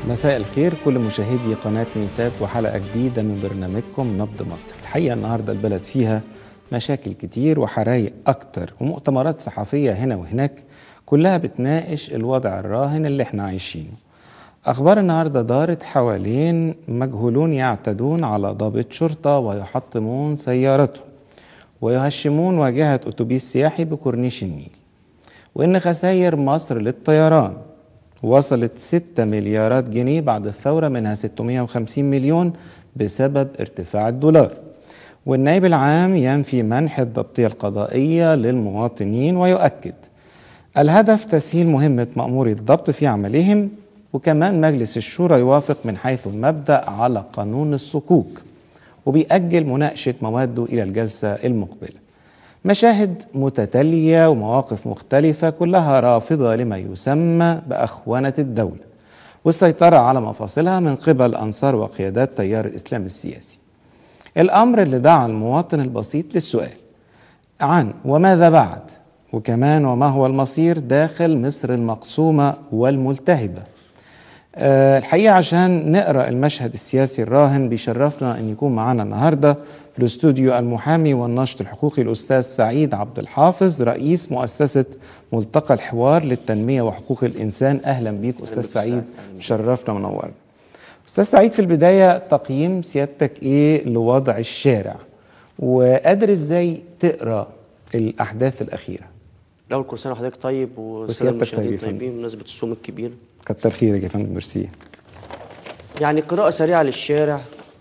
مساء الخير كل مشاهدي قناة ميسات وحلقة جديدة من برنامجكم نبض مصر الحقيقة النهاردة البلد فيها مشاكل كتير وحرايق أكتر ومؤتمرات صحفية هنا وهناك كلها بتناقش الوضع الراهن اللي احنا عايشينه أخبار النهاردة دارت حوالين مجهولون يعتدون على ضابط شرطة ويحطمون سيارته ويهشمون واجهة أتوبيس سياحي بكورنيش النيل وإن خسائر مصر للطيران وصلت 6 مليارات جنيه بعد الثورة منها 650 مليون بسبب ارتفاع الدولار والنائب العام ينفي منح الضبطية القضائية للمواطنين ويؤكد الهدف تسهيل مهمة مأموري الضبط في عملهم وكمان مجلس الشورى يوافق من حيث المبدأ على قانون الصكوك وبيأجل مناقشة مواده إلى الجلسة المقبلة مشاهد متتالية ومواقف مختلفة كلها رافضة لما يسمى بأخونة الدولة والسيطرة على مفاصلها من قبل أنصار وقيادات تيار الإسلام السياسي الأمر اللي دعا المواطن البسيط للسؤال عن وماذا بعد وكمان وما هو المصير داخل مصر المقسومة والملتهبة أه الحقيقة عشان نقرأ المشهد السياسي الراهن بيشرفنا أن يكون معنا النهاردة في الاستوديو المحامي والناشط الحقوقي الأستاذ سعيد عبد الحافظ رئيس مؤسسة ملتقى الحوار للتنمية وحقوق الإنسان أهلا بيك أستاذ سعيد شرفنا منورنا أستاذ سعيد في البداية تقييم سيادتك إيه لوضع الشارع وقادر إزاي تقرأ الأحداث الأخيرة الأول كل سنة وحضرتك طيب والسادة وسيادتك المشاهدين طيب يا فندم. طيبين بمناسبة الصوم الكبير كتر خيرك يا فندم ميرسي يعني قراءة سريعة للشارع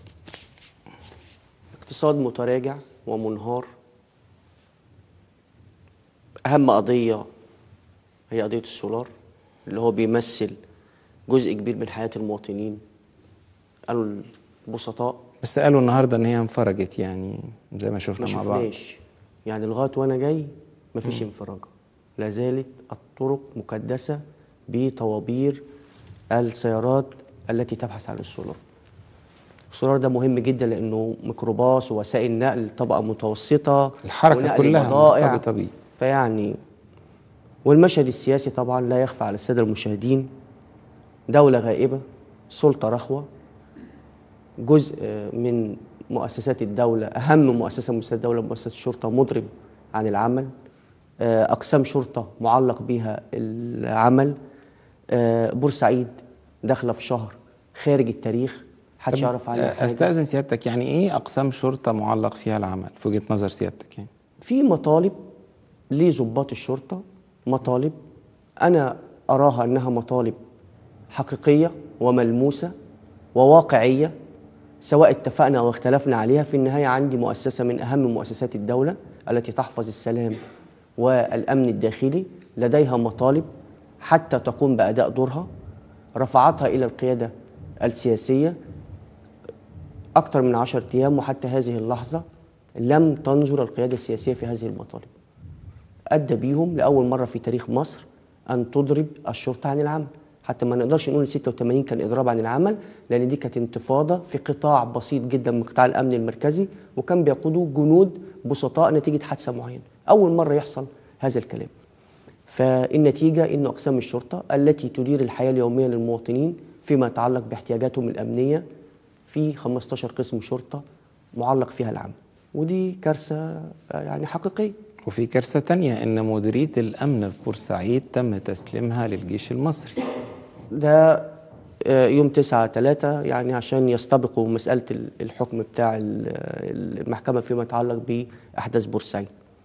اقتصاد متراجع ومنهار أهم قضية هي قضية السولار اللي هو بيمثل جزء كبير من حياة المواطنين قالوا البسطاء بس قالوا النهارده ان هي انفرجت يعني زي ما ما شفنا مع بعض شفناش يعني لغايه وانا جاي مفيش انفراجه لا زالت الطرق مكدسه بطوابير السيارات التي تبحث عن السولار السولار ده مهم جدا لانه ميكروباص ووسائل نقل طبقه متوسطه الحركه ونقل كلها بضائع. مرتبطه بيه فيعني والمشهد السياسي طبعا لا يخفى على الساده المشاهدين دوله غائبه سلطه رخوه جزء من مؤسسات الدولة أهم مؤسسة من مؤسسات الدولة مؤسسة الشرطة مضرب عن العمل آه، أقسام شرطة معلق بها العمل آه، بورسعيد داخلة في شهر خارج التاريخ محدش طب، يعرف عنها آه، حاجة استاذن سيادتك يعني ايه اقسام شرطه معلق فيها العمل في وجهه نظر سيادتك يعني في مطالب لضباط الشرطة مطالب أنا أراها أنها مطالب حقيقية وملموسة وواقعية سواء اتفقنا أو اختلفنا عليها في النهاية عندي مؤسسة من أهم مؤسسات الدولة التي تحفظ السلام والأمن الداخلي لديها مطالب حتى تقوم بأداء دورها رفعتها إلى القيادة السياسية أكثر من عشرة أيام وحتى هذه اللحظة لم تنظر القيادة السياسية في هذه المطالب أدى بيهم لأول مرة في تاريخ مصر أن تضرب الشرطة عن العمل حتى ما نقدرش نقول 86 كان إضراب عن العمل لأن دي كانت انتفاضة في قطاع بسيط جدا من قطاع الأمن المركزي وكان بيقودوا جنود بسطاء نتيجة حادثة معينة أول مرة يحصل هذا الكلام فالنتيجة أن أقسام الشرطة التي تدير الحياة اليومية للمواطنين فيما يتعلق باحتياجاتهم الأمنية في 15 قسم شرطة معلق فيها العمل ودي كارثة آه، يعني حقيقية وفي كارثه تانية ان مديريه الامن في بورسعيد تم تسليمها للجيش المصري ده آه، يوم 9 3 يعني عشان يستبقوا مسألة ال- الحكم بتاع ال- المحكمة فيما يتعلق بأحداث بورسعيد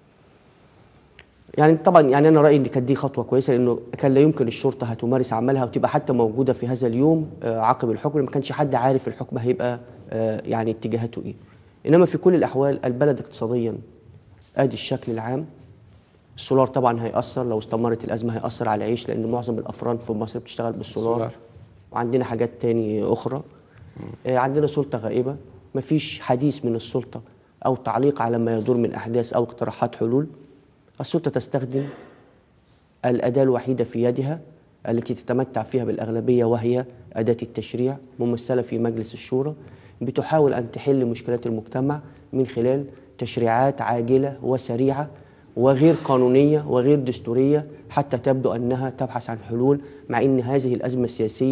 يعني طبعا يعني انا رايي ان كانت دي خطوه كويسه لانه كان لا يمكن الشرطه هتمارس عملها وتبقى حتى موجوده في هذا اليوم آه، عقب الحكم ما كانش حد عارف الحكم هيبقى آه، يعني اتجاهاته ايه انما في كل الاحوال البلد اقتصاديا ادي الشكل العام السولار طبعا هيأثر لو استمرت الازمه هيأثر على العيش لان معظم الافران في مصر بتشتغل بالسولار سولار. وعندنا حاجات تاني اخرى آه، عندنا سلطه غائبه مفيش حديث من السلطه او تعليق على ما يدور من احداث او اقتراحات حلول السلطه تستخدم الاداه الوحيده في يدها التي تتمتع فيها بالاغلبيه وهي اداه التشريع ممثله في مجلس الشورى بتحاول ان تحل مشكلات المجتمع من خلال تشريعات عاجله وسريعه وغير قانونيه وغير دستوريه حتى تبدو انها تبحث عن حلول مع ان هذه الازمه السياسيه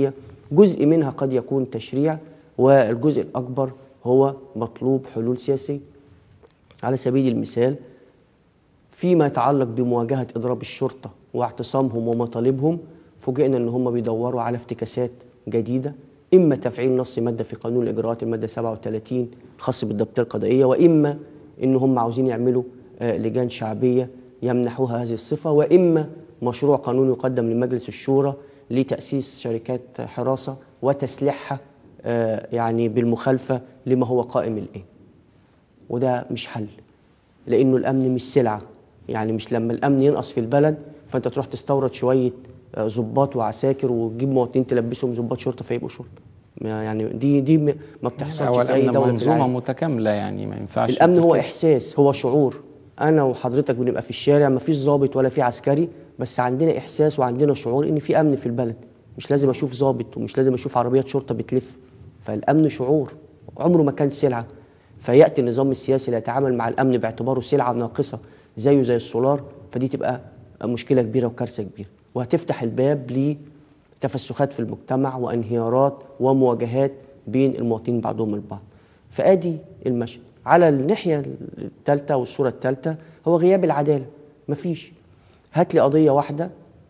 جزء منها قد يكون تشريع والجزء الأكبر هو مطلوب حلول سياسية على سبيل المثال فيما يتعلق بمواجهة إضراب الشرطة واعتصامهم ومطالبهم فوجئنا أن هم بيدوروا على افتكاسات جديدة إما تفعيل نص مادة في قانون الإجراءات المادة 37 الخاص بالضبطية القضائية وإما أن هم عاوزين يعملوا آه، لجان شعبية يمنحوها هذه الصفة وإما مشروع قانون يقدم لمجلس الشورى لتأسيس شركات حراسة وتسليحها آه، يعني بالمخالفة لما هو قائم الآن وده مش حل لانه الامن مش سلعه يعني مش لما الامن ينقص في البلد فانت تروح تستورد شويه آه، ضباط وعساكر وتجيب مواطنين تلبسهم ضباط شرطه فيبقوا شرطه ما- يعني دي دي م- ما هو بتحصلش في اي الامن دوله في منظومه العالم متكامله يعني ما ينفعش الامن هو ترتكب- احساس هو شعور انا وحضرتك بنبقى في الشارع ما فيش ضابط ولا في عسكري بس عندنا احساس وعندنا شعور ان في امن في البلد مش لازم اشوف ضابط ومش لازم اشوف عربيات شرطه بتلف فالامن شعور عمره ما كان سلعه فياتي النظام السياسي ليتعامل مع الامن باعتباره سلعه ناقصه زيه زي السولار فدي تبقى مشكله كبيره وكارثه كبيره وهتفتح الباب لتفسخات في المجتمع وانهيارات ومواجهات بين المواطنين بعضهم البعض فادي المشهد على الناحيه الثالثه والصوره الثالثه هو غياب العداله مفيش هات لي قضيه واحده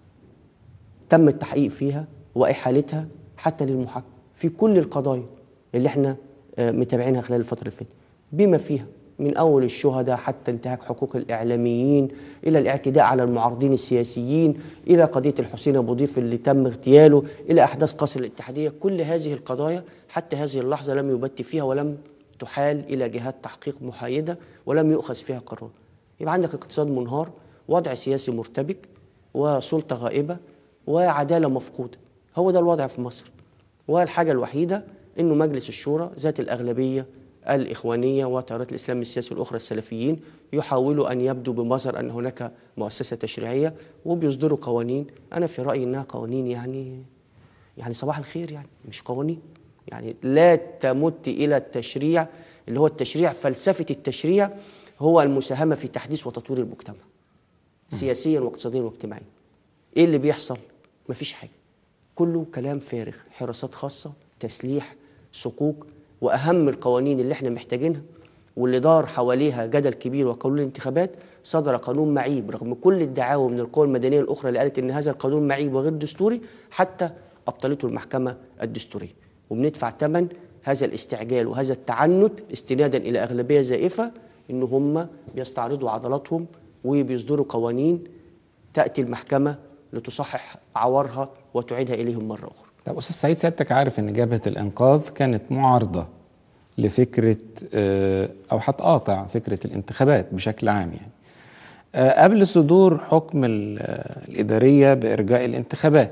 تم التحقيق فيها واحالتها حتى للمحاكمه في كل القضايا اللي احنا آه، متابعينها خلال الفتره اللي فاتت بما فيها من اول الشهداء حتى انتهاك حقوق الاعلاميين الى الاعتداء على المعارضين السياسيين الى قضيه الحسين ابو ضيف اللي تم اغتياله الى احداث قصر الاتحاديه كل هذه القضايا حتى هذه اللحظه لم يبت فيها ولم تحال الى جهات تحقيق محايده ولم يؤخذ فيها قرار يبقى عندك اقتصاد منهار وضع سياسي مرتبك وسلطه غائبه وعداله مفقوده هو ده الوضع في مصر والحاجه الوحيده انه مجلس الشورى ذات الاغلبيه الاخوانيه وتيارات الاسلام السياسي الاخرى السلفيين يحاولوا ان يبدوا بمظهر ان هناك مؤسسه تشريعيه وبيصدروا قوانين انا في رايي انها قوانين يعني يعني صباح الخير يعني مش قوانين يعني لا تمت الى التشريع اللي هو التشريع فلسفه التشريع هو المساهمه في تحديث وتطوير المجتمع سياسيا واقتصاديا واجتماعيا ايه اللي بيحصل مفيش حاجه كله كلام فارغ حراسات خاصه تسليح صكوك واهم القوانين اللي احنا محتاجينها واللي دار حواليها جدل كبير وقانون الانتخابات صدر قانون معيب رغم كل الدعاوى من القوى المدنيه الاخرى اللي قالت ان هذا القانون معيب وغير دستوري حتى ابطلته المحكمه الدستوريه وبندفع ثمن هذا الاستعجال وهذا التعنت استنادا الى اغلبيه زائفه ان هم بيستعرضوا عضلاتهم وبيصدروا قوانين تاتي المحكمه لتصحح عورها وتعيدها اليهم مره اخرى طب استاذ سعيد سيادتك عارف ان جبهه الانقاذ كانت معارضه لفكره آه، او هتقاطع فكره الانتخابات بشكل عام يعني آه، قبل صدور حكم ال- آه، الاداريه بارجاء الانتخابات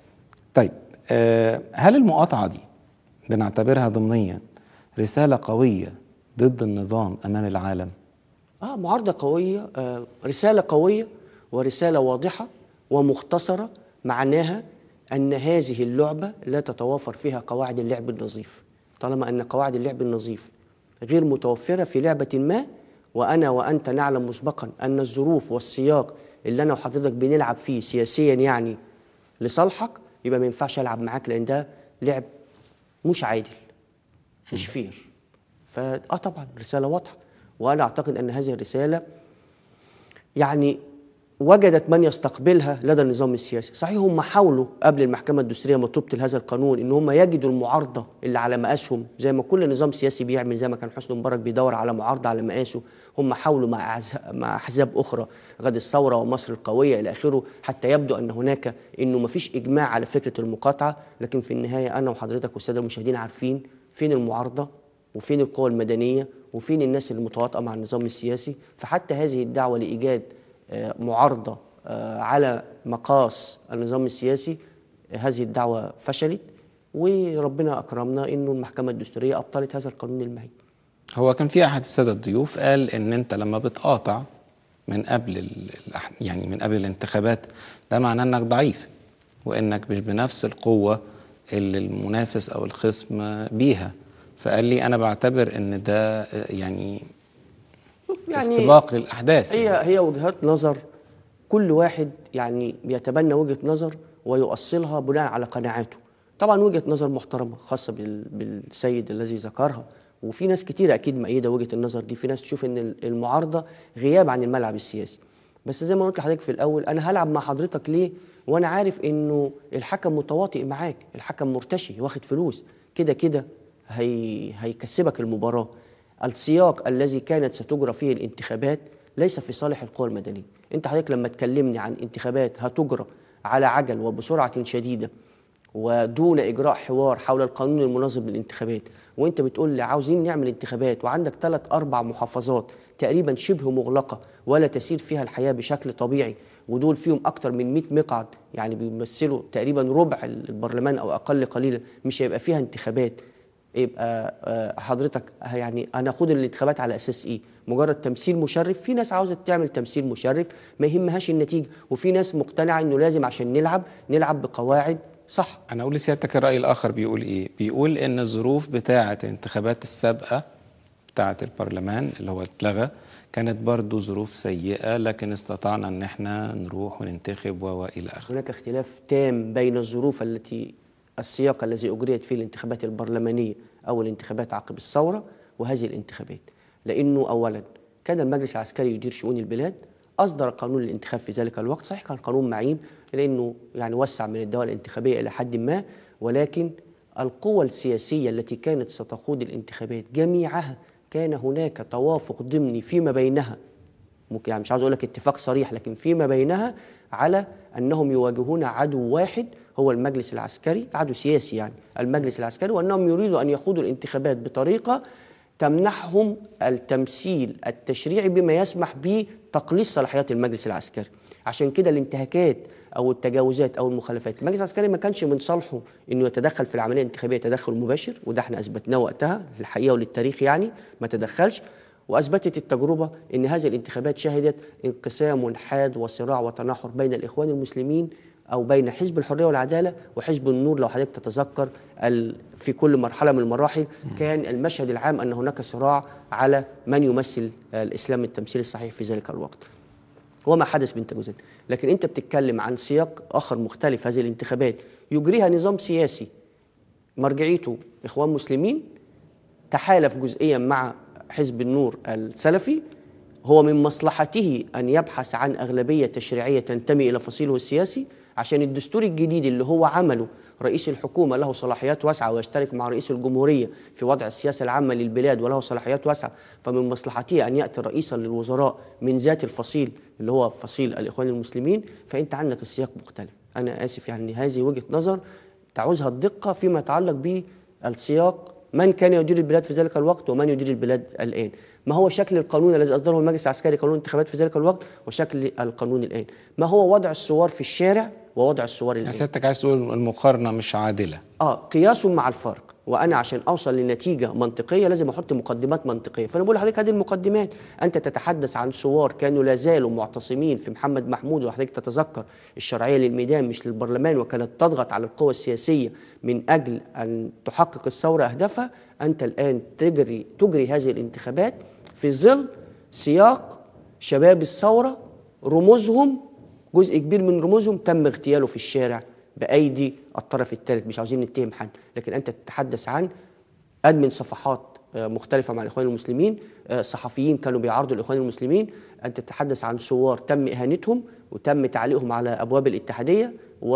طيب آه، هل المقاطعه دي بنعتبرها ضمنيا رساله قويه ضد النظام امام العالم اه معارضة قوية آه رسالة قوية ورسالة واضحة ومختصرة معناها أن هذه اللعبة لا تتوافر فيها قواعد اللعب النظيف طالما أن قواعد اللعب النظيف غير متوفرة في لعبة ما وأنا وأنت نعلم مسبقا أن الظروف والسياق اللي أنا وحضرتك بنلعب فيه سياسيا يعني لصالحك يبقى ما ينفعش ألعب معاك لأن ده لعب مش عادل مش فير فاه طبعا رساله واضحه وانا اعتقد ان هذه الرساله يعني وجدت من يستقبلها لدى النظام السياسي صحيح هم حاولوا قبل المحكمة الدستورية ما تبطل هذا القانون ان هم يجدوا المعارضة اللي على مقاسهم زي ما كل نظام سياسي بيعمل زي ما كان حسني مبارك بيدور على معارضة على مقاسه هم حاولوا مع أحز- مع احزاب اخرى غد الثورة ومصر القوية الى اخره حتى يبدو ان هناك انه ما فيش اجماع على فكرة المقاطعة لكن في النهاية انا وحضرتك والسادة المشاهدين عارفين فين المعارضة وفين القوى المدنية وفين الناس المتواطئة مع النظام السياسي فحتى هذه الدعوة لإيجاد آه، معارضة آه، على مقاس النظام السياسي آه، هذه الدعوة فشلت وربنا أكرمنا إنه المحكمة الدستورية أبطلت هذا القانون المهين هو كان في احد الساده الضيوف قال ان انت لما بتقاطع من قبل ال- الأح- يعني من قبل الانتخابات ده معناه انك ضعيف وانك مش بنفس القوه اللي المنافس او الخصم بيها فقال لي انا بعتبر ان ده آه، يعني استباق للاحداث هي هي وجهات نظر كل واحد يعني بيتبنى وجهة نظر ويؤصلها بناء على قناعاته طبعا وجهه نظر محترمه خاصه بال- بالسيد الذي ذكرها وفي ناس كتير اكيد مؤيده وجهه النظر دي في ناس تشوف ان المعارضه غياب عن الملعب السياسي بس زي ما قلت لحضرتك في الاول انا هلعب مع حضرتك ليه وانا عارف انه الحكم متواطئ معاك الحكم مرتشي واخد فلوس كده كده هي هيكسبك المباراه السياق الذي كانت ستجرى فيه الانتخابات ليس في صالح القوى المدنيه انت حضرتك لما تكلمني عن انتخابات هتجرى على عجل وبسرعه شديده ودون اجراء حوار حول القانون المنظم للانتخابات وانت بتقول لي عاوزين نعمل انتخابات وعندك ثلاث اربع محافظات تقريبا شبه مغلقه ولا تسير فيها الحياه بشكل طبيعي ودول فيهم اكتر من 100 مقعد يعني بيمثلوا تقريبا ربع البرلمان او اقل قليلا مش هيبقى فيها انتخابات يبقى آه، حضرتك يعني هناخد الانتخابات على اساس ايه؟ مجرد تمثيل مشرف، في ناس عاوزه تعمل تمثيل مشرف ما يهمهاش النتيجه، وفي ناس مقتنعه انه لازم عشان نلعب نلعب بقواعد صح. انا اقول لسيادتك الراي الاخر بيقول ايه بيقول ان الظروف بتاعه الانتخابات السابقه بتاعه البرلمان اللي هو اتلغى كانت برضو ظروف سيئه لكن استطعنا ان احنا نروح وننتخب و- والى اخره هناك اختلاف تام بين الظروف التي السياق الذي اجريت فيه الانتخابات البرلمانيه او الانتخابات عقب الثوره وهذه الانتخابات لانه اولا كان المجلس العسكري يدير شؤون البلاد اصدر قانون الانتخاب في ذلك الوقت صحيح كان قانون معيب لانه يعني وسع من الدوله الانتخابيه الى حد ما ولكن القوى السياسيه التي كانت ستخوض الانتخابات جميعها كان هناك توافق ضمني فيما بينها ممكن يعني مش عاوز اقول لك اتفاق صريح لكن فيما بينها على انهم يواجهون عدو واحد هو المجلس العسكري عدو سياسي يعني المجلس العسكري وانهم يريدوا ان يخوضوا الانتخابات بطريقه تمنحهم التمثيل التشريعي بما يسمح بتقليص صلاحيات المجلس العسكري عشان كده الانتهاكات او التجاوزات او المخالفات المجلس العسكري ما كانش من صالحه انه يتدخل في العمليه الانتخابيه تدخل مباشر وده احنا اثبتناه وقتها للحقيقه وللتاريخ يعني ما تدخلش واثبتت التجربه ان هذه الانتخابات شهدت انقسام حاد وصراع وتناحر بين الاخوان المسلمين او بين حزب الحريه والعداله وحزب النور لو حضرتك تتذكر ال- في كل مرحله من المراحل كان المشهد العام ان هناك صراع على من يمثل الاسلام التمثيل الصحيح في ذلك الوقت وما حدث من تجاوزات لكن انت بتتكلم عن سياق اخر مختلف هذه الانتخابات يجريها نظام سياسي مرجعيته اخوان مسلمين تحالف جزئيا مع حزب النور السلفي هو من مصلحته ان يبحث عن اغلبيه تشريعيه تنتمي الى فصيله السياسي عشان الدستور الجديد اللي هو عمله رئيس الحكومه له صلاحيات واسعه ويشترك مع رئيس الجمهوريه في وضع السياسه العامه للبلاد وله صلاحيات واسعه فمن مصلحته ان ياتي رئيسا للوزراء من ذات الفصيل اللي هو فصيل الاخوان المسلمين فانت عندك السياق مختلف انا اسف يعني هذه وجهه نظر تعوزها الدقه فيما يتعلق بالسياق من كان يدير البلاد في ذلك الوقت ومن يدير البلاد الآن ما هو شكل القانون الذي أصدره المجلس العسكري قانون الانتخابات في ذلك الوقت وشكل القانون الآن ما هو وضع الثوار في الشارع ووضع الثوار يعني الآن سيادتك عايز تقول المقارنه مش عادله اه قياس مع الفرق وانا عشان اوصل لنتيجه منطقيه لازم احط مقدمات منطقيه فانا بقول لحضرتك هذه المقدمات انت تتحدث عن ثوار كانوا لا زالوا معتصمين في محمد محمود وحضرتك تتذكر الشرعيه للميدان مش للبرلمان وكانت تضغط على القوى السياسيه من اجل ان تحقق الثوره اهدافها انت الان تجري تجري هذه الانتخابات في ظل سياق شباب الثوره رموزهم جزء كبير من رموزهم تم اغتياله في الشارع بايدي الطرف الثالث مش عاوزين نتهم حد لكن انت تتحدث عن ادمن صفحات آه، مختلفه مع الاخوان المسلمين آه، صحفيين كانوا بيعارضوا الاخوان المسلمين انت تتحدث عن ثوار تم اهانتهم وتم تعليقهم على ابواب الاتحاديه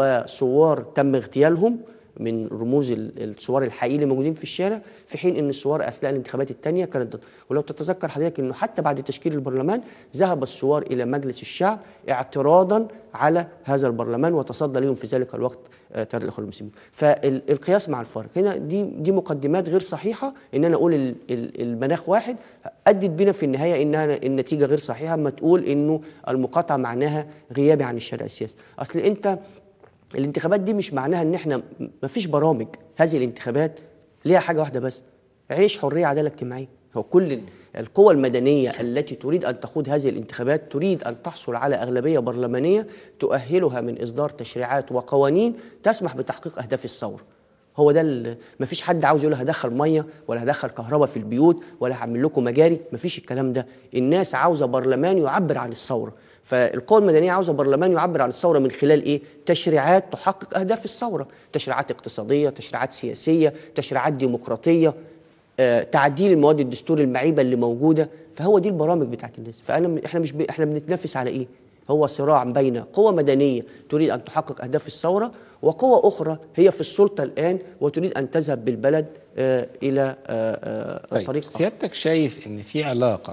وثوار تم اغتيالهم من رموز ال- الثوار الحقيقي اللي موجودين في الشارع في حين ان الثوار اثناء الانتخابات الثانيه كانت ضد ولو تتذكر حضرتك انه حتى بعد تشكيل البرلمان ذهب الثوار الى مجلس الشعب اعتراضا على هذا البرلمان وتصدى لهم في ذلك الوقت آه، تيار الاخوان المسلمين فالقياس مع الفرق هنا دي دي مقدمات غير صحيحه ان انا اقول ال- ال- المناخ واحد ادت بنا في النهايه انها النتيجه غير صحيحه اما تقول انه المقاطعه معناها غيابي عن الشارع السياسي اصل انت الانتخابات دي مش معناها ان احنا ما فيش برامج هذه الانتخابات ليها حاجه واحده بس عيش حريه عداله اجتماعيه هو كل ال- القوى المدنيه التي تريد ان تخوض هذه الانتخابات تريد ان تحصل على اغلبيه برلمانيه تؤهلها من اصدار تشريعات وقوانين تسمح بتحقيق اهداف الثوره هو ده ال- مفيش حد عاوز يقول هدخل ميه ولا هدخل كهرباء في البيوت ولا هعمل لكم مجاري مفيش الكلام ده الناس عاوزه برلمان يعبر عن الثوره فالقوى المدنيه عاوزه برلمان يعبر عن الثوره من خلال ايه؟ تشريعات تحقق اهداف الثوره، تشريعات اقتصاديه، تشريعات سياسيه، تشريعات ديمقراطيه، آه، تعديل المواد الدستور المعيبه اللي موجوده، فهو دي البرامج بتاعت الناس، فانا احنا مش ب... احنا بنتنافس على ايه؟ هو صراع بين قوى مدنيه تريد ان تحقق اهداف الثوره وقوى اخرى هي في السلطه الان وتريد ان تذهب بالبلد آه، الى آه، آه، طيب طريق آخر. سيادتك شايف ان في علاقه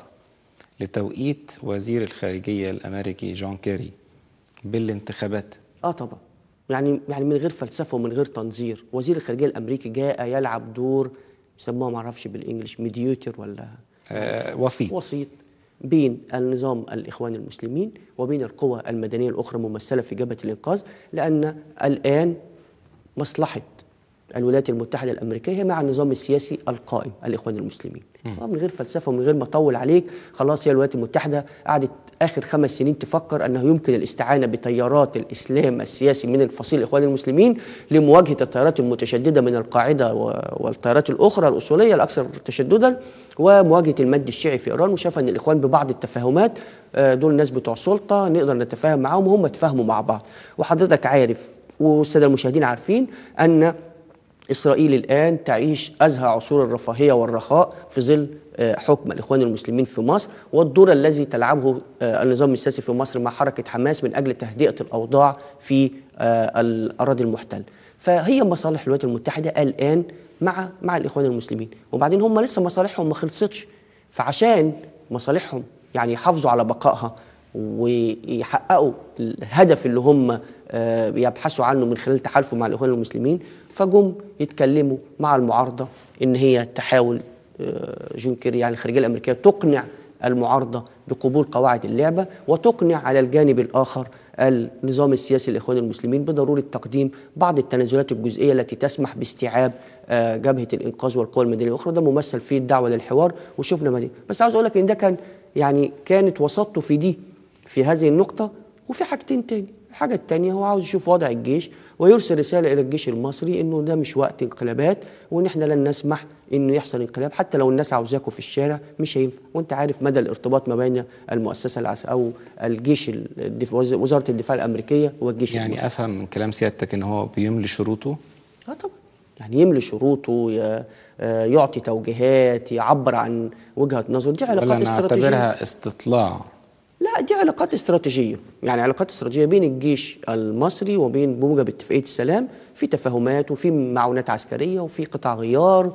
لتوقيت وزير الخارجيه الامريكي جون كيري بالانتخابات اه طبعا يعني يعني من غير فلسفه ومن غير تنظير وزير الخارجيه الامريكي جاء يلعب دور يسموها ما اعرفش بالانجلش ميديوتر ولا آه وسيط وسيط بين النظام الاخوان المسلمين وبين القوى المدنيه الاخرى ممثله في جبهه الانقاذ لان الان مصلحه الولايات المتحده الامريكيه هي مع النظام السياسي القائم الاخوان المسلمين آه من غير فلسفه ومن غير ما اطول عليك خلاص هي الولايات المتحده قعدت اخر خمس سنين تفكر انه يمكن الاستعانه بتيارات الاسلام السياسي من الفصيل الاخوان المسلمين لمواجهه التيارات المتشدده من القاعده و- والتيارات الاخرى الاصوليه الاكثر تشددا ومواجهه المد الشيعي في ايران وشاف ان الاخوان ببعض التفاهمات آه، دول ناس بتوع سلطه نقدر نتفاهم معاهم وهم تفاهموا مع بعض وحضرتك عارف والساده المشاهدين عارفين ان إسرائيل الآن تعيش أزهى عصور الرفاهية والرخاء في ظل آه، حكم الإخوان المسلمين في مصر والدور الذي تلعبه آه، النظام السياسي في مصر مع حركة حماس من أجل تهدئة الأوضاع في آه، الأراضي المحتلة فهي مصالح الولايات المتحدة الآن مع مع الإخوان المسلمين وبعدين هم لسه مصالحهم ما خلصتش فعشان مصالحهم يعني يحافظوا على بقائها ويحققوا الهدف اللي هم آه، بيبحثوا عنه من خلال تحالفه مع الاخوان المسلمين فجم يتكلموا مع المعارضه ان هي تحاول آه، جون كيري يعني الخارجيه الامريكيه تقنع المعارضه بقبول قواعد اللعبه وتقنع على الجانب الاخر النظام السياسي الاخوان المسلمين بضروره تقديم بعض التنازلات الجزئيه التي تسمح باستيعاب آه، جبهه الانقاذ والقوى المدنيه الاخرى ده ممثل في الدعوه للحوار وشفنا ما دي بس عاوز اقول لك ان ده كان يعني كانت وسطته في دي في هذه النقطه وفي حاجتين تاني الحاجة التانية هو عاوز يشوف وضع الجيش ويرسل رسالة إلى الجيش المصري إنه ده مش وقت انقلابات وإن إحنا لن نسمح إنه يحصل انقلاب حتى لو الناس عاوزاكوا في الشارع مش هينفع وأنت عارف مدى الارتباط ما بين المؤسسة العس أو الجيش الدف... وزارة الدفاع الأمريكية والجيش المصري. يعني افهم من كلام سيادتك ان هو بيملي شروطه اه طبعا يعني يملي شروطه ي- آه، يعطي توجيهات يعبر عن وجهة نظره دي ولا علاقات استراتيجية نعتبرها استطلاع لا دي علاقات استراتيجية يعني علاقات استراتيجية بين الجيش المصري وبين بموجب اتفاقية السلام في تفاهمات وفي معونات عسكرية وفي قطع غيار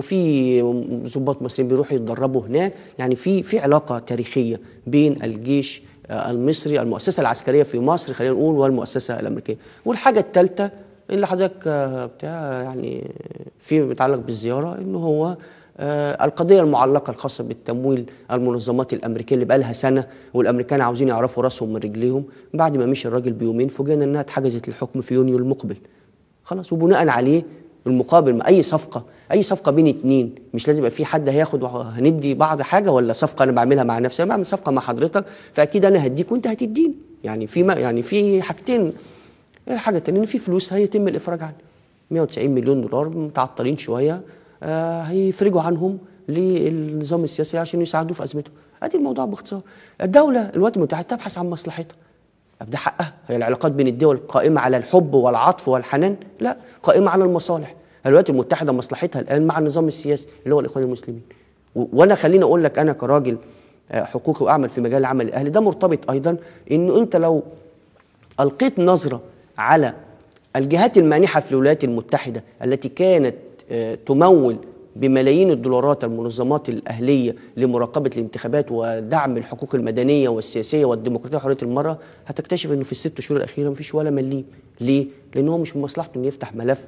وفي ضباط مصريين بيروحوا يتدربوا هناك يعني في في علاقة تاريخية بين الجيش آه، المصري المؤسسة العسكرية في مصر خلينا نقول والمؤسسة الأمريكية والحاجة الثالثة اللي حضرتك آه، بتاع يعني في متعلق بالزيارة إنه هو آه، القضية المعلقة الخاصة بالتمويل المنظمات الأمريكية اللي بقالها سنة والأمريكان عاوزين يعرفوا راسهم من رجليهم بعد ما مشي الراجل بيومين فوجئنا إنها اتحجزت للحكم في يونيو المقبل خلاص وبناء عليه المقابل ما أي صفقة أي صفقة بين اتنين مش لازم يبقى في حد هياخد وهندي بعض حاجة ولا صفقة أنا بعملها مع نفسي أنا بعمل صفقة مع حضرتك فأكيد أنا هديك وأنت هتديني يعني في ما يعني في حاجتين الحاجة التانية إن في فلوس هيتم الإفراج عنها 190 مليون دولار متعطلين شوية آه هيفرجوا عنهم للنظام السياسي عشان يساعدوه في أزمته أدي الموضوع باختصار الدولة الولايات المتحدة تبحث عن مصلحتها طب ده حقها هي العلاقات بين الدول قائمة على الحب والعطف والحنان لا قائمة على المصالح الولايات المتحدة مصلحتها الآن مع النظام السياسي اللي هو الإخوان المسلمين و- وأنا خليني أقول لك أنا كراجل آه، حقوقي وأعمل في مجال العمل الأهلي ده مرتبط أيضا إنه أنت لو ألقيت نظرة على الجهات المانحة في الولايات المتحدة التي كانت آه، تمول بملايين الدولارات المنظمات الأهلية لمراقبة الانتخابات ودعم الحقوق المدنية والسياسية والديمقراطية وحرية المرأة هتكتشف أنه في الست شهور الأخيرة مفيش ولا مليم ليه؟ لأن هو مش من مصلحته أن يفتح ملف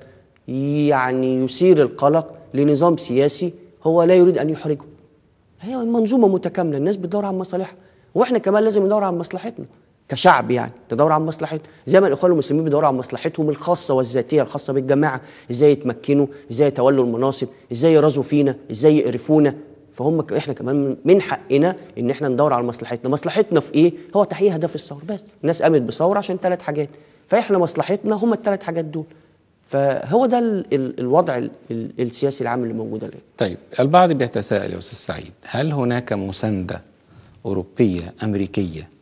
يعني يثير القلق لنظام سياسي هو لا يريد أن يحرجه هي منظومه متكامله الناس بتدور على مصالحها واحنا كمان لازم ندور على مصلحتنا كشعب يعني ندور على مصلحتنا زي ما الاخوان المسلمين بيدوروا على مصلحتهم الخاصه والذاتيه الخاصه بالجماعه ازاي يتمكنوا ازاي يتولوا المناصب ازاي يرازوا فينا ازاي يقرفونا فهم ك- احنا كمان من حقنا ان احنا ندور على مصلحتنا مصلحتنا في ايه هو تحقيق هدف الثوره بس الناس قامت بثوره عشان ثلاث حاجات فاحنا مصلحتنا هم الثلاث حاجات دول فهو ده ال ال الوضع ال ال السياسي العام اللي موجود الان طيب البعض بيتساءل يا استاذ سعيد هل هناك مسانده اوروبيه امريكيه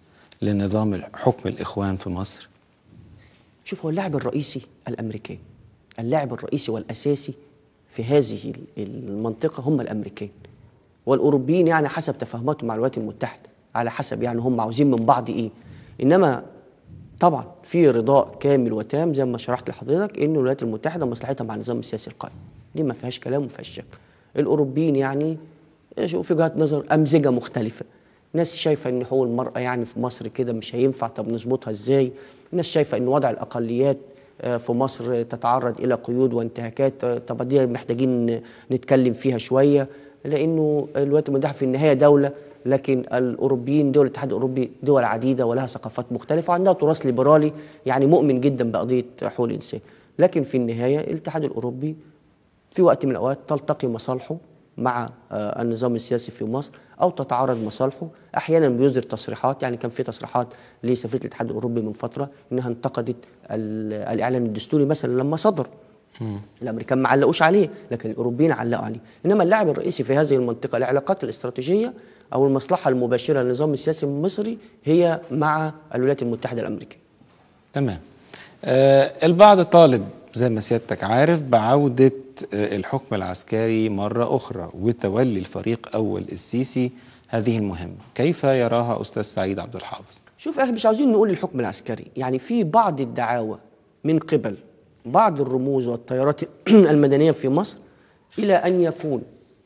لنظام حكم الإخوان في مصر شوف هو اللاعب الرئيسي الامريكان اللاعب الرئيسي والاساسي في هذه المنطقه هم الامريكان والاوروبيين يعني حسب تفاهماتهم مع الولايات المتحده على حسب يعني هم عاوزين من بعض ايه انما طبعا في رضاء كامل وتام زي ما شرحت لحضرتك ان الولايات المتحده مصلحتها مع النظام السياسي القائم دي ما فيهاش كلام وما فيهاش شك الاوروبيين يعني شوف في وجهات نظر امزجه مختلفه ناس شايفه ان حقوق المراه يعني في مصر كده مش هينفع طب نظبطها ازاي ناس شايفه ان وضع الاقليات آه، في مصر تتعرض الى قيود وانتهاكات آه، طب دي محتاجين نتكلم فيها شويه لانه الولايات المتحده في النهايه دوله لكن الاوروبيين دول الاتحاد الاوروبي دول عديده ولها ثقافات مختلفه وعندها تراث ليبرالي يعني مؤمن جدا بقضيه حقوق الانسان لكن في النهايه الاتحاد الاوروبي في وقت من الاوقات تلتقي مصالحه مع آه، النظام السياسي في مصر او تتعارض مصالحه احيانا بيصدر تصريحات يعني كان في تصريحات لسفيره الاتحاد الاوروبي من فتره انها انتقدت ال- الاعلان الدستوري مثلا لما صدر الامريكان ما علقوش عليه لكن الاوروبيين علقوا عليه انما اللاعب الرئيسي في هذه المنطقه العلاقات الاستراتيجيه او المصلحه المباشره للنظام السياسي المصري هي مع الولايات المتحده الامريكيه تمام آه البعض طالب زي ما سيادتك عارف بعودة آه الحكم العسكري مرة أخرى وتولي الفريق أول السيسي هذه المهمة كيف يراها أستاذ سعيد عبد الحافظ شوف احنا مش عاوزين نقول الحكم العسكري يعني في بعض الدعاوى من قبل بعض الرموز والتيارات المدنيه في مصر الى ان يكون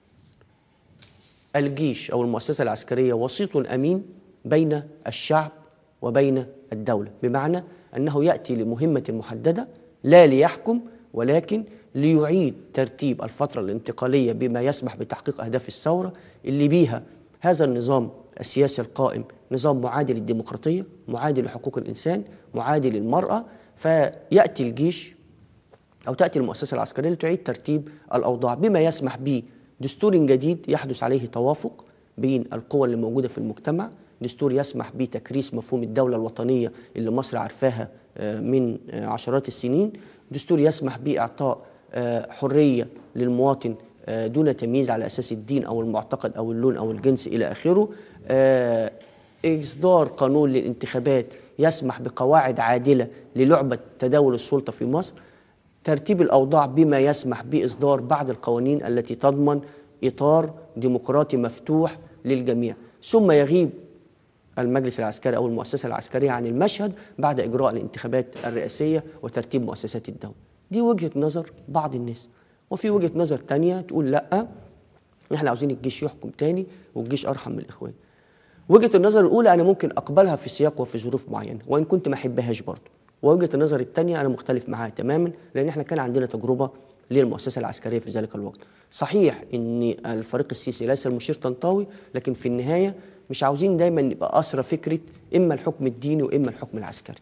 الجيش او المؤسسه العسكريه وسيط امين بين الشعب وبين الدوله بمعنى انه ياتي لمهمه محدده لا ليحكم ولكن ليعيد ترتيب الفتره الانتقاليه بما يسمح بتحقيق اهداف الثوره اللي بيها هذا النظام السياسي القائم نظام معادي للديمقراطيه معادي لحقوق الانسان معادي للمراه فياتي الجيش أو تأتي المؤسسة العسكرية لتعيد ترتيب الأوضاع بما يسمح بدستور جديد يحدث عليه توافق بين القوى اللي موجودة في المجتمع دستور يسمح بتكريس مفهوم الدولة الوطنية اللي مصر عارفاها آه، من آه، عشرات السنين دستور يسمح بإعطاء آه، حرية للمواطن آه، دون تمييز على أساس الدين أو المعتقد أو اللون أو الجنس إلى آخره آه، إصدار قانون للانتخابات يسمح بقواعد عادلة للعبة تداول السلطة في مصر ترتيب الأوضاع بما يسمح بإصدار بعض القوانين التي تضمن إطار ديمقراطي مفتوح للجميع ثم يغيب المجلس العسكري أو المؤسسة العسكرية عن المشهد بعد إجراء الانتخابات الرئاسية وترتيب مؤسسات الدولة دي وجهة نظر بعض الناس وفي وجهة نظر تانية تقول لأ احنا عاوزين الجيش يحكم تاني والجيش أرحم من الإخوان وجهة النظر الأولى أنا ممكن أقبلها في سياق وفي ظروف معينة وإن كنت ما أحبهاش برضه ووجهة النظر الثانية أنا مختلف معاها تماما لأن احنا كان عندنا تجربة للمؤسسة العسكرية في ذلك الوقت صحيح أن الفريق السيسي ليس المشير طنطاوي لكن في النهاية مش عاوزين دايما نبقى أسرى فكرة إما الحكم الديني وإما الحكم العسكري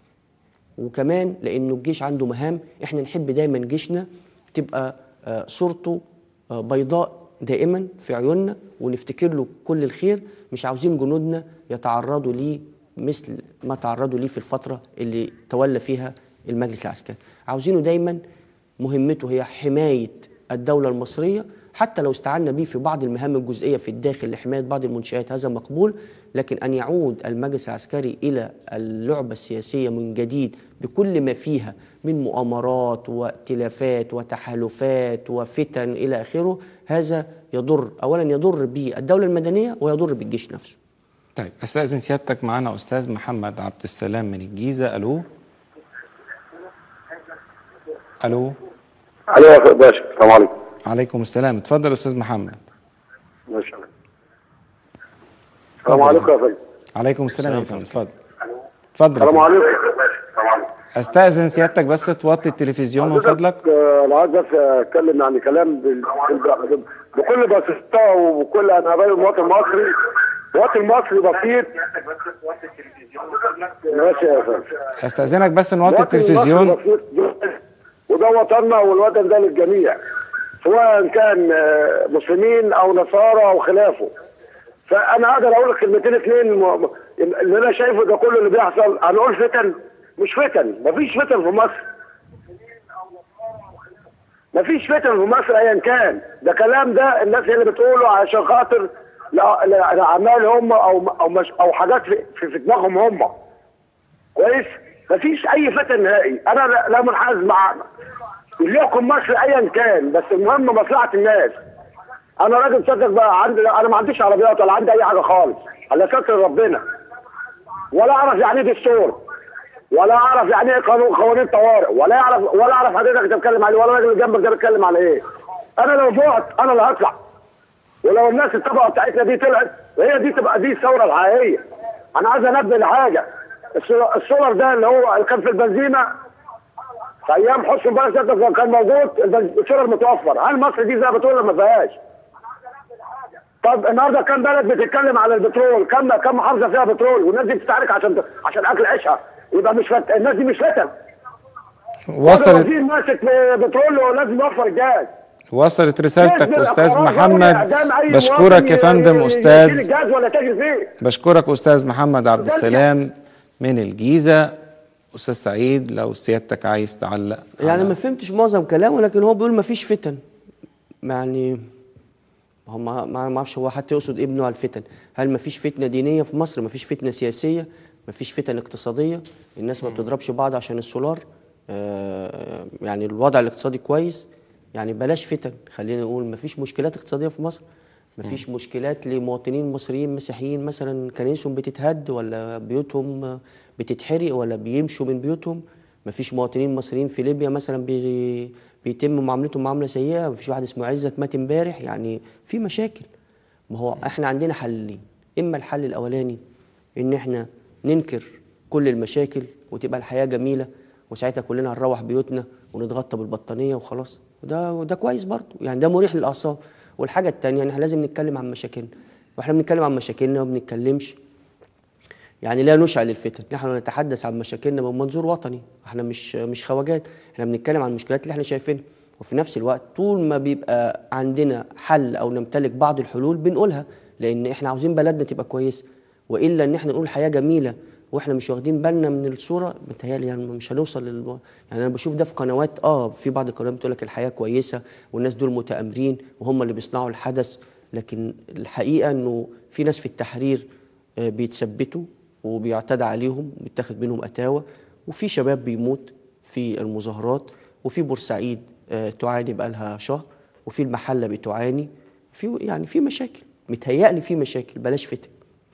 وكمان لأنه الجيش عنده مهام احنا نحب دايما جيشنا تبقى آه، صورته آه، بيضاء دائما في عيوننا ونفتكر له كل الخير مش عاوزين جنودنا يتعرضوا ليه مثل ما تعرضوا ليه في الفترة اللي تولى فيها المجلس العسكري عاوزينه دايما مهمته هي حماية الدولة المصرية حتى لو استعنا به في بعض المهام الجزئية في الداخل لحماية بعض المنشآت هذا مقبول لكن أن يعود المجلس العسكري إلى اللعبة السياسية من جديد بكل ما فيها من مؤامرات وائتلافات وتحالفات وفتن إلى آخره هذا يضر أولا يضر بالدولة المدنية ويضر بالجيش نفسه طيب استاذن سيادتك معنا استاذ محمد عبد السلام من الجيزه الو الو الو يا باشا السلام عليكم عليكم السلام اتفضل استاذ محمد ماشي السلام عليكم يا فندم عليكم السلام يا فندم اتفضل اتفضل يا السلام فندم. عليكم السلام عليكم استاذن سيادتك بس توطي التلفزيون من فضلك آه، انا عايز بس اتكلم يعني كلام بال- بال- بكل بساطه وبكل انا راجل مواطن مصري مواطن مصري بسيط ماشي يا فندم استاذنك بس نوطي مواطن التلفزيون مصري بسيط وده وطننا والوطن ده للجميع سواء كان آه، مسلمين او نصارى او خلافه فانا اقدر اقول لك كلمتين اثنين م- م- اللي انا شايفه ده كله اللي بيحصل هنقول فتن مش فتن مفيش فتن في مصر مفيش فتن في مصر ايا كان ده كلام ده الناس هي اللي بتقوله عشان خاطر لا- لا- لاعمال هم او او مش او حاجات في, في, في دماغهم هم كويس مفيش اي فتن نهائي انا لا- لا منحاز مع ليكن مصر ايا كان بس المهم مصلحه الناس انا راجل صدق بقى عندي انا ما عنديش عربيات ولا عندي اي حاجه خالص على ستر ربنا ولا اعرف يعني ايه دستور ولا اعرف يعني ايه قانون قوانين طوارئ ولا اعرف ولا اعرف حضرتك بتتكلم عليه ولا الراجل اللي جنبك ده بيتكلم على ايه انا لو جوعت انا اللي هطلع ولو الناس الطبقه بتاعتنا دي طلعت هي دي تبقى دي الثوره الحقيقيه انا عايز انبه لحاجه السولار- السولار ده اللي هو اللي كان في البنزيمه في ايام حسن مبارك ده كان موجود البنز- السولار متوفر هل مصر دي زي ما بتقول ولا ما فيهاش؟ طب النهارده كام بلد بتتكلم على البترول كم كم محافظه فيها بترول والناس دي بتستعرك عشان عشان اكل عيشها يبقى مش فت... الناس دي مش فتن وصلت وزير ماسك بترول ولازم يوفر الجاز وصلت رسالتك يجبر استاذ الأفراد محمد إعدام أي بشكرك مواطن يا ي- فندم ي- استاذ يشيل الجاز ولا تاجر فيه بشكرك استاذ محمد عبد السلام من الجيزه استاذ سعيد لو سيادتك عايز تعلق يعني على- ما فهمتش معظم كلامه لكن هو بيقول ما فيش فتن يعني هو ما ما ما اعرفش هو حتى يقصد ايه بنوع الفتن هل ما فيش فتنه دينيه في مصر ما فيش فتنه سياسيه ما فيش فتن اقتصاديه الناس ما بتضربش بعض عشان السولار آه يعني الوضع الاقتصادي كويس يعني بلاش فتن خلينا نقول ما فيش مشكلات اقتصاديه في مصر ما فيش مشكلات لمواطنين مصريين مسيحيين مثلا كنايسهم بتتهد ولا بيوتهم بتتحرق ولا بيمشوا من بيوتهم ما فيش مواطنين مصريين في ليبيا مثلا بي بيتم معاملتهم معامله سيئه ما فيش واحد اسمه عزت مات امبارح يعني في مشاكل ما هو احنا عندنا حلين اما الحل الاولاني ان احنا ننكر كل المشاكل وتبقى الحياه جميله وساعتها كلنا هنروح بيوتنا ونتغطى بالبطانيه وخلاص وده وده كويس برضه يعني ده مريح للاعصاب والحاجه الثانيه ان احنا لازم نتكلم عن مشاكلنا واحنا بنتكلم عن مشاكلنا وما بنتكلمش يعني لا نشعل الفتن نحن نتحدث عن مشاكلنا من منظور وطني احنا مش مش خواجات احنا بنتكلم عن المشكلات اللي احنا شايفينها وفي نفس الوقت طول ما بيبقى عندنا حل او نمتلك بعض الحلول بنقولها لان احنا عاوزين بلدنا تبقى كويسه والا ان احنا نقول حياه جميله واحنا مش واخدين بالنا من الصوره متهيألي يعني مش هنوصل لل يعني انا بشوف ده في قنوات اه في بعض القنوات بتقول لك الحياه كويسه والناس دول متآمرين وهم اللي بيصنعوا الحدث لكن الحقيقه انه في ناس في التحرير آه، بيتثبتوا وبيعتدى عليهم بيتاخد منهم اتاوى وفي شباب بيموت في المظاهرات وفي بورسعيد آه، تعاني بقالها شهر وفي المحله بتعاني في يعني في مشاكل متهيألي في مشاكل بلاش فتن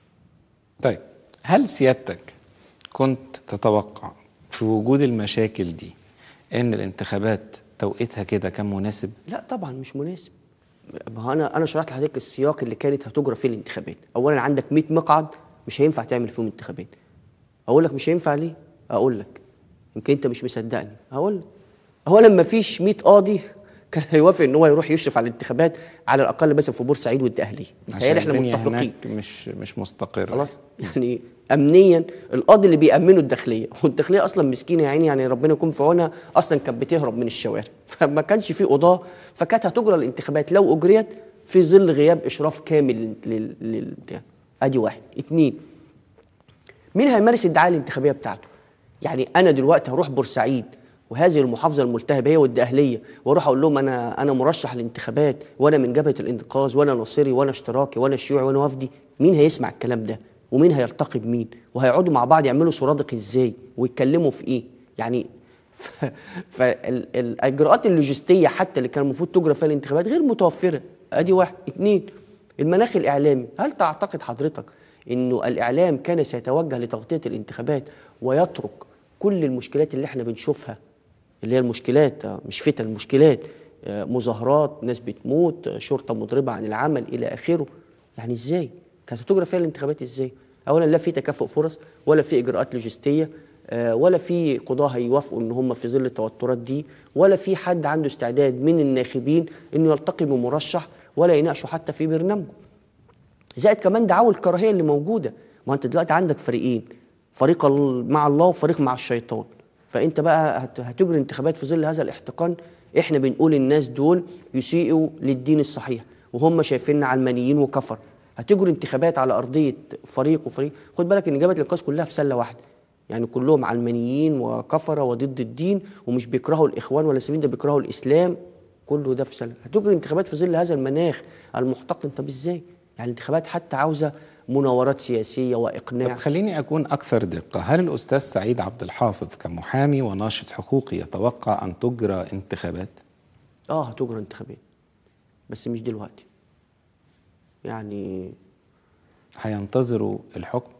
طيب هل سيادتك كنت تتوقع في وجود المشاكل دي ان الانتخابات توقيتها كده كان مناسب لا طبعا مش مناسب ما هو انا انا شرحت لحضرتك السياق اللي كانت هتجرى فيه الانتخابات اولا عندك 100 مقعد مش هينفع تعمل فيهم انتخابات اقول لك مش هينفع ليه اقول لك يمكن انت مش مصدقني هقول لك اولا ما فيش 100 قاضي كان هيوافق ان هو يروح يشرف على الانتخابات على الاقل مثلا في بورسعيد والدقهليه عشان متهيألي احنا الدنيا متفقين هناك مش مش مستقره خلاص يعني امنيا القاضي اللي بيامنوا الداخليه والداخليه اصلا مسكينه يا عيني يعني ربنا يكون في عونها اصلا كانت بتهرب من الشوارع فما كانش في قضاه فكانت هتجرى الانتخابات لو اجريت في ظل غياب اشراف كامل لل لل بتاع. ادي واحد اتنين مين هيمارس الدعايه الانتخابيه بتاعته يعني انا دلوقتي هروح بورسعيد وهذه المحافظه الملتهبه هي والدقهليه واروح اقول لهم انا انا مرشح للانتخابات وانا من جبهه الانقاذ وانا ناصري وانا اشتراكي وانا شيوعي وانا وفدي مين هيسمع الكلام ده ومين هيلتقي بمين وهيقعدوا مع بعض يعملوا سرادق ازاي ويتكلموا في ايه يعني فالاجراءات اللوجستيه حتى اللي كان المفروض تجرى فيها الانتخابات غير متوفره ادي واحد اتنين المناخ الاعلامي هل تعتقد حضرتك انه الاعلام كان سيتوجه لتغطيه الانتخابات ويترك كل المشكلات اللي احنا بنشوفها اللي هي المشكلات آه، مش فتن المشكلات آه، مظاهرات ناس بتموت آه، شرطه مضربه عن العمل الى اخره يعني ازاي كانت هتجرى فيها الانتخابات ازاي اولا لا في تكافؤ فرص ولا في اجراءات لوجستيه آه، ولا في قضاه هيوافقوا ان هم في ظل التوترات دي ولا في حد عنده استعداد من الناخبين انه يلتقي بمرشح ولا يناقشوا حتى في برنامجه زائد كمان دعاوى الكراهيه اللي موجوده ما انت دلوقتي عندك فريقين فريق ال- مع الله وفريق مع الشيطان فانت بقى هت- هتجري انتخابات في ظل هذا الاحتقان احنا بنقول الناس دول يسيئوا للدين الصحيح وهم شايفيننا علمانيين وكفر هتجري انتخابات على ارضيه فريق وفريق خد بالك ان جبهه الانقاذ كلها في سله واحده يعني كلهم علمانيين وكفره وضد الدين ومش بيكرهوا الاخوان ولا السبيل ده بيكرهوا الاسلام كله ده في سله هتجري انتخابات في ظل هذا المناخ المحتقن طب ازاي يعني الانتخابات حتى عاوزه مناورات سياسيه طب واقناع خليني أكون أكثر دقة هل الأستاذ سعيد عبد الحافظ كمحامي وناشط حقوقي يتوقع أن تجرى انتخابات؟ اه هتجرى انتخابات بس مش دلوقتي يعني هينتظروا الحكم؟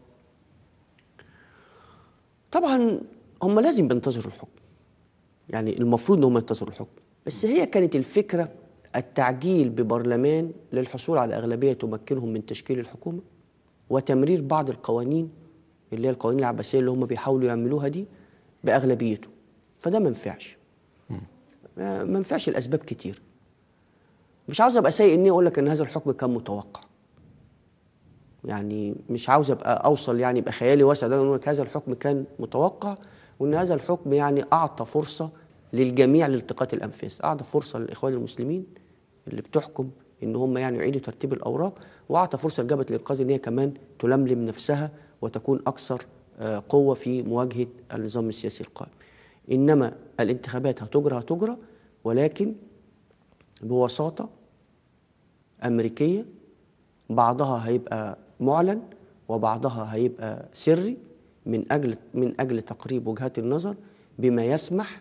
طبعا هم لازم ينتظروا الحكم يعني المفروض ان هم ينتظروا الحكم بس هي كانت الفكره التعجيل ببرلمان للحصول على اغلبيه تمكنهم من تشكيل الحكومه وتمرير بعض القوانين اللي هي القوانين العباسيه اللي هم بيحاولوا يعملوها دي باغلبيته فده ما ينفعش ما ما ينفعش الاسباب كتير مش عاوز ابقى سيء اني اقول لك ان هذا الحكم كان متوقع يعني مش عاوز ابقى اوصل يعني يبقى خيالي واسع ده اقول لك هذا الحكم كان متوقع وان هذا الحكم يعني اعطى فرصه للجميع لالتقاط الانفاس اعطى فرصه للاخوان المسلمين اللي بتحكم ان هم يعني يعيدوا ترتيب الاوراق واعطى فرصه لجبهه الانقاذ ان هي كمان تلملم نفسها وتكون اكثر آه، قوه في مواجهه النظام السياسي القائم انما الانتخابات هتجرى هتجرى ولكن بوساطه امريكيه بعضها هيبقى معلن وبعضها هيبقى سري من اجل من اجل تقريب وجهات النظر بما يسمح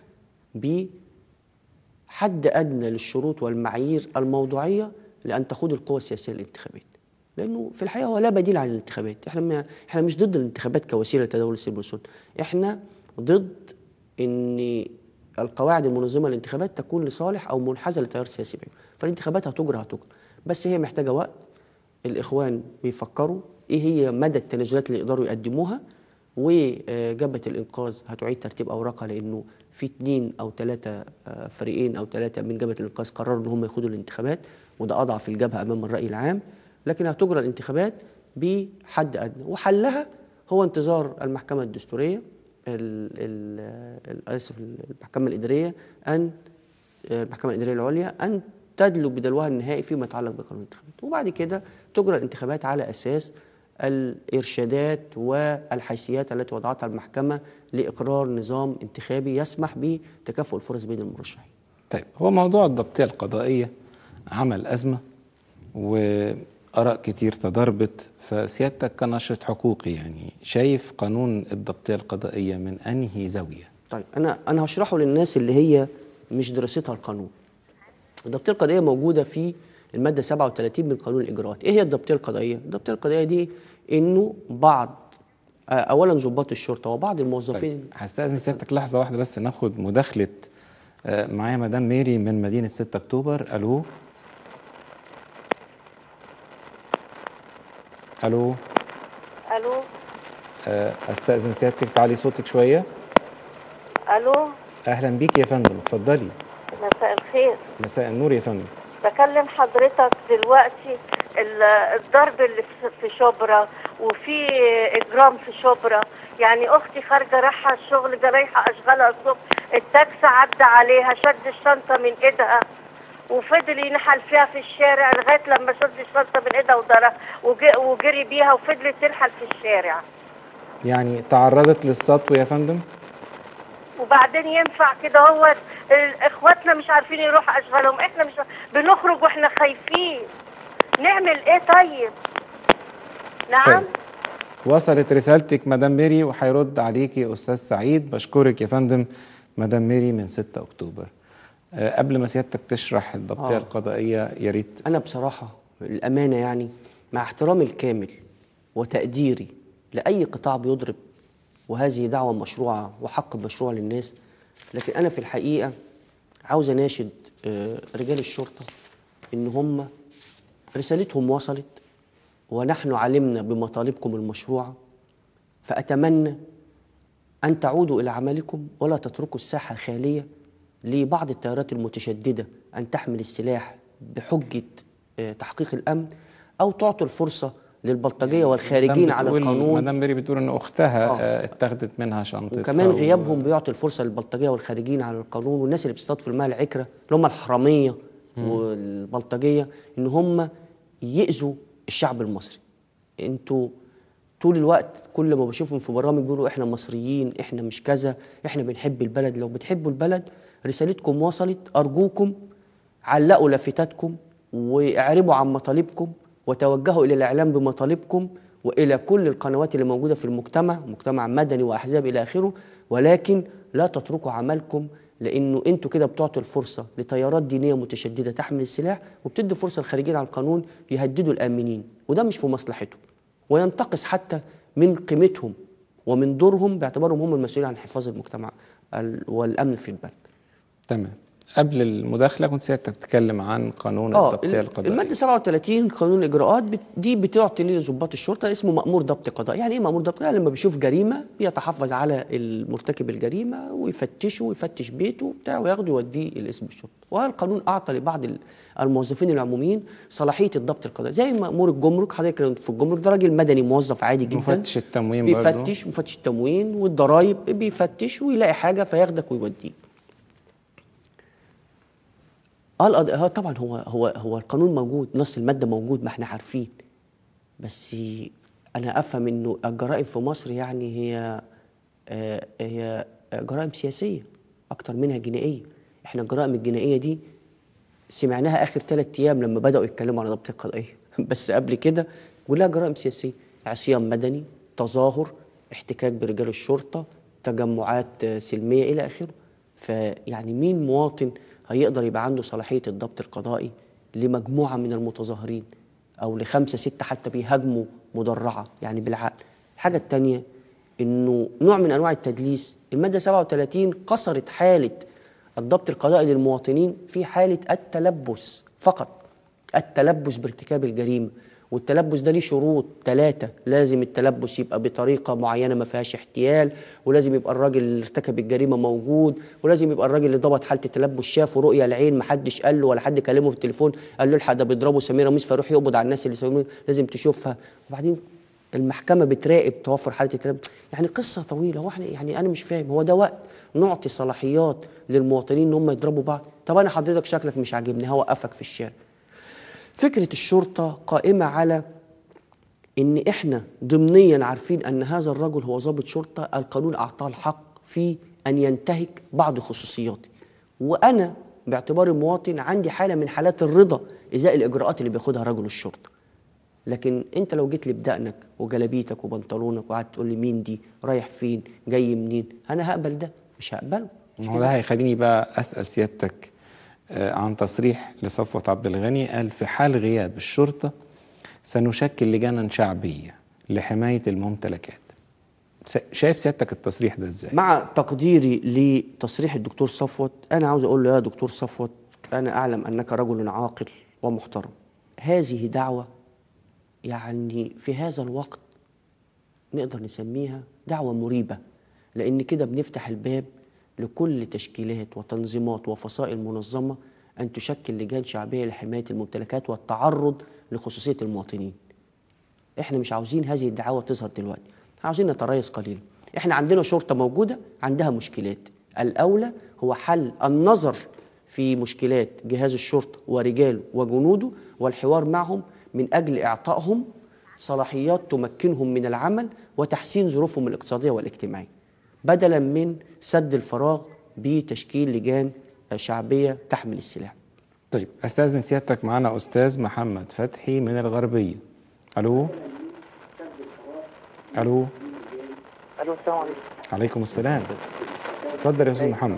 بحد ادنى للشروط والمعايير الموضوعيه لان تخوض القوى السياسيه الانتخابات. لانه في الحقيقه هو لا بديل عن الانتخابات، احنا ما احنا مش ضد الانتخابات كوسيله لتداول السلم والسلطه، احنا ضد ان القواعد المنظمه للانتخابات تكون لصالح او منحازه لتيار سياسي بعيد، فالانتخابات هتجرى هتجرى، بس هي محتاجه وقت الاخوان بيفكروا ايه هي مدى التنازلات اللي يقدروا يقدموها وجبهه الانقاذ هتعيد ترتيب اوراقها لانه في اثنين او ثلاثه فريقين او ثلاثه من جبهه الانقاذ قرروا ان هم يخوضوا الانتخابات وده اضعف الجبهه امام الراي العام لكن هتجرى الانتخابات بحد ادنى وحلها هو انتظار المحكمه الدستوريه ال- ال- ال- اسف المحكمه الاداريه ان المحكمه الاداريه العليا ان تدلو بدلوها النهائي فيما يتعلق بقانون الانتخابات وبعد كده تجرى الانتخابات على اساس الارشادات والحيثيات التي وضعتها المحكمه لاقرار نظام انتخابي يسمح بتكافؤ الفرص بين المرشحين طيب هو موضوع الضبطية القضائية عمل أزمة وآراء كتير تضاربت فسيادتك كناشط حقوقي يعني شايف قانون الضبطية القضائية من أنهي زاوية؟ طيب انا انا هشرحه للناس اللي هي مش دراستها القانون الضبطيه القضائيه موجوده في الماده 37 من قانون الاجراءات ايه هي الضبطيه القضائيه الضبطيه القضائيه دي انه بعض آه، اولا ضباط الشرطه وبعض الموظفين طيب هستأذن سيادتك لحظة واحدة بس ناخد مداخلة آه، معايا مدام ميري من مدينة 6 أكتوبر ألو ألو الو آه، أستأذن سيادتك تعلي صوتك شوية الو أهلا بيك يا فندم اتفضلي مساء الخير مساء النور يا فندم بكلم حضرتك دلوقتي ال- الضرب اللي في- في شبرا وفي اجرام في شبرا يعني اختي خارجه رايحه الشغل جا رايحه اشغالها الصبح التاكسي عدى عليها شد الشنطه من ايدها وفضل ينحل فيها في الشارع لغايه لما شد الشنطه من ايدها ودرها وج- وجري بيها وفضلت تنحل في الشارع يعني تعرضت للسطو يا فندم وبعدين ينفع كده هو ال- اخواتنا مش عارفين يروحوا اشغالهم احنا مش بنخرج واحنا خايفين نعمل ايه طيب نعم طيب. وصلت رسالتك مدام ميري وهيرد عليكي أستاذ سعيد بشكرك يا فندم مدام ميري من 6 أكتوبر آه، قبل ما سيادتك تشرح الضبطية آه. القضائية يا ريت انا بصراحه الامانه يعني مع احترامي الكامل وتقديري لاي قطاع بيضرب وهذه دعوه مشروعه وحق مشروع للناس لكن انا في الحقيقه عاوز اناشد آه، رجال الشرطه ان هم رسالتهم وصلت ونحن علمنا بمطالبكم المشروعه فاتمنى أن تعودوا إلى عملكم ولا تتركوا الساحة خالية لبعض التيارات المتشددة أن تحمل السلاح بحجة آه، تحقيق الأمن أو تعطوا الفرصة للبلطجية والخارجين مدام على بتقول- القانون مدام ميري بتقول ان اختها آه. آه. اتاخدت منها شنطتها وكمان و- غيابهم بيعطي الفرصة للبلطجية والخارجين على القانون والناس اللي بتصطاد في الماء العكرة اللي هم الحرامية والبلطجية إن هم يأذوا الشعب المصري انتوا طول الوقت كل ما بشوفهم في برامج بيقولوا احنا مصريين احنا مش كذا احنا بنحب البلد لو بتحبوا البلد رسالتكم وصلت ارجوكم علقوا لافتاتكم واعربوا عن مطالبكم وتوجهوا الى الاعلام بمطالبكم والى كل القنوات اللي موجوده في المجتمع مجتمع مدني واحزاب الى اخره ولكن لا تتركوا عملكم لانه انتوا كده بتعطوا الفرصه لتيارات دينيه متشدده تحمل السلاح وبتدوا فرصه للخارجين عن القانون يهددوا الامنين وده مش في مصلحتهم وينتقص حتى من قيمتهم ومن دورهم باعتبارهم هم المسؤولين عن حفاظ المجتمع ال- والامن في البلد تمام قبل المداخله كنت سيادتك بتتكلم عن قانون اه التبطئه ال- القضائيه الماده 37 قانون الاجراءات بت- دي بتعطي لضباط الشرطه اسمه مامور ضبط قضائي يعني ايه مامور ضبط قضائي لما بيشوف جريمه بيتحفظ على المرتكب الجريمه ويفتشه ويفتش بيته بتاع وياخده يوديه الاسم الشرطه والقانون اعطى لبعض ال- الموظفين العموميين صلاحيه الضبط القضائي زي مامور الجمرك حضرتك في الجمرك ده راجل مدني موظف عادي جدا مفتش التموين برضه بيفتش مفتش التموين والضرايب بيفتش ويلاقي حاجه فياخدك ويوديك اه القض- اه طبعا هو هو هو القانون موجود نص الماده موجود ما احنا عارفين بس انا افهم انه الجرائم في مصر يعني هي آه هي جرائم سياسيه اكتر منها جنائيه احنا الجرائم الجنائيه دي سمعناها اخر ثلاث ايام لما بداوا يتكلموا عن ضبط القضائيه بس قبل كده كلها جرائم سياسيه عصيان مدني تظاهر احتكاك برجال الشرطه تجمعات آه، سلميه الى اخره فيعني مين مواطن هيقدر يبقى عنده صلاحيه الضبط القضائي لمجموعه من المتظاهرين او لخمسه سته حتى بيهاجموا مدرعه يعني بالعقل الحاجه الثانيه انه نوع من انواع التدليس الماده 37 قصرت حاله الضبط القضائي للمواطنين في حاله التلبس فقط التلبس بارتكاب الجريمه والتلبس ده ليه شروط ثلاثة لازم التلبس يبقى بطريقة معينة ما فيهاش احتيال ولازم يبقى الراجل اللي ارتكب الجريمة موجود ولازم يبقى الراجل اللي ضبط حالة التلبس شافه رؤية العين ما حدش قال له ولا حد كلمه في التليفون قال له الحق ده بيضربوا سميرة ميس فيروح يقبض على الناس اللي سووا لازم تشوفها وبعدين المحكمة بتراقب توفر حالة التلبس يعني قصة طويلة هو احنا يعني أنا مش فاهم هو ده وقت نعطي صلاحيات للمواطنين إن هم يضربوا بعض طب أنا حضرتك شكلك مش عاجبني هوقفك في الشارع فكرة الشرطة قائمة على إن إحنا ضمنيا عارفين أن هذا الرجل هو ضابط شرطة القانون أعطاه الحق في أن ينتهك بعض خصوصياتي وأنا باعتباري مواطن عندي حالة من حالات الرضا إزاء الإجراءات اللي بياخدها رجل الشرطة لكن انت لو جيت لي بدقنك وجلابيتك وبنطلونك وقعدت تقول لي مين دي رايح فين جاي منين انا هقبل ده مش هقبله مش ما هو كده؟ ده هيخليني بقى اسال سيادتك آه، عن تصريح لصفوت عبد الغني قال في حال غياب الشرطه سنشكل لجانا شعبيه لحمايه الممتلكات س- شايف سيادتك التصريح ده ازاي؟ مع تقديري لتصريح الدكتور صفوت انا عاوز اقول له يا دكتور صفوت انا اعلم انك رجل عاقل ومحترم هذه دعوه يعني في هذا الوقت نقدر نسميها دعوه مريبه لان كده بنفتح الباب لكل تشكيلات وتنظيمات وفصائل منظمه ان تشكل لجان شعبيه لحمايه الممتلكات والتعرض لخصوصيه المواطنين احنا مش عاوزين هذه الدعاوى تظهر دلوقتي احنا عاوزين نتريث قليلا احنا عندنا شرطه موجوده عندها مشكلات الاولى هو حل النظر في مشكلات جهاز الشرطه ورجاله وجنوده والحوار معهم من اجل اعطائهم صلاحيات تمكنهم من العمل وتحسين ظروفهم الاقتصاديه والاجتماعيه بدلا من سد الفراغ بتشكيل لجان شعبيه تحمل السلاح طيب استاذن سيادتك معانا استاذ محمد فتحي من الغربيه الو الو الو السلام عليكم عليكم السلام اتفضل يا استاذ محمد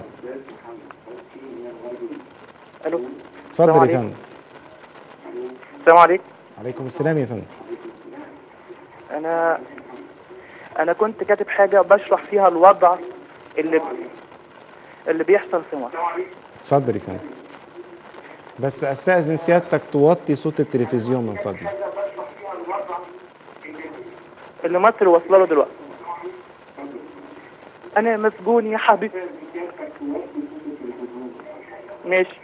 الو اتفضل يا عليكم. فندم السلام عليكم عليكم السلام يا فندم انا انا كنت كاتب حاجه بشرح فيها الوضع اللي اللي بيحصل في مصر اتفضل يا فندم بس استاذن سيادتك توطي صوت التلفزيون من فضلك اللي مصر واصله له دلوقتي انا مسجون يا حبيبي ماشي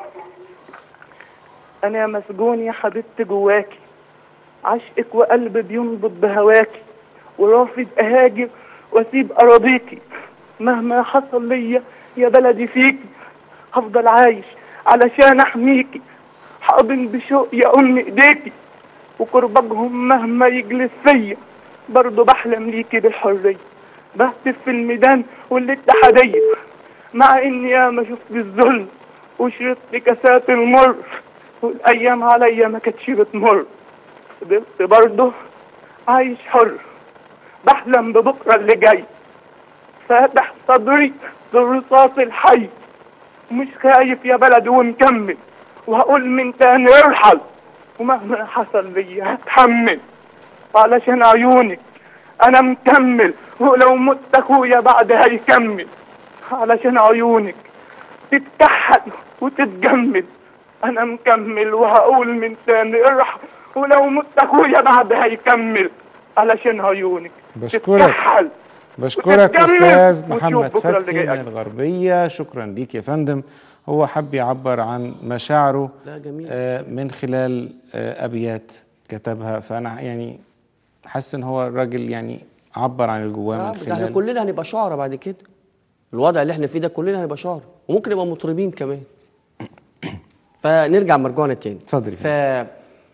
انا مسجون يا حبيبتي جواكي عشقك وقلبي بينبض بهواكي ورافض اهاجر واسيب اراضيكي مهما حصل ليا يا بلدي فيكي هفضل عايش علشان احميكي حاضن بشوق يا ام ايديكي وقربجهم مهما يجلس فيا برضه بحلم ليكي بالحرية بهتف في الميدان والاتحادية مع اني ياما شفت الظلم وشربت كاسات المر والايام عليا ما كانتش بتمر فضلت برضه عايش حر بحلم ببكرة اللي جاي فاتح صدري للرصاص الحي مش خايف يا بلد ومكمل وهقول من تاني ارحل ومهما حصل لي هتحمل علشان عيونك انا مكمل ولو مت اخويا بعد هيكمل علشان عيونك تتكحل وتتجمل انا مكمل وهقول من تاني ارحل ولو مت اخويا بعد هيكمل علشان عيونك بشكرك. تتكحل بشكرك وتتجمل استاذ وتشوف محمد بكرة اللي فتحي جاي من أجمل. الغربيه شكرا ليك يا فندم هو حب يعبر عن مشاعره لا جميل. آه، من خلال آه، ابيات كتبها فانا يعني حاسس ان هو الراجل يعني عبر عن الجواه آه، من ده احنا خلال كلنا هنبقى شعراء بعد كده الوضع اللي احنا فيه ده كلنا هنبقى شعراء وممكن نبقى مطربين كمان فنرجع مرجوعنا تاني اتفضل يا ف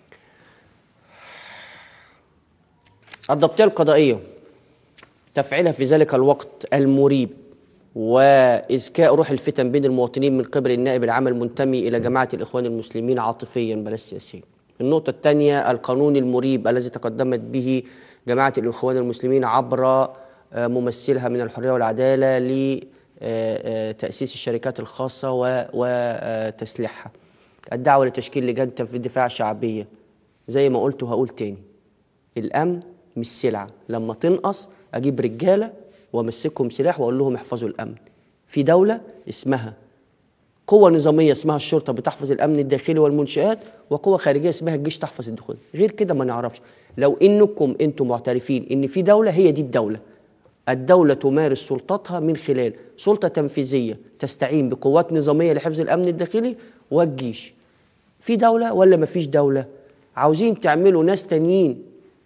الضبطيه القضائيه تفعيلها في ذلك الوقت المريب وإزكاء روح الفتن بين المواطنين من قبل النائب العام المنتمي إلى جماعة الإخوان المسلمين عاطفيا بلا سياسيا النقطة الثانية القانون المريب الذي تقدمت به جماعة الإخوان المسلمين عبر آه، ممثلها من الحرية والعدالة لتأسيس الشركات الخاصة و- وتسليحها الدعوة لتشكيل لجان تنفيذ دفاع شعبية زي ما قلت وهقول تاني الامن مش سلعه لما تنقص اجيب رجاله وامسكهم سلاح واقول لهم احفظوا الامن في دوله اسمها قوة نظامية اسمها الشرطة بتحفظ الأمن الداخلي والمنشآت وقوة خارجية اسمها الجيش تحفظ الدخول غير كده ما نعرفش لو إنكم أنتم معترفين إن في دولة هي دي الدولة الدولة تمارس سلطتها من خلال سلطة تنفيذية تستعين بقوات نظامية لحفظ الأمن الداخلي والجيش في دولة ولا ما فيش دولة عاوزين تعملوا ناس تانيين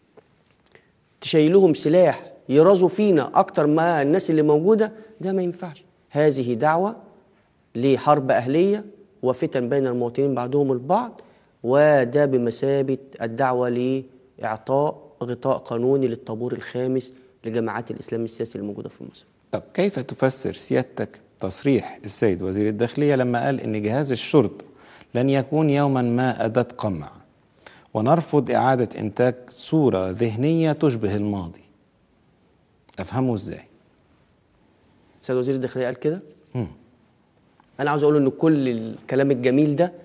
تشيلوهم سلاح يرازوا فينا اكتر ما الناس اللي موجوده ده ما ينفعش هذه دعوه لحرب اهليه وفتن بين المواطنين بعضهم البعض وده بمثابه الدعوه لاعطاء غطاء قانوني للطابور الخامس لجماعات الاسلام السياسي الموجوده في مصر طب كيف تفسر سيادتك تصريح السيد وزير الداخلية لما قال إن جهاز الشرطة لن يكون يوما ما أداة قمع ونرفض إعادة إنتاج صورة ذهنية تشبه الماضي أفهمه إزاي؟ السيد وزير الداخليه قال كده مم. انا عاوز اقول ان كل الكلام الجميل ده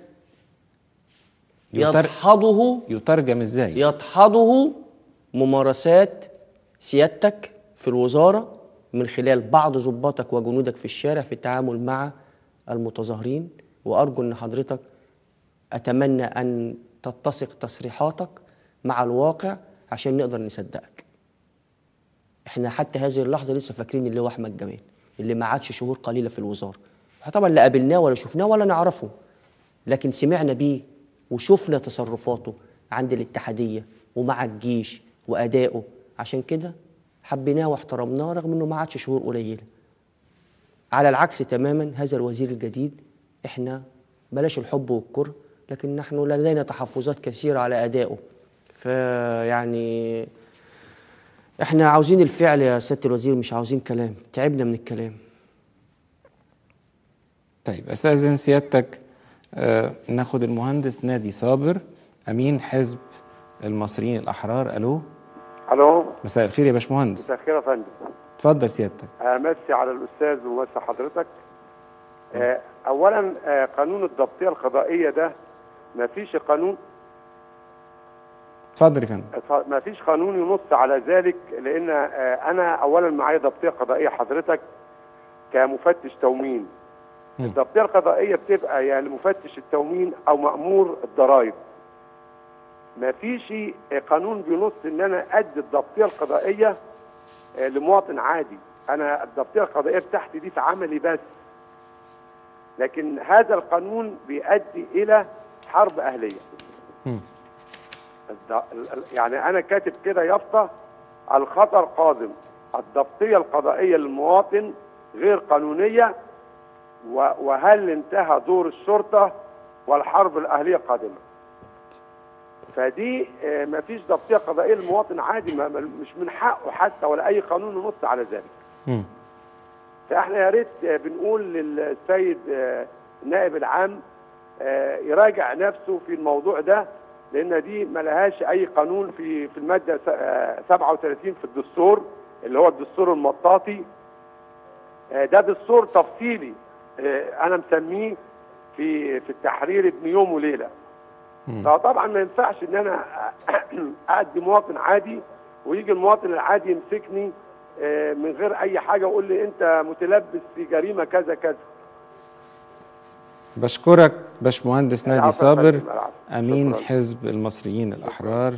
يتر- يدحضه يترجم إزاي؟ يدحضه ممارسات سيادتك في الوزارة من خلال بعض ضباطك وجنودك في الشارع في التعامل مع المتظاهرين وأرجو أن حضرتك أتمنى أن تتسق تصريحاتك مع الواقع عشان نقدر نصدقك احنا حتى هذه اللحظة لسه فاكرين اللي هو أحمد جمال اللي ما عادش شهور قليلة في الوزارة إحنا طبعا لا قابلناه ولا شفناه ولا نعرفه لكن سمعنا بيه وشفنا تصرفاته عند الاتحادية ومع الجيش وأدائه عشان كده حبيناه واحترمناه رغم انه ما عادش شهور قليله على العكس تماما هذا الوزير الجديد احنا بلاش الحب والكره لكن نحن لدينا تحفظات كثيره على ادائه فيعني احنا عاوزين الفعل يا سياده الوزير مش عاوزين كلام تعبنا من الكلام طيب استاذن سيادتك آه ناخد المهندس نادي صابر امين حزب المصريين الاحرار الو الو مساء الخير يا باشمهندس مساء الخير يا فندم اتفضل سيادتك امسي على الاستاذ ومسي حضرتك آه، اولا آه، قانون الضبطيه القضائيه ده ما فيش قانون اتفضل يا فندم ما فيش قانون ينص على ذلك لان آه، انا اولا معايا ضبطيه قضائيه حضرتك كمفتش تموين مم. الضبطيه القضائيه بتبقى يا لمفتش التموين او مامور الضرائب ما فيش قانون بينص ان انا ادي الضبطيه القضائيه آه، لمواطن عادي انا الضبطيه القضائيه بتاعتي دي في عملي بس لكن هذا القانون بيؤدي الى حرب اهليه مم. الد- ال- ال- يعني انا كاتب كده يافطه الخطر قادم الضبطيه القضائيه للمواطن غير قانونيه و- وهل انتهى دور الشرطه والحرب الاهليه قادمه فدي آه، ما فيش ضبطيه قضائيه للمواطن عادي ما ما- مش من حقه حتى ولا اي قانون ينص على ذلك مم. فاحنا يا ريت آه، بنقول للسيد آه، النائب العام آه، يراجع نفسه في الموضوع ده لان دي ملهاش اي قانون في في الماده س- آه، 37 في الدستور اللي هو الدستور المطاطي آه، ده دستور تفصيلي آه، انا مسميه في في التحرير ابن يوم وليله فطبعا ما ينفعش ان انا ادي مواطن عادي ويجي المواطن العادي يمسكني آه، من غير اي حاجه ويقول لي انت متلبس في جريمه كذا كذا بشكرك باشمهندس نادي العفو يا صابر فندم، العفو. امين شكراً. حزب المصريين الاحرار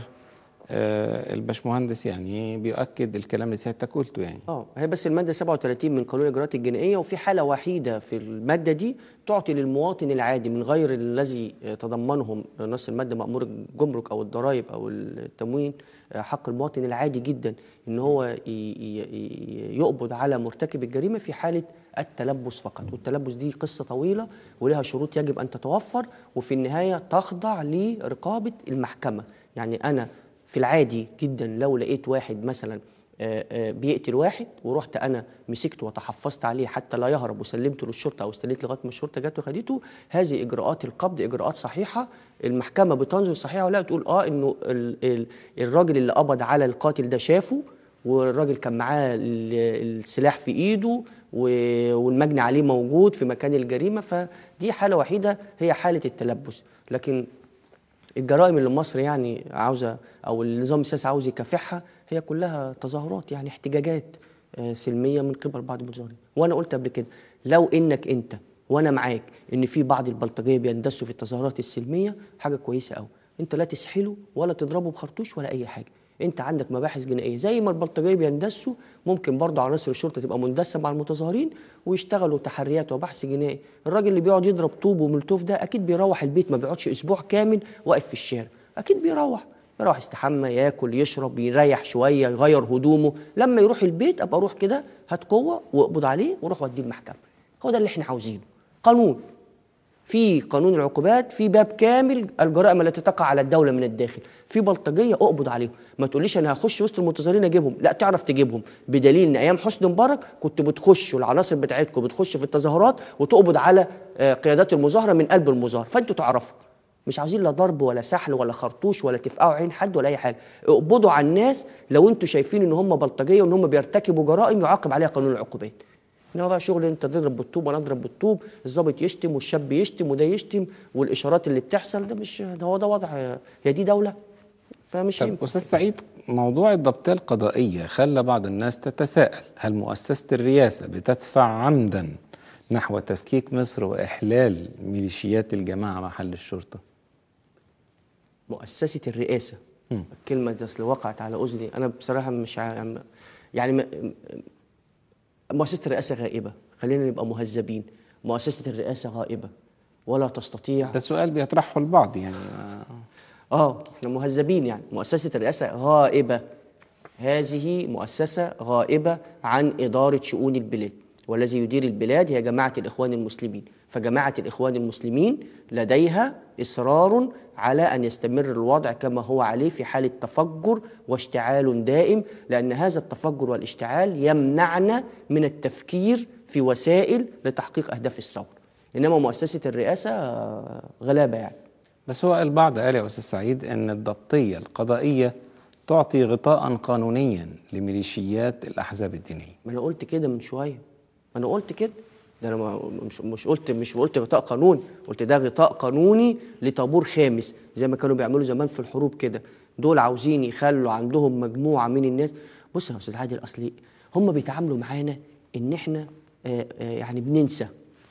آه الباشمهندس يعني بيؤكد الكلام اللي سيادتك قلته يعني اه هي بس الماده 37 من قانون الاجراءات الجنائيه وفي حاله وحيده في الماده دي تعطي للمواطن العادي من غير الذي تضمنهم نص الماده مامور الجمرك او الضرائب او التموين آه، حق المواطن العادي جدا ان هو ي- ي- ي- يقبض على مرتكب الجريمه في حاله التلبس فقط والتلبس دي قصه طويله ولها شروط يجب ان تتوفر وفي النهايه تخضع لرقابه المحكمه يعني انا في العادي جدا لو لقيت واحد مثلا آه، آه، بيقتل واحد ورحت انا مسكته وتحفظت عليه حتى لا يهرب وسلمته للشرطه او استنيت لغايه ما الشرطه جت وخدته هذه اجراءات القبض اجراءات صحيحه المحكمه بتنظر صحيحه ولا تقول اه انه ال ال الراجل اللي قبض على القاتل ده شافه والراجل كان معاه ال- السلاح في ايده و- والمجني عليه موجود في مكان الجريمه فدي حاله وحيده هي حاله التلبس لكن الجرائم اللي مصر يعني عاوزه او النظام السياسي عاوز يكافحها هي كلها تظاهرات يعني احتجاجات آه، سلميه من قبل بعض المتظاهرين وانا قلت قبل كده لو انك انت وانا معاك ان في بعض البلطجيه بيندسوا في التظاهرات السلميه حاجه كويسه قوي انت لا تسحله ولا تضربه بخرطوش ولا اي حاجه انت عندك مباحث جنائيه زي ما البلطجيه بيندسوا ممكن برضه عناصر الشرطه تبقى مندسه مع المتظاهرين ويشتغلوا تحريات وبحث جنائي الراجل اللي بيقعد يضرب طوب وملتوف ده اكيد بيروح البيت ما بيقعدش اسبوع كامل واقف في الشارع اكيد بيروح يروح يستحمى ياكل يشرب يريح شويه يغير هدومه لما يروح البيت ابقى اروح كده هات قوه واقبض عليه وروح وديه المحكمه هو ده اللي احنا عاوزينه قانون في قانون العقوبات في باب كامل الجرائم التي تقع على الدوله من الداخل في بلطجيه اقبض عليهم ما تقوليش انا هخش وسط المتظاهرين اجيبهم لا تعرف تجيبهم بدليل ان ايام حسني مبارك كنت بتخشوا العناصر بتاعتكم بتخش في التظاهرات وتقبض على آه، قيادات المظاهره من قلب المظاهر فانتوا تعرفوا مش عاوزين لا ضرب ولا سحل ولا خرطوش ولا تفقعوا عين حد ولا اي حاجه اقبضوا على الناس لو انتوا شايفين ان هم بلطجيه وان هم بيرتكبوا جرائم يعاقب عليها قانون العقوبات انما بقى شغل انت تضرب بالطوب وانا اضرب بالطوب الضابط يشتم والشاب يشتم وده يشتم والاشارات اللي بتحصل ده مش ده هو ده وضع هي دي دوله فمش طب ينفع استاذ سعيد موضوع الضبطيه القضائيه خلى بعض الناس تتساءل هل مؤسسه الرئاسه بتدفع عمدا نحو تفكيك مصر واحلال ميليشيات الجماعه محل الشرطه مؤسسه الرئاسه الكلمه دي اصل وقعت على اذني انا بصراحه مش ع- يعني م- مؤسسه الرئاسه غائبه خلينا نبقى مهذبين مؤسسه الرئاسه غائبه ولا تستطيع ده سؤال بيطرحه البعض يعني آه، اه احنا مهذبين يعني مؤسسة الرئاسة غائبة هذه مؤسسة غائبة عن إدارة شؤون البلاد والذي يدير البلاد هي جماعة الإخوان المسلمين فجماعة الإخوان المسلمين لديها إصرار على أن يستمر الوضع كما هو عليه في حالة تفجر واشتعال دائم لأن هذا التفجر والاشتعال يمنعنا من التفكير في وسائل لتحقيق أهداف الثورة إنما مؤسسة الرئاسة آه، غلابة يعني بس هو البعض قال يا استاذ سعيد ان الضبطيه القضائيه تعطي غطاء قانونيا لميليشيات الاحزاب الدينيه ما انا قلت كده من شويه ما انا قلت كده ده انا ما- مش مش قلت مش قلت غطاء قانوني قلت ده غطاء قانوني لطابور خامس زي ما كانوا بيعملوا زمان في الحروب كده دول عاوزين يخلوا عندهم مجموعه من الناس بص يا استاذ عادل اصل هم بيتعاملوا معانا ان احنا آه، آه، يعني بننسى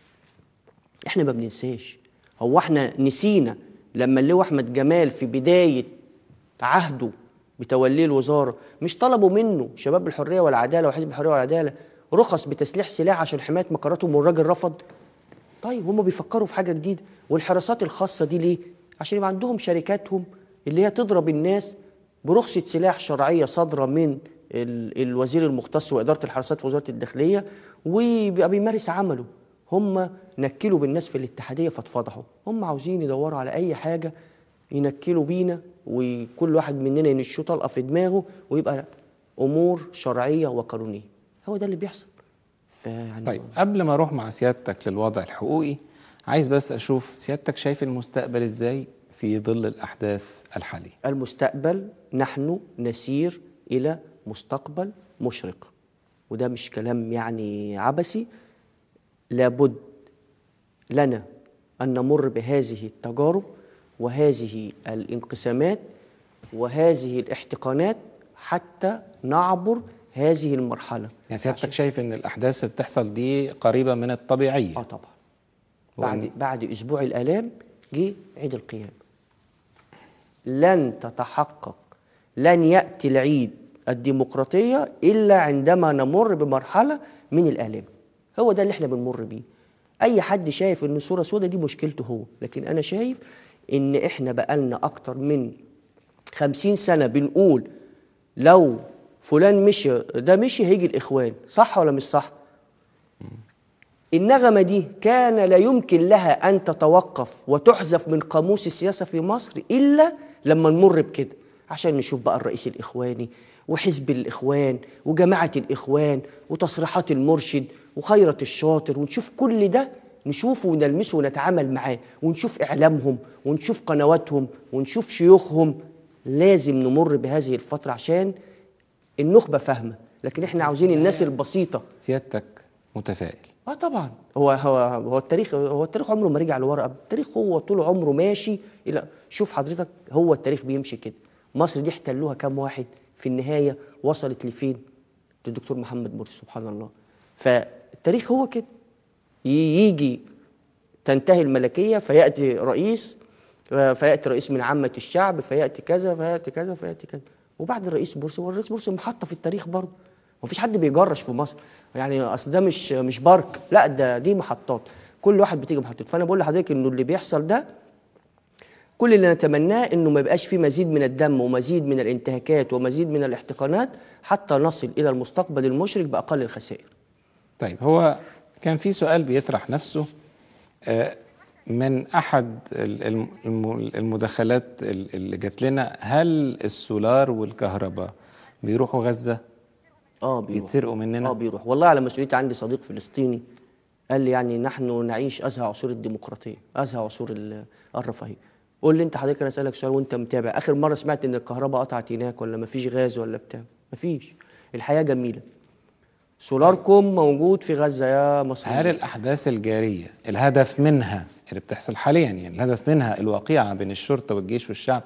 احنا ما بننساش هو احنا نسينا لما اللواء احمد جمال في بدايه عهده بتوليه الوزاره مش طلبوا منه شباب الحريه والعداله وحزب الحريه والعداله رخص بتسليح سلاح عشان حمايه مقراتهم والراجل رفض طيب هم بيفكروا في حاجه جديده والحراسات الخاصه دي ليه عشان يبقى عندهم شركاتهم اللي هي تضرب الناس برخصه سلاح شرعيه صادره من ال- الوزير المختص واداره الحراسات في وزاره الداخليه ويبقى بيمارس عمله هم نكلوا بالناس في الاتحاديه فاتفضحوا هم عاوزين يدوروا على اي حاجه ينكلوا بينا وكل واحد مننا ينشوه طلقه في دماغه ويبقى امور شرعيه وقانونيه هو ده اللي بيحصل فيعني طيب قبل ما اروح مع سيادتك للوضع الحقوقي عايز بس اشوف سيادتك شايف المستقبل ازاي في ظل الأحداث الحالية المستقبل نحن نسير إلى مستقبل مشرق وده مش كلام يعني عبثي لابد لنا أن نمر بهذه التجارب وهذه الانقسامات وهذه الاحتقانات حتى نعبر هذه المرحلة يعني سيادتك شايف ان الأحداث اللي بتحصل دي قريبة من الطبيعية اه طبعا وأن- بعد بعد اسبوع الالام جه عيد القيامه لن تتحقق لن ياتي العيد الديمقراطيه الا عندما نمر بمرحله من الالام هو ده اللي احنا بنمر بيه اي حد شايف ان الصوره سوداء دي مشكلته هو لكن انا شايف ان احنا بقالنا اكتر من خمسين سنه بنقول لو فلان مشي ده مشي هيجي الاخوان صح ولا مش صح النغمة دي كان لا يمكن لها أن تتوقف وتحذف من قاموس السياسة في مصر إلا لما نمر بكده عشان نشوف بقى الرئيس الإخواني وحزب الإخوان وجماعة الإخوان وتصريحات المرشد وخيرة الشاطر ونشوف كل ده نشوفه ونلمسه ونتعامل معاه ونشوف إعلامهم ونشوف قنواتهم ونشوف شيوخهم لازم نمر بهذه الفترة عشان النخبة فاهمة لكن احنا عاوزين الناس البسيطة سيادتك متفائل اه طبعا هو هو هو التاريخ هو التاريخ عمره ما رجع لورا التاريخ هو طول عمره ماشي الى شوف حضرتك هو التاريخ بيمشي كده مصر دي احتلوها كام واحد في النهايه وصلت لفين للدكتور محمد مرسي سبحان الله فالتاريخ هو كده ي- يجي تنتهي الملكيه فياتي رئيس فياتي رئيس من عامه الشعب فياتي كذا فياتي كذا فياتي كذا وبعد الرئيس مرسي والرئيس مرسي محطه في التاريخ برضه مفيش حد بيجرش في مصر يعني اصل ده مش مش بارك لا ده دي محطات كل واحد بتيجي محطته فانا بقول لحضرتك انه اللي بيحصل ده كل اللي نتمناه انه ما يبقاش فيه مزيد من الدم ومزيد من الانتهاكات ومزيد من الاحتقانات حتى نصل الى المستقبل المشرق باقل الخسائر طيب هو كان في سؤال بيطرح نفسه آه، من احد ال- الم- الم- المداخلات ال- اللي جات لنا هل السولار والكهرباء بيروحوا غزه اه بيروح بيتسرقوا مننا اه بيروح والله على مسؤوليتي عندي صديق فلسطيني قال لي يعني نحن نعيش ازهى عصور الديمقراطيه ازهى عصور ال- الرفاهيه قول لي انت حضرتك انا اسالك سؤال وانت متابع اخر مره سمعت ان الكهرباء قطعت هناك ولا مفيش غاز ولا بتاع مفيش الحياه جميله سولاركم موجود في غزه يا مصريين هل الاحداث الجاريه الهدف منها اللي بتحصل حاليا يعني الهدف منها الواقعه بين الشرطه والجيش والشعب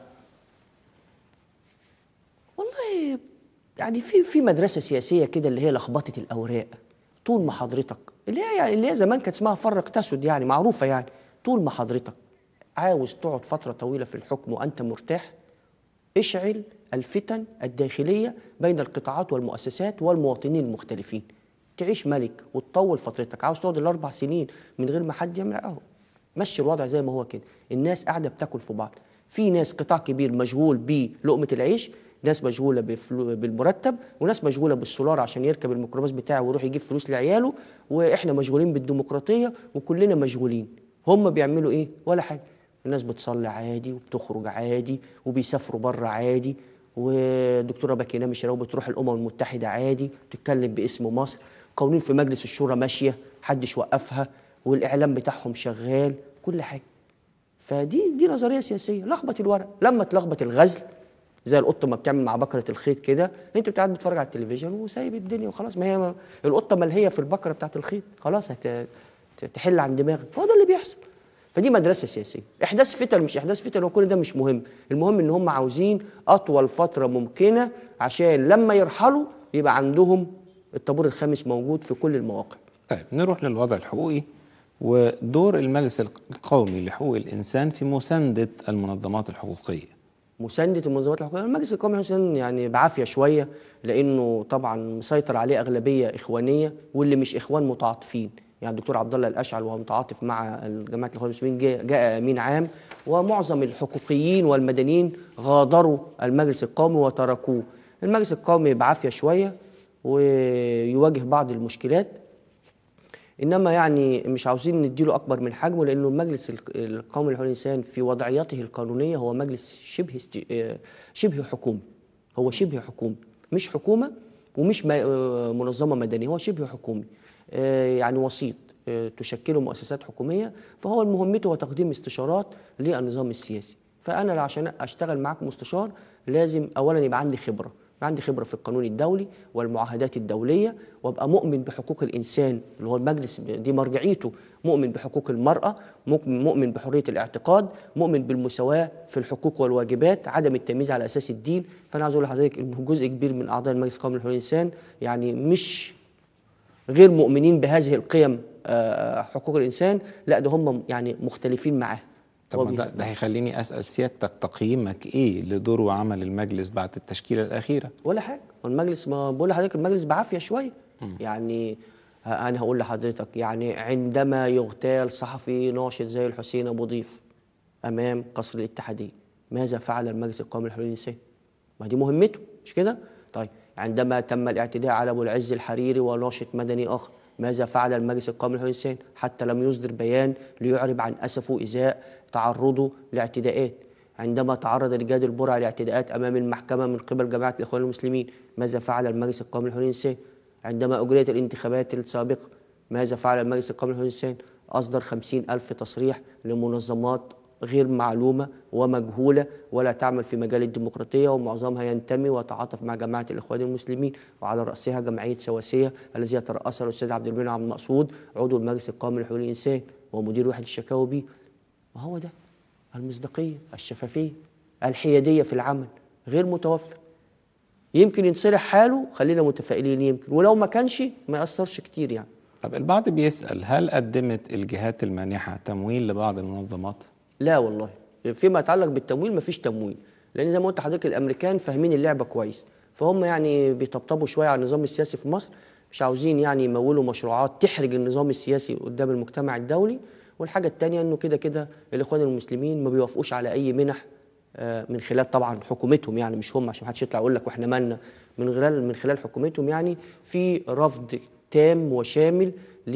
والله يعني في في مدرسه سياسيه كده اللي هي لخبطه الاوراق طول ما حضرتك اللي هي يعني اللي هي زمان كانت اسمها فرق تسد يعني معروفه يعني طول ما حضرتك عاوز تقعد فتره طويله في الحكم وانت مرتاح اشعل الفتن الداخليه بين القطاعات والمؤسسات والمواطنين المختلفين تعيش ملك وتطول فترتك عاوز تقعد الاربع سنين من غير ما حد يعمل اهو مشي الوضع زي ما هو كده الناس قاعده بتاكل في بعض في ناس قطاع كبير مشغول بلقمه العيش ناس مشغوله بفلو بالمرتب وناس مشغوله بالسولار عشان يركب الميكروباص بتاعه ويروح يجيب فلوس لعياله واحنا مشغولين بالديمقراطيه وكلنا مشغولين هم بيعملوا ايه ولا حاجه الناس بتصلي عادي وبتخرج عادي وبيسافروا بره عادي ودكتوره باكينام الشراوي بتروح الامم المتحده عادي بتتكلم باسم مصر قوانين في مجلس الشورى ماشيه محدش وقفها والاعلام بتاعهم شغال كل حاجه فدي دي نظريه سياسيه لخبط الورق لما تلخبط الغزل زي القطه ما بتعمل مع بكره الخيط كده انت بتقعد بتتفرج على التلفزيون وسايب الدنيا وخلاص ما هي ما القطه ملهيه في البكره بتاعت الخيط خلاص هت تحل عن دماغك هو ده اللي بيحصل فدي مدرسه سياسيه احداث فتن مش احداث فتن وكل ده مش مهم المهم ان هم عاوزين اطول فتره ممكنه عشان لما يرحلوا يبقى عندهم الطابور الخامس موجود في كل المواقع طيب نروح للوضع الحقوقي ودور المجلس القومي لحقوق الانسان في مسانده المنظمات الحقوقيه مسانده المنظمات الحقوقيه المجلس القومي حسين يعني بعافيه شويه لانه طبعا مسيطر عليه اغلبيه اخوانيه واللي مش اخوان متعاطفين يعني الدكتور عبد الله الاشعل وهو متعاطف مع جماعه الاخوان المسلمين جاء, جاء امين عام ومعظم الحقوقيين والمدنيين غادروا المجلس القومي وتركوه المجلس القومي بعافيه شويه ويواجه بعض المشكلات انما يعني مش عاوزين نديله اكبر من حجمه لانه المجلس القومي لحقوق الانسان في وضعيته القانونيه هو مجلس شبه است... شبه حكومي هو شبه حكومي مش حكومه ومش منظمه مدنيه هو شبه حكومي يعني وسيط تشكله مؤسسات حكوميه فهو مهمته هو تقديم استشارات للنظام السياسي فانا عشان اشتغل معاك مستشار لازم اولا يبقى عندي خبره يبقى عندي خبره في القانون الدولي والمعاهدات الدوليه وابقى مؤمن بحقوق الانسان اللي هو المجلس دي مرجعيته مؤمن بحقوق المراه مؤمن مؤمن بحريه الاعتقاد مؤمن بالمساواه في الحقوق والواجبات عدم التمييز على اساس الدين فانا عايز اقول لحضرتك ان جزء كبير من اعضاء المجلس القومي لحقوق الانسان يعني مش غير مؤمنين بهذه القيم آه، حقوق الانسان لا ده هم يعني مختلفين معاه طب ما ده, ده هيخليني اسال سيادتك تقييمك ايه لدور وعمل المجلس بعد التشكيله الاخيره ولا حاجه والمجلس ما بقول لحضرتك المجلس بعافيه شويه يعني ه- انا هقول لحضرتك يعني عندما يغتال صحفي ناشط زي الحسين ابو ضيف امام قصر الاتحاديه ماذا فعل المجلس القومي لحقوق الانسان ما دي مهمته مش كده طيب عندما تم الاعتداء على ابو العز الحريري وناشط مدني اخر ماذا فعل المجلس القومي لحقوق الانسان حتى لم يصدر بيان ليعرب عن اسفه ازاء تعرضه لاعتداءات عندما تعرض رجال البرع لاعتداءات امام المحكمه من قبل جماعه الاخوان المسلمين ماذا فعل المجلس القومي لحقوق الانسان عندما اجريت الانتخابات السابقه ماذا فعل المجلس القومي لحقوق الانسان اصدر خمسين الف تصريح لمنظمات غير معلومه ومجهوله ولا تعمل في مجال الديمقراطيه ومعظمها ينتمي ويتعاطف مع جماعه الاخوان المسلمين وعلى راسها جمعيه سواسيه الذي يترأسها الاستاذ عبد المنعم عبد المقصود عضو المجلس القومي لحقوق الانسان ومدير وحده الشكاوى بيه ما هو ده المصداقيه الشفافيه الحياديه في العمل غير متوفر يمكن ينصلح حاله خلينا متفائلين يمكن ولو ما كانش ما يأثرش كتير يعني طب البعض بيسال هل قدمت الجهات المانحه تمويل لبعض المنظمات لا والله فيما يتعلق بالتمويل مفيش تمويل لان زي ما قلت لحضرتك الامريكان فاهمين اللعبه كويس فهم يعني بيطبطبوا شويه على النظام السياسي في مصر مش عاوزين يعني يمولوا مشروعات تحرج النظام السياسي قدام المجتمع الدولي والحاجه الثانيه انه كده كده الاخوان المسلمين ما بيوافقوش على اي منح آه، من خلال طبعا حكومتهم يعني مش هم عشان محدش يطلع يقول لك واحنا مالنا من خلال من خلال حكومتهم يعني في رفض تام وشامل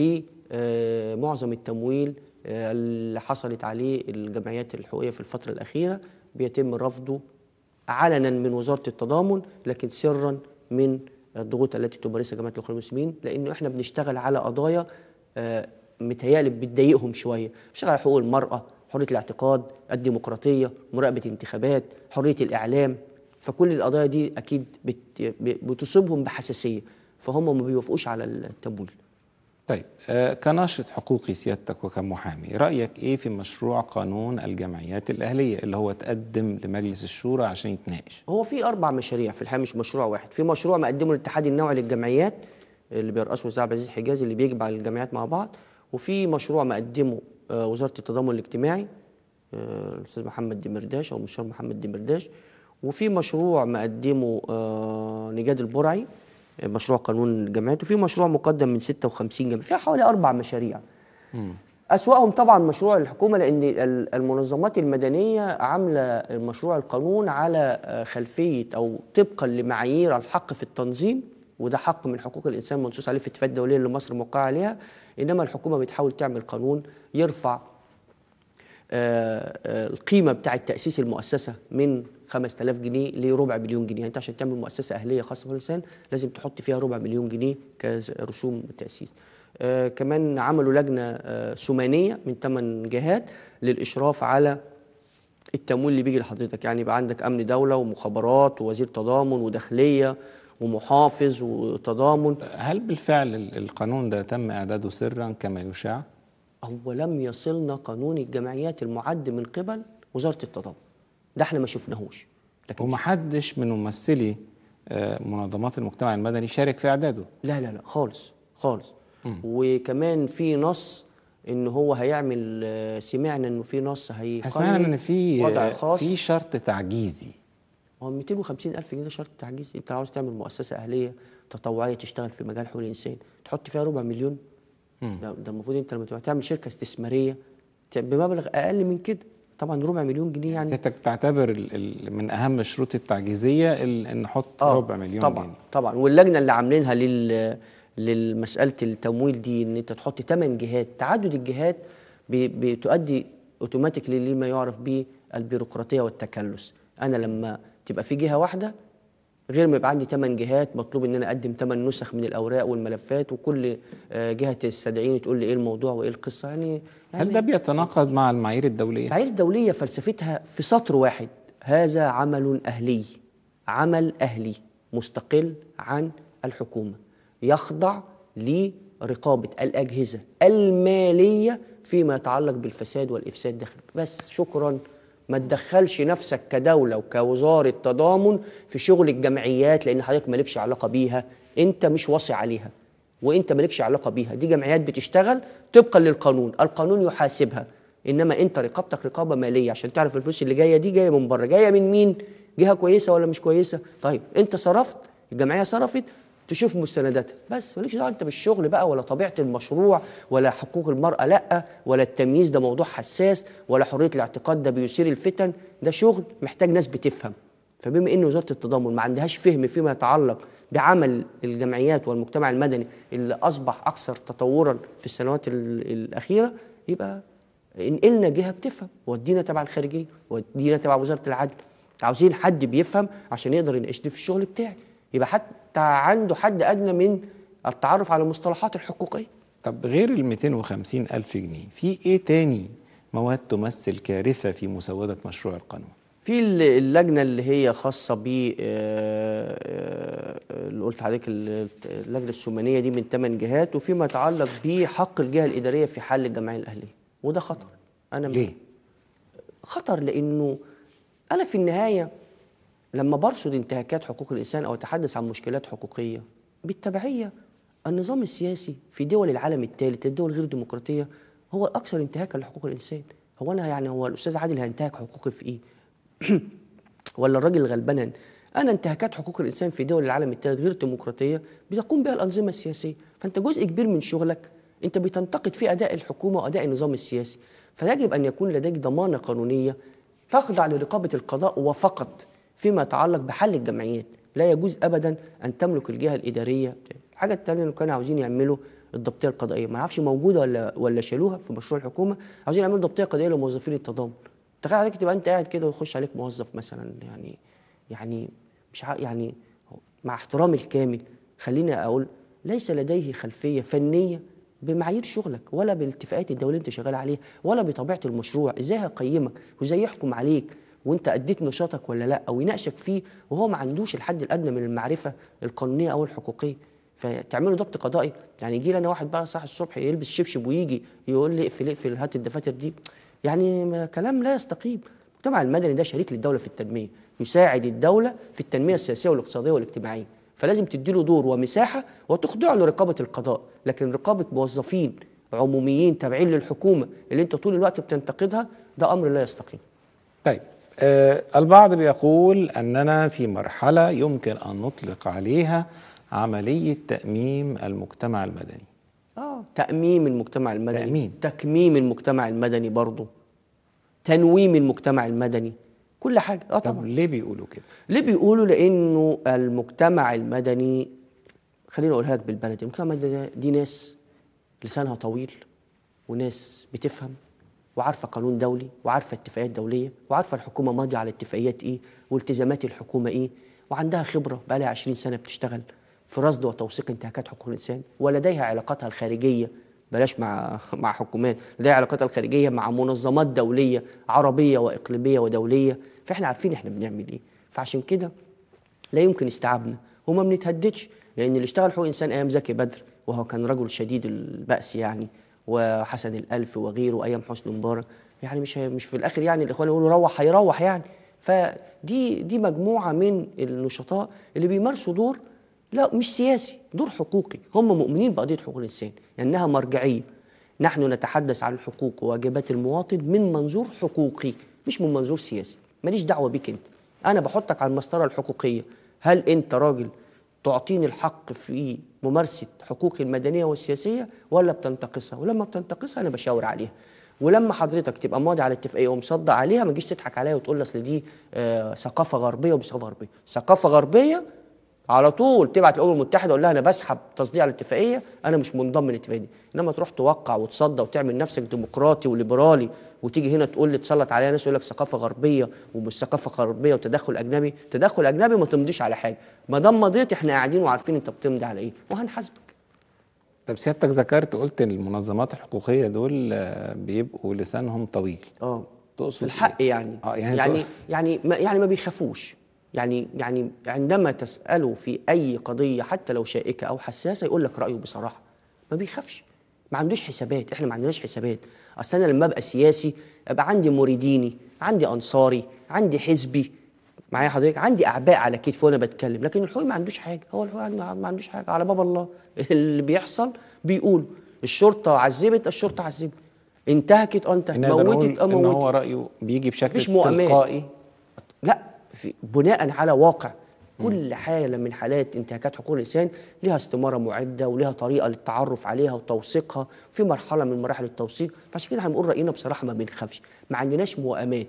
لمعظم التمويل آه، اللي حصلت عليه الجمعيات الحقوقيه في الفتره الاخيره بيتم رفضه علنا من وزاره التضامن لكن سرا من الضغوط التي تمارسها جماعه الاخوان المسلمين لانه احنا بنشتغل على قضايا آه، متهيألي بتضايقهم شويه بنشتغل على حقوق المراه حريه الاعتقاد الديمقراطيه مراقبه الانتخابات حريه الاعلام فكل القضايا دي اكيد بت- بتصيبهم بحساسيه فهم ما بيوافقوش على التمويل طيب آه كناشط حقوقي سيادتك وكمحامي رأيك ايه في مشروع قانون الجمعيات الأهلية اللي هو تقدم لمجلس الشورى عشان يتناقش هو في اربع مشاريع في الحقيقه مش مشروع واحد في مشروع مقدمه الاتحاد النوعي للجمعيات اللي بيرأسه الاستاذ عبد العزيز حجازي اللي بيجمع الجمعيات مع بعض وفي مشروع مقدمه آه، وزاره التضامن الاجتماعي آه، الاستاذ محمد دمرداش او مستشار محمد دمرداش وفي مشروع مقدمه آه، نجاد البرعي آه، مشروع قانون الجمعيات وفي مشروع مقدم من 56 جمعيه فيها حوالي اربع مشاريع أسوأهم طبعا مشروع الحكومة لأن ال- المنظمات المدنية عاملة مشروع القانون على آه، خلفية أو طبقا لمعايير الحق في التنظيم وده حق من حقوق الإنسان منصوص عليه في الاتفاقات الدولية اللي مصر موقعة عليها إنما الحكومة بتحاول تعمل قانون يرفع آه، آه، القيمة بتاعة تأسيس المؤسسة من 5000 جنيه لربع مليون جنيه يعني أنت عشان تعمل مؤسسة أهلية خاصة بالإنسان لازم تحط فيها ربع مليون جنيه كرسوم تأسيس آه، كمان عملوا لجنة آه، ثمانية من ثمان جهات للإشراف على التمويل اللي بيجي لحضرتك يعني يبقى عندك أمن دولة ومخابرات ووزير تضامن وداخلية ومحافظ وتضامن هل بالفعل ال- القانون ده تم إعداده سرا كما يشاع؟ هو لم يصلنا قانون الجمعيات المعد من قبل وزارة التضامن ده احنا ما شفناهوش لكن ومحدش من ممثلي آه، منظمات المجتمع المدني شارك في إعداده لا لا لا خالص خالص وكمان في نص ان هو هيعمل آه، سمعنا انه في نص هيقنن سمعنا ان في وضع آه، خاص في شرط تعجيزي هو 250 الف جنيه ده شرط تعجيزي انت عاوز تعمل مؤسسه اهليه تطوعيه تشتغل في مجال حقوق الانسان تحط فيها ربع مليون لا ده المفروض انت لما تبقى تعمل شركه استثماريه ت- بمبلغ اقل من كده طبعا ربع مليون جنيه يعني سيادتك بتعتبر ال- ال- من أهم الشروط التعجيزية ال- ان نحط ربع مليون طبعا جنيه طبعا واللجنه اللي عاملينها لل للمساله التمويل دي ان انت تحط ثمان جهات تعدد الجهات ب- بتؤدي اوتوماتيكلي لما يعرف به البيروقراطيه والتكلس انا لما تبقى في جهه واحده غير ما يبقى عندي 8 جهات مطلوب ان انا اقدم 8 نسخ من الاوراق والملفات وكل آه، جهه تستدعيني تقول لي ايه الموضوع وايه القصه يعني هل ده بيتناقض مع المعايير الدوليه؟ المعايير الدولية فلسفتها في سطر واحد هذا عمل أهلي عمل أهلي مستقل عن الحكومة يخضع لرقابة الأجهزة المالية فيما يتعلق بالفساد والإفساد داخل بس شكرا ما تدخلش نفسك كدولة وكوزارة تضامن في شغل الجمعيات لأن حضرتك مالكش علاقة بيها أنت مش واصي عليها وانت مالكش علاقه بيها دي جمعيات بتشتغل طبقا للقانون القانون يحاسبها انما انت رقابتك رقابه ماليه عشان تعرف الفلوس اللي جايه دي جايه من بره جايه من مين جهه كويسه ولا مش كويسه طيب انت صرفت الجمعيه صرفت تشوف مستنداتها بس مالكش دعوه انت بالشغل بقى ولا طبيعه المشروع ولا حقوق المراه لا ولا التمييز ده موضوع حساس ولا حريه الاعتقاد ده بيثير الفتن ده شغل محتاج ناس بتفهم فبما ان وزاره التضامن ما عندهاش فهم فيما يتعلق بعمل الجمعيات والمجتمع المدني اللي اصبح اكثر تطورا في السنوات ال- الاخيره يبقى انقلنا جهه بتفهم ودينا تبع الخارجيه ودينا تبع وزاره العدل عاوزين حد بيفهم عشان يقدر يناقشني في الشغل بتاعي يبقى حتى عنده حد ادنى من التعرف على المصطلحات الحقوقيه طب غير ال 250 ألف جنيه في إيه تاني مواد تمثل كارثة في مسودة مشروع القانون؟ في ال- اللجنه اللي هي خاصه ب آه، آه، اللي قلت لحضرتك ال- اللجنه الثمانيه دي من ثمان جهات وفيما يتعلق بحق الجهه الاداريه في حل الجمعيه الاهليه وده خطر انا ليه؟ خطر لانه انا في النهايه لما برصد انتهاكات حقوق الانسان او اتحدث عن مشكلات حقوقيه بالتبعيه النظام السياسي في دول العالم الثالث الدول غير الديمقراطيه هو الاكثر انتهاكا لحقوق الانسان هو انا يعني هو الاستاذ عادل هينتهك حقوقي في ايه ولا الراجل الغلبان انا انتهاكات حقوق الانسان في دول العالم الثالث غير الديمقراطيه بتقوم بها الانظمه السياسيه فانت جزء كبير من شغلك انت بتنتقد فيه اداء الحكومه واداء النظام السياسي فيجب ان يكون لديك ضمانه قانونيه تخضع لرقابه القضاء وفقط فيما يتعلق بحل الجمعيات لا يجوز ابدا ان تملك الجهه الاداريه الحاجه الثانيه اللي كانوا عاوزين يعملوا الضبطيه القضائيه ما اعرفش موجوده ولا ولا شالوها في مشروع الحكومه عاوزين يعملوا ضبطيه قضائيه لموظفين التضامن تخيل عليك تبقى انت قاعد كده ويخش عليك موظف مثلا يعني يعني مش ع... يعني مع احترامي الكامل خليني اقول ليس لديه خلفيه فنيه بمعايير شغلك ولا بالاتفاقات الدوليه اللي انت شغال عليها ولا بطبيعه المشروع ازاي هيقيمك وازاي يحكم عليك وانت اديت نشاطك ولا لا او يناقشك فيه وهو ما عندوش الحد الادنى من المعرفه القانونيه او الحقوقيه فتعملوا ضبط قضائي يعني يجي لي انا واحد بقى صاحي الصبح يلبس شبشب ويجي يقول لي اقفل اقفل هات الدفاتر دي يعني ما- كلام لا يستقيم المجتمع المدني ده شريك للدوله في التنميه يساعد الدوله في التنميه السياسيه والاقتصاديه والاجتماعيه فلازم تديله دور ومساحه وتخضعه لرقابه القضاء لكن رقابه موظفين عموميين تابعين للحكومه اللي انت طول الوقت بتنتقدها ده امر لا يستقيم طيب آه البعض بيقول أننا في مرحلة يمكن أن نطلق عليها عملية تأميم المجتمع المدني اه تأميم المجتمع المدني تأميم. تكميم المجتمع المدني برضه تنويم المجتمع المدني كل حاجه اه طب طبعا ليه بيقولوا كده؟ ليه بيقولوا لانه المجتمع المدني خليني اقولها لك بالبلدي المجتمع المدني ده- دي ناس لسانها طويل وناس بتفهم وعارفه قانون دولي وعارفه اتفاقيات دوليه وعارفه الحكومه ماضيه على اتفاقيات ايه والتزامات الحكومه ايه وعندها خبره بقى لها 20 سنه بتشتغل في رصد وتوثيق انتهاكات حقوق الانسان ولديها علاقاتها الخارجيه بلاش مع مع حكومات لديها علاقاتها الخارجيه مع منظمات دوليه عربيه واقليميه ودوليه فاحنا عارفين احنا بنعمل ايه فعشان كده لا يمكن استيعابنا وما بنتهددش لان اللي اشتغل حقوق انسان ايام زكي بدر وهو كان رجل شديد البأس يعني وحسن الألف وغيره ايام حسني مبارك يعني مش هي- مش في الاخر يعني الاخوان يقولوا روح هيروح يعني فدي دي مجموعه من النشطاء اللي بيمارسوا دور لا مش سياسي دور حقوقي هم مؤمنين بقضيه حقوق الانسان لانها مرجعيه نحن نتحدث عن الحقوق وواجبات المواطن من منظور حقوقي مش من منظور سياسي ماليش دعوه بيك انت انا بحطك على المسطره الحقوقيه هل انت راجل تعطيني الحق في ممارسه حقوقي المدنيه والسياسيه ولا بتنتقصها ولما بتنتقصها انا بشاور عليها ولما حضرتك تبقى ماضي على اتفاقيه ومصدق عليها ما تجيش تضحك عليا وتقول لي اصل دي آه ثقافه غربيه ومش ثقافه غربيه ثقافه غربيه على طول تبعت الامم المتحده اقول لها انا بسحب تصديق على الاتفاقيه انا مش منضم للاتفاقيه دي انما تروح توقع وتصدى وتعمل نفسك ديمقراطي وليبرالي وتيجي هنا تقول لي تسلط عليها ناس يقول لك ثقافه غربيه ومش ثقافه غربيه وتدخل اجنبي تدخل اجنبي ما تمضيش على حاجه ما دام مضيت احنا قاعدين وعارفين انت بتمضي على ايه وهنحاسبك طب سيادتك ذكرت قلت إن المنظمات الحقوقيه دول آه، بيبقوا لسانهم طويل اه تقصد في الحق إيه؟ يعني آه، يعني يعني تق- يعني ما يعني ما بيخافوش يعني يعني عندما تساله في اي قضيه حتى لو شائكه او حساسه يقول لك رايه بصراحه ما بيخافش ما عندوش حسابات احنا ما عندناش حسابات اصل انا لما ابقى سياسي ابقى عندي مريديني عندي انصاري عندي حزبي معايا حضرتك عندي اعباء على كتفي وانا بتكلم لكن الحقوقي ما عندوش حاجه هو الحقوقي عنده- ما عندوش حاجه على باب الله اللي بيحصل بيقول الشرطه عذبت الشرطه عذبت انتهكت اه انتهكت نقدر موتت نقول اه إن موتت هو رأيه بيجي بشكل مفيش مؤامات. تلقائي لا في بناء على واقع كل حاله من حالات انتهاكات حقوق الانسان لها استماره معده ولها طريقه للتعرف عليها وتوثيقها في مرحله من مراحل التوثيق فعشان كده هنقول راينا بصراحه ما بنخافش ما عندناش موائمات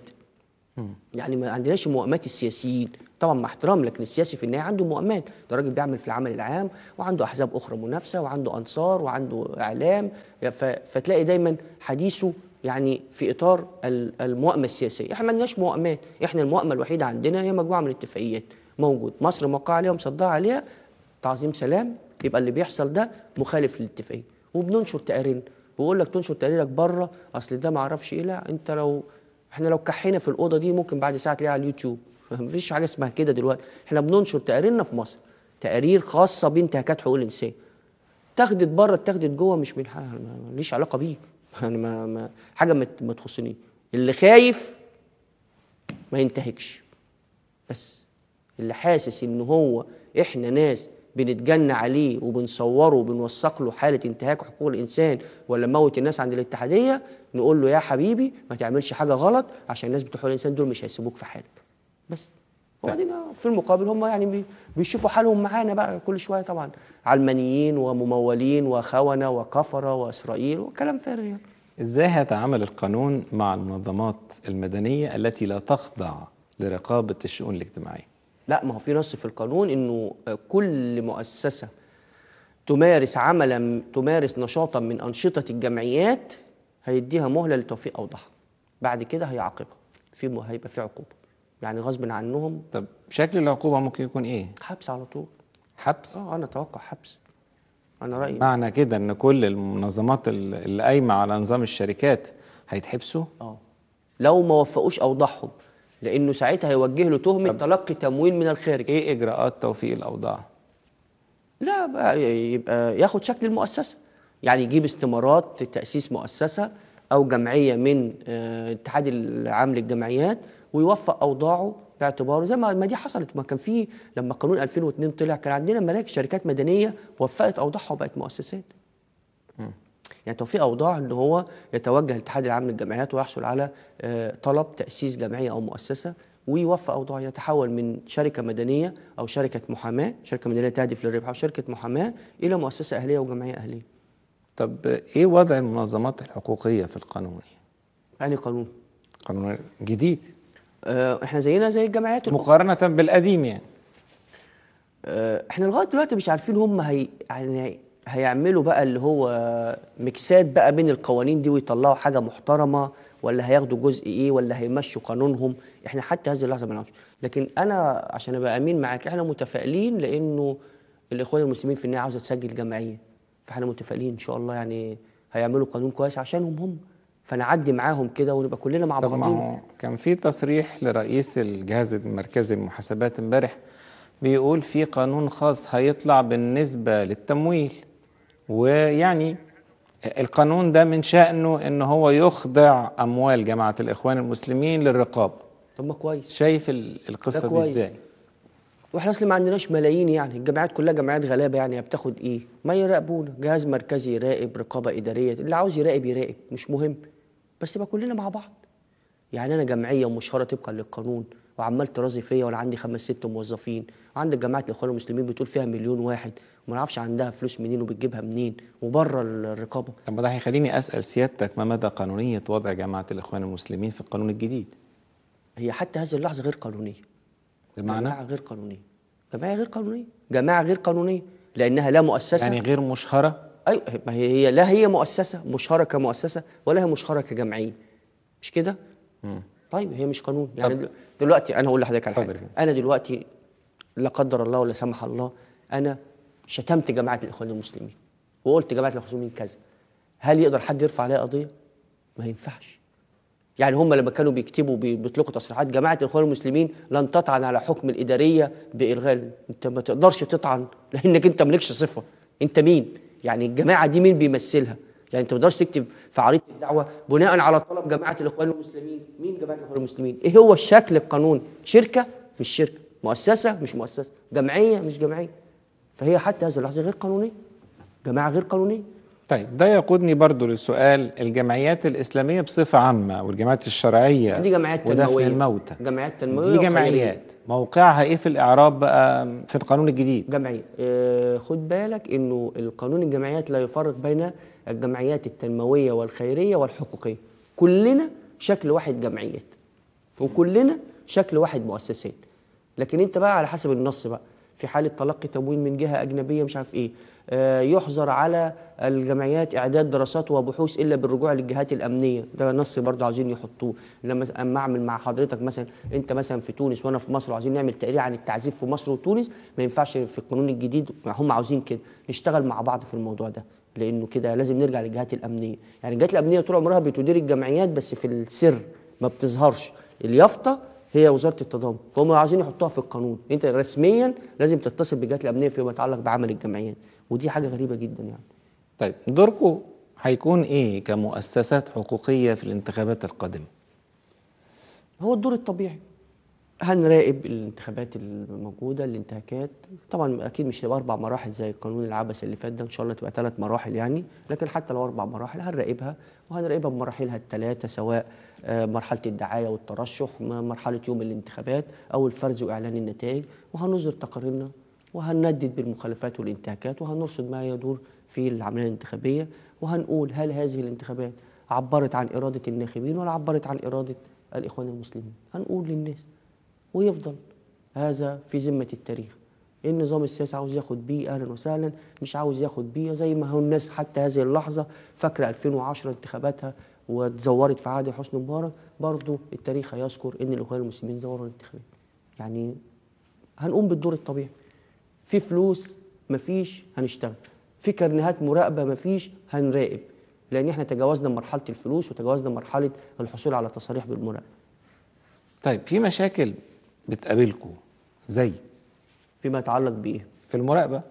يعني ما عندناش موائمات السياسيين طبعا مع احترام لكن السياسي في النهايه عنده موائمات ده راجل بيعمل في العمل العام وعنده احزاب اخرى منافسه وعنده انصار وعنده اعلام ف- فتلاقي دايما حديثه يعني في اطار ال- الموائمه السياسيه احنا ما عندناش موائمات احنا الموائمه الوحيده عندنا هي مجموعه من الاتفاقيات موجود مصر موقعه عليها ومصدقه عليها تعظيم سلام يبقى اللي بيحصل ده مخالف للاتفاقيه وبننشر تقاريرنا بقول لك تنشر تقاريرك بره اصل ده ما اعرفش ايه لا انت لو احنا لو كحينا في الاوضه دي ممكن بعد ساعه تلاقيها على اليوتيوب مفيش حاجه اسمها كده دلوقتي احنا بننشر تقاريرنا في مصر تقارير خاصه بانتهاكات حقوق الانسان اتاخدت بره اتاخدت جوه مش من حاجه ماليش علاقه بيه يعني ما, ما حاجه ما ما تخصنيش اللي خايف ما ينتهكش بس اللي حاسس ان هو احنا ناس بنتجنى عليه وبنصوره وبنوثق له حاله انتهاك حقوق الانسان ولا موت الناس عند الاتحاديه نقول له يا حبيبي ما تعملش حاجه غلط عشان الناس بتوع حقوق الانسان دول مش هيسيبوك في حالك بس وبعدين في المقابل هم يعني بي- بيشوفوا حالهم معانا بقى كل شويه طبعا علمانيين وممولين وخونه وكفره واسرائيل وكلام فارغ يعني ازاي هيتعامل القانون مع المنظمات المدنيه التي لا تخضع لرقابه الشؤون الاجتماعيه لا ما هو في نص في القانون انه كل مؤسسه تمارس عملا تمارس نشاطا من انشطه الجمعيات هيديها مهله لتوفيق اوضاعها بعد كده هيعاقبها في م- هيبقى في عقوبه يعني غصب عنهم طب شكل العقوبه ممكن يكون ايه حبس على طول حبس اه انا اتوقع حبس انا رايي معنى كده ان كل المنظمات ال- اللي قايمه على نظام الشركات هيتحبسوا اه لو ما وفقوش اوضاعهم لانه ساعتها هيوجه له تهمه تلقي تمويل من الخارج ايه اجراءات توفيق الاوضاع لا بقى يبقى ياخد شكل المؤسسه يعني يجيب استمارات تاسيس مؤسسه او جمعيه من آه، الاتحاد العام للجمعيات ويوفق اوضاعه باعتباره زي ما ما دي حصلت ما كان في لما قانون 2002 طلع كان عندنا مراكز شركات مدنيه وفقت اوضاعها وبقت مؤسسات يعني توفيق اوضاع ان هو يتوجه الاتحاد العام للجمعيات ويحصل على آه، طلب تاسيس جمعيه او مؤسسه ويوفق اوضاع يتحول من شركه مدنيه او شركه محاماه شركه مدنيه تهدف للربح او شركه محاماه الى مؤسسه اهليه وجمعيه اهليه طب ايه وضع المنظمات الحقوقيه في القانون يعني قانون قانون جديد آه، احنا زينا زي الجمعيات الأخرى. مقارنه بالقديم يعني آه، احنا لغايه دلوقتي مش عارفين هم هي يعني هيعملوا بقى اللي هو ميكسات بقى بين القوانين دي ويطلعوا حاجه محترمه ولا هياخدوا جزء ايه ولا هيمشوا قانونهم احنا حتى هذه اللحظه ما نعرفش لكن انا عشان ابقى امين معاك احنا متفائلين لانه الاخوان المسلمين في النهايه عاوزه تسجل جمعيه فاحنا متفائلين ان شاء الله يعني هيعملوا قانون كويس عشانهم هم فنعدي معاهم كده ونبقى كلنا مع طب ما بعضينا هو كان في تصريح لرئيس الجهاز المركزي للمحاسبات امبارح بيقول في قانون خاص هيطلع بالنسبة للتمويل ويعني القانون ده من شأنه ان هو يخضع اموال جماعة الاخوان المسلمين للرقابة طب ما كويس شايف ال- القصة ده دي كويس. ازاي واحنا اصلا ما عندناش ملايين يعني الجامعات كلها جامعات غلابه يعني بتاخد ايه ما يراقبونا جهاز مركزي يراقب رقابه اداريه اللي عاوز يراقب يراقب مش مهم بس يبقى كلنا مع بعض يعني انا جمعيه ومشهوره طبقا للقانون وعمال ترازي فيا وانا عندي خمس ست موظفين وعندك جماعه الاخوان المسلمين بتقول فيها مليون واحد وما نعرفش عندها فلوس منين وبتجيبها منين وبره الرقابه طب ما ده هيخليني اسأل سيادتك ما مدى قانونية وضع جماعة الاخوان المسلمين في القانون الجديد هي حتى هذه اللحظه غير قانونيه بمعنى جماعة غير قانونيه جمعيه غير قانونيه جماعه غير قانونيه لانها لا مؤسسه يعني غير مشهره ايوه ما هي هي لا هي مؤسسه مشهره كمؤسسه ولا هي مشهره كجمعيه مش كده؟ طيب هي مش قانون يعني دل- دلوقتي انا هقول لحضرتك على اتفضل حاجه يا انا دلوقتي لا قدر الله ولا سمح الله انا شتمت جماعه الاخوان المسلمين وقلت جماعه الاخوان المسلمين كذا هل يقدر حد يرفع عليا قضيه؟ ما ينفعش يعني هم لما كانوا بيكتبوا بي- بيطلقوا تصريحات جماعه الاخوان المسلمين لن تطعن على حكم الاداريه بالغاء انت ما تقدرش تطعن لانك انت مالكش صفه انت مين يعني الجماعه دي مين بيمثلها يعني انت ما تقدرش تكتب في عريضه الدعوه بناء على طلب جماعه الاخوان المسلمين مين جماعه الاخوان المسلمين ايه هو الشكل القانوني شركه مش شركه مؤسسه مش مؤسسه جمعيه مش جمعيه فهي حتى هذه اللحظه غير قانونيه جماعه غير قانونيه طيب ده يقودني برضو للسؤال الجمعيات الإسلامية بصفة عامة والجمعيات الشرعية دي جمعيات ودفن تنمويه الموتى جمعيات تنمويه دي وخيرية. جمعيات موقعها ايه في الإعراب بقى في القانون الجديد جمعيه آه، خد بالك انه القانون الجمعيات لا يفرق بين الجمعيات التنمويه والخيريه والحقوقيه كلنا شكل واحد جمعيات وكلنا شكل واحد مؤسسات لكن انت بقى على حسب النص بقى في حاله تلقي تمويل من جهه اجنبيه مش عارف ايه آه، يحظر على الجمعيات اعداد دراسات وبحوث الا بالرجوع للجهات الامنيه ده نص برضه عاوزين يحطوه لما اما اعمل مع حضرتك مثلا انت مثلا في تونس وانا في مصر وعاوزين نعمل تقرير عن التعذيب في مصر وتونس ما ينفعش في القانون الجديد هم عاوزين كده نشتغل مع بعض في الموضوع ده لانه كده لازم نرجع للجهات الامنيه يعني الجهات الامنيه طول عمرها بتدير الجمعيات بس في السر ما بتظهرش اليافطه هي وزاره التضامن فهم عايزين يحطوها في القانون انت رسميا لازم تتصل بالجهات الامنيه فيما يتعلق بعمل الجمعيات ودي حاجه غريبه جدا يعني طيب دوركم هيكون ايه كمؤسسات حقوقية في الانتخابات القادمة هو الدور الطبيعي هنراقب الانتخابات الموجوده الانتهاكات طبعا اكيد مش هتبقى اربع مراحل زي القانون العبثي اللي فات ده ان شاء الله تبقى ثلاث مراحل يعني لكن حتى لو اربع مراحل هنراقبها وهنراقبها بمراحلها الثلاثه سواء آه، مرحله الدعايه والترشح م- مرحله يوم الانتخابات او الفرز واعلان النتائج وهنصدر تقاريرنا وهنندد بالمخالفات والانتهاكات وهنرصد ما يدور في العمليه الانتخابيه وهنقول هل هذه الانتخابات عبرت عن اراده الناخبين ولا عبرت عن اراده الاخوان المسلمين هنقول للناس ويفضل هذا في ذمة التاريخ النظام السياسي عاوز ياخد بيه اهلا وسهلا مش عاوز ياخد بيه زي ما هو الناس حتى هذه اللحظه فاكره 2010 انتخاباتها واتزورت في عهد حسني مبارك برضه التاريخ هيذكر ان الاخوان المسلمين زوروا الانتخابات يعني هنقوم بالدور الطبيعي في فلوس مفيش هنشتغل في كرنيهات مراقبه مفيش هنراقب لان احنا تجاوزنا مرحله الفلوس وتجاوزنا مرحله الحصول على تصاريح بالمراقبه طيب في مشاكل بتقابلكم زي فيما يتعلق بايه في المراقبة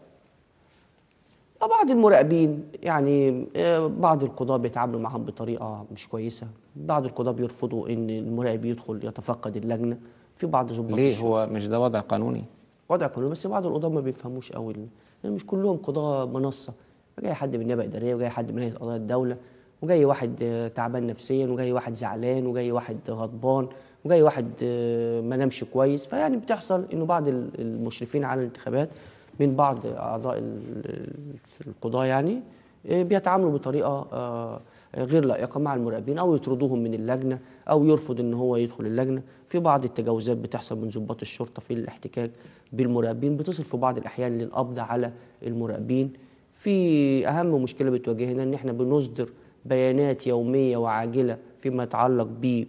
بعض المراقبين يعني آه، بعض القضاة بيتعاملوا معهم بطريقة مش كويسة بعض القضاة بيرفضوا ان المراقب يدخل يتفقد اللجنة في بعض ضباط ليه الشرطة. هو مش ده وضع قانوني وضع قانوني بس بعض القضاة ما بيفهموش قوي لان مش كلهم قضاة منصة جاي حد من النيابة الإدارية وجاي حد من هيئة قضايا الدولة وجاي واحد آه، تعبان نفسيا وجاي واحد زعلان وجاي واحد غضبان وجاي واحد آه، ما نامش كويس فيعني بتحصل انه بعض ال- المشرفين على الانتخابات من بعض اعضاء ال- ال- القضاة يعني آه، بيتعاملوا بطريقة آه، غير لائقة مع المراقبين او يطردوهم من اللجنة او يرفض ان هو يدخل اللجنة في بعض التجاوزات بتحصل من ضباط الشرطة في الاحتكاك بالمراقبين بتصل في بعض الاحيان للقبض على المراقبين في اهم مشكله بتواجهنا ان احنا بنصدر بيانات يوميه وعاجله فيما يتعلق ب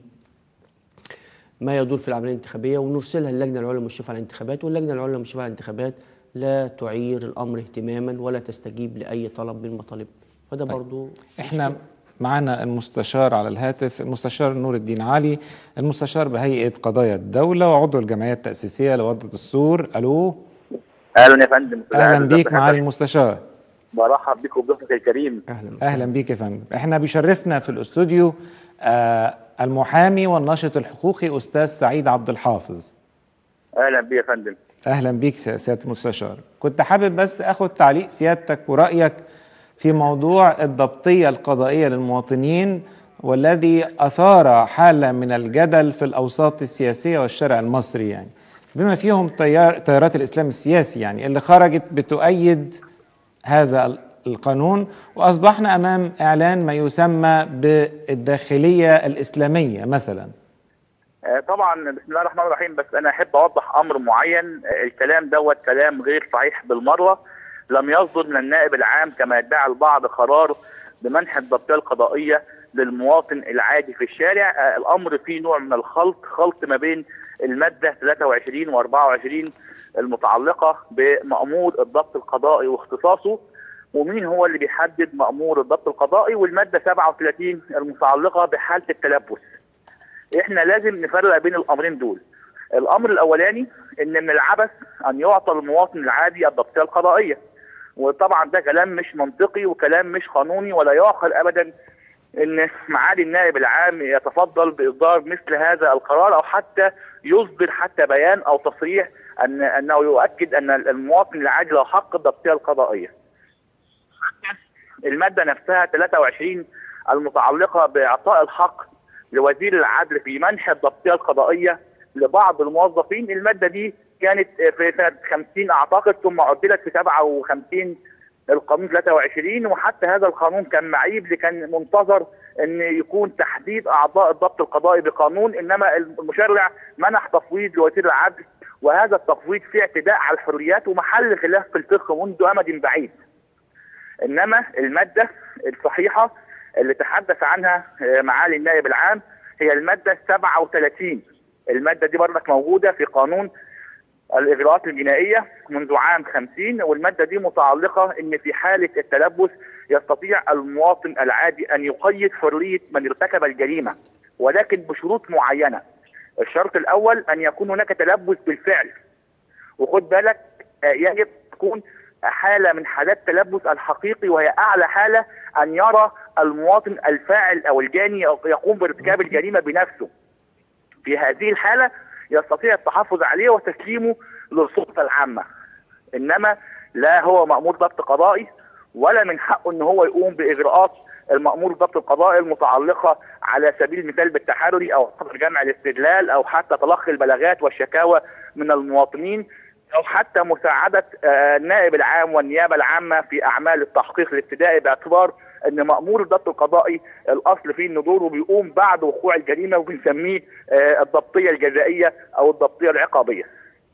ما يدور في العمليه الانتخابيه ونرسلها للجنه العليا المشرفه على الانتخابات واللجنه العليا المشرفه على الانتخابات لا تعير الامر اهتماما ولا تستجيب لاي طلب من مطالب فده برضو احنا معنا المستشار على الهاتف المستشار نور الدين علي المستشار بهيئة قضايا الدولة وعضو الجمعية التأسيسية لوضع الدستور ألو اهلا يا فندم أهلا بيك معالي المستشار برحب بك وبضيفك الكريم اهلا أهلا بيك يا فندم احنا بيشرفنا في الاستوديو آه المحامي والناشط الحقوقي أستاذ سعيد عبد الحافظ اهلا بك يا فندم اهلا بيك سي- سياده المستشار كنت حابب بس اخد تعليق سيادتك ورايك في موضوع الضبطيه القضائيه للمواطنين والذي اثار حاله من الجدل في الاوساط السياسيه والشارع المصري يعني بما فيهم تيار تيارات الاسلام السياسي يعني اللي خرجت بتؤيد هذا ال- القانون واصبحنا امام اعلان ما يسمى بالداخليه الاسلاميه مثلا آه، طبعا بسم الله الرحمن الرحيم بس انا احب اوضح امر معين آه، الكلام دوت كلام غير صحيح بالمره لم يصدر من النائب العام كما يدعي البعض قرار بمنح الضبطيه القضائيه للمواطن العادي في الشارع آه، الامر فيه نوع من الخلط خلط ما بين الماده 23 و24 المتعلقه بمامور الضبط القضائي واختصاصه ومين هو اللي بيحدد مامور الضبط القضائي والماده 37 المتعلقه بحاله التلبس احنا لازم نفرق بين الامرين دول الامر الاولاني ان من العبث ان يعطى المواطن العادي الضبطيه القضائيه وطبعا ده كلام مش منطقي وكلام مش قانوني ولا يعقل ابدا ان معالي النائب العام يتفضل باصدار مثل هذا القرار او حتى يصدر حتى بيان او تصريح ان انه يؤكد ان المواطن العادي له حق الضبطيه القضائيه. الماده نفسها 23 المتعلقه باعطاء الحق لوزير العدل في منح الضبطيه القضائيه لبعض الموظفين الماده دي كانت في سنه 50 اعتقد ثم عدلت في 57 القانون 23 وحتى هذا القانون كان معيب اللي كان منتظر ان يكون تحديد اعضاء الضبط القضائي بقانون انما المشرع منح تفويض لوزير العدل وهذا التفويض فيه اعتداء على الحريات ومحل خلاف في الفقه منذ امد بعيد. انما الماده الصحيحه اللي تحدث عنها آه، معالي النائب العام هي الماده 37 الماده دي برضك موجوده في قانون الاجراءات الجنائيه منذ عام 50 والماده دي متعلقه ان في حاله التلبس يستطيع المواطن العادي ان يقيد حريه من ارتكب الجريمه ولكن بشروط معينه. الشرط الاول ان يكون هناك تلبس بالفعل وخد بالك آه، يجب تكون حاله من حالات التلبس الحقيقي وهي اعلى حاله ان يرى المواطن الفاعل او الجاني يقوم بارتكاب الجريمه بنفسه. في هذه الحاله يستطيع التحفظ عليه وتسليمه للسلطه العامه. انما لا هو مامور ضبط قضائي ولا من حقه ان هو يقوم باجراءات المامور ضبط القضائي المتعلقه على سبيل المثال بالتحرري او حظر جمع الاستدلال او حتى تلقي البلاغات والشكاوى من المواطنين او حتى مساعده آه، النائب العام والنيابه العامه في اعمال التحقيق الابتدائي باعتبار ان مامور الضبط القضائي الاصل فيه ان دوره بيقوم بعد وقوع الجريمه وبنسميه آه، الضبطيه الجزائيه او الضبطيه العقابيه.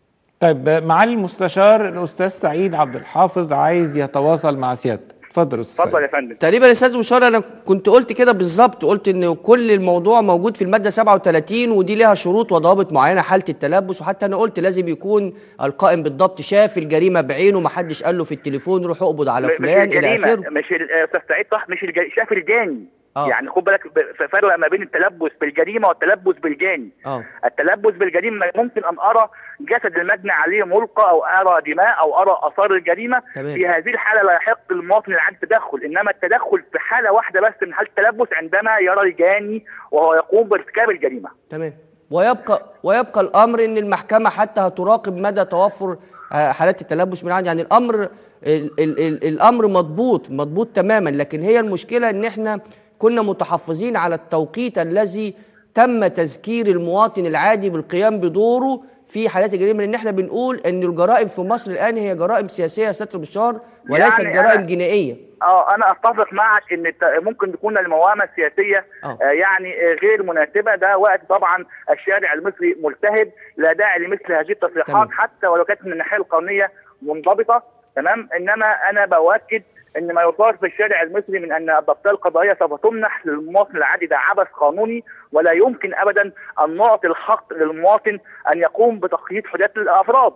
طيب معالي المستشار الاستاذ سعيد عبد الحافظ عايز يتواصل مع سيادتك اتفضل يا استاذ اتفضل سعيد. يا فندم. تقريبا يا استاذ بشار انا كنت قلت كده بالظبط قلت ان كل الموضوع موجود في الماده 37 ودي لها شروط وضوابط معينه حاله التلبس وحتى انا قلت لازم يكون القائم بالضبط شاف الجريمه بعينه ما حدش قال له في التليفون روح اقبض على م- مش فلان الى الجريمه اخره مش ال- آه، استاذ سعيد صح مش الجريمة شاف الجاني آه. يعني خد بالك ب- فرق ما بين التلبس بالجريمه والتلبس بالجاني اه التلبس بالجريمه ممكن ان ارى جسد المجني عليه ملقى او ارى دماء او ارى اثار الجريمه تمام. في هذه الحاله لا يحق للمواطن العادي التدخل انما التدخل في حاله واحده بس من حاله التلبس عندما يرى الجاني وهو يقوم بارتكاب الجريمه تمام ويبقى ويبقى الامر ان المحكمه حتى هتراقب مدى توفر آه، حالات التلبس من عندي يعني الامر ال ال ال الامر مضبوط مضبوط تماما لكن هي المشكله ان احنا كنا متحفظين على التوقيت الذي تم تذكير المواطن العادي بالقيام بدوره في حالات الجريمه لان احنا بنقول ان الجرائم في مصر الان هي جرائم سياسيه يا سياده بشار وليست يعني جرائم أنا- جنائيه اه انا اتفق معك ان الت- ممكن تكون الموامه السياسيه آه. آه يعني آه غير مناسبه ده وقت طبعا الشارع المصري ملتهب لا داعي لمثل هذه التصريحات تمام. حتى ولو كانت من الناحيه القانونيه منضبطه تمام انما انا باكد ان ما يثار في الشارع المصري من ان الضبطيه القضائيه سوف تمنح للمواطن العادي ده عبث قانوني ولا يمكن ابدا ان نعطي الحق للمواطن ان يقوم بتقييد حريات الافراد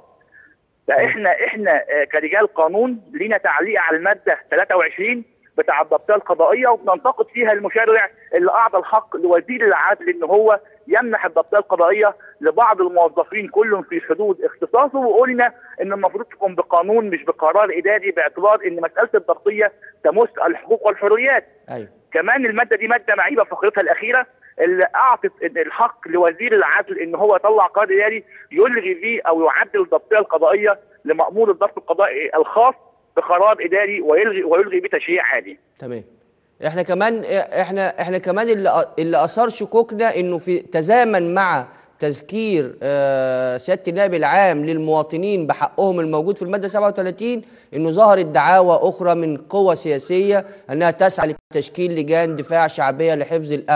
فاحنا احنا آه، كرجال قانون لينا تعليق على الماده 23 بتاع الضبطيه القضائيه وبننتقد فيها المشرع اللي اعطى الحق لوزير العدل ان هو يمنح الضبطيه القضائيه لبعض الموظفين كلهم في حدود اختصاصه وقلنا ان المفروض تكون بقانون مش بقرار اداري باعتبار ان مساله الضبطيه تمس الحقوق والحريات ايوه كمان الماده دي ماده معيبه في فقرتها الاخيره اللي اعطت الحق لوزير العدل ان هو يطلع قرار اداري يلغي فيه او يعدل الضبطيه القضائيه لمامور الضبط القضائي الخاص بقرار اداري ويلغي ويلغي به تشريع عادي. تمام احنا كمان احنا احنا كمان اللي اللي اثار شكوكنا انه في تزامن مع تذكير آه، سياده النائب العام للمواطنين بحقهم الموجود في الماده 37 انه ظهرت دعاوى اخرى من قوى سياسيه انها تسعى لتشكيل لجان دفاع شعبيه لحفظ الامن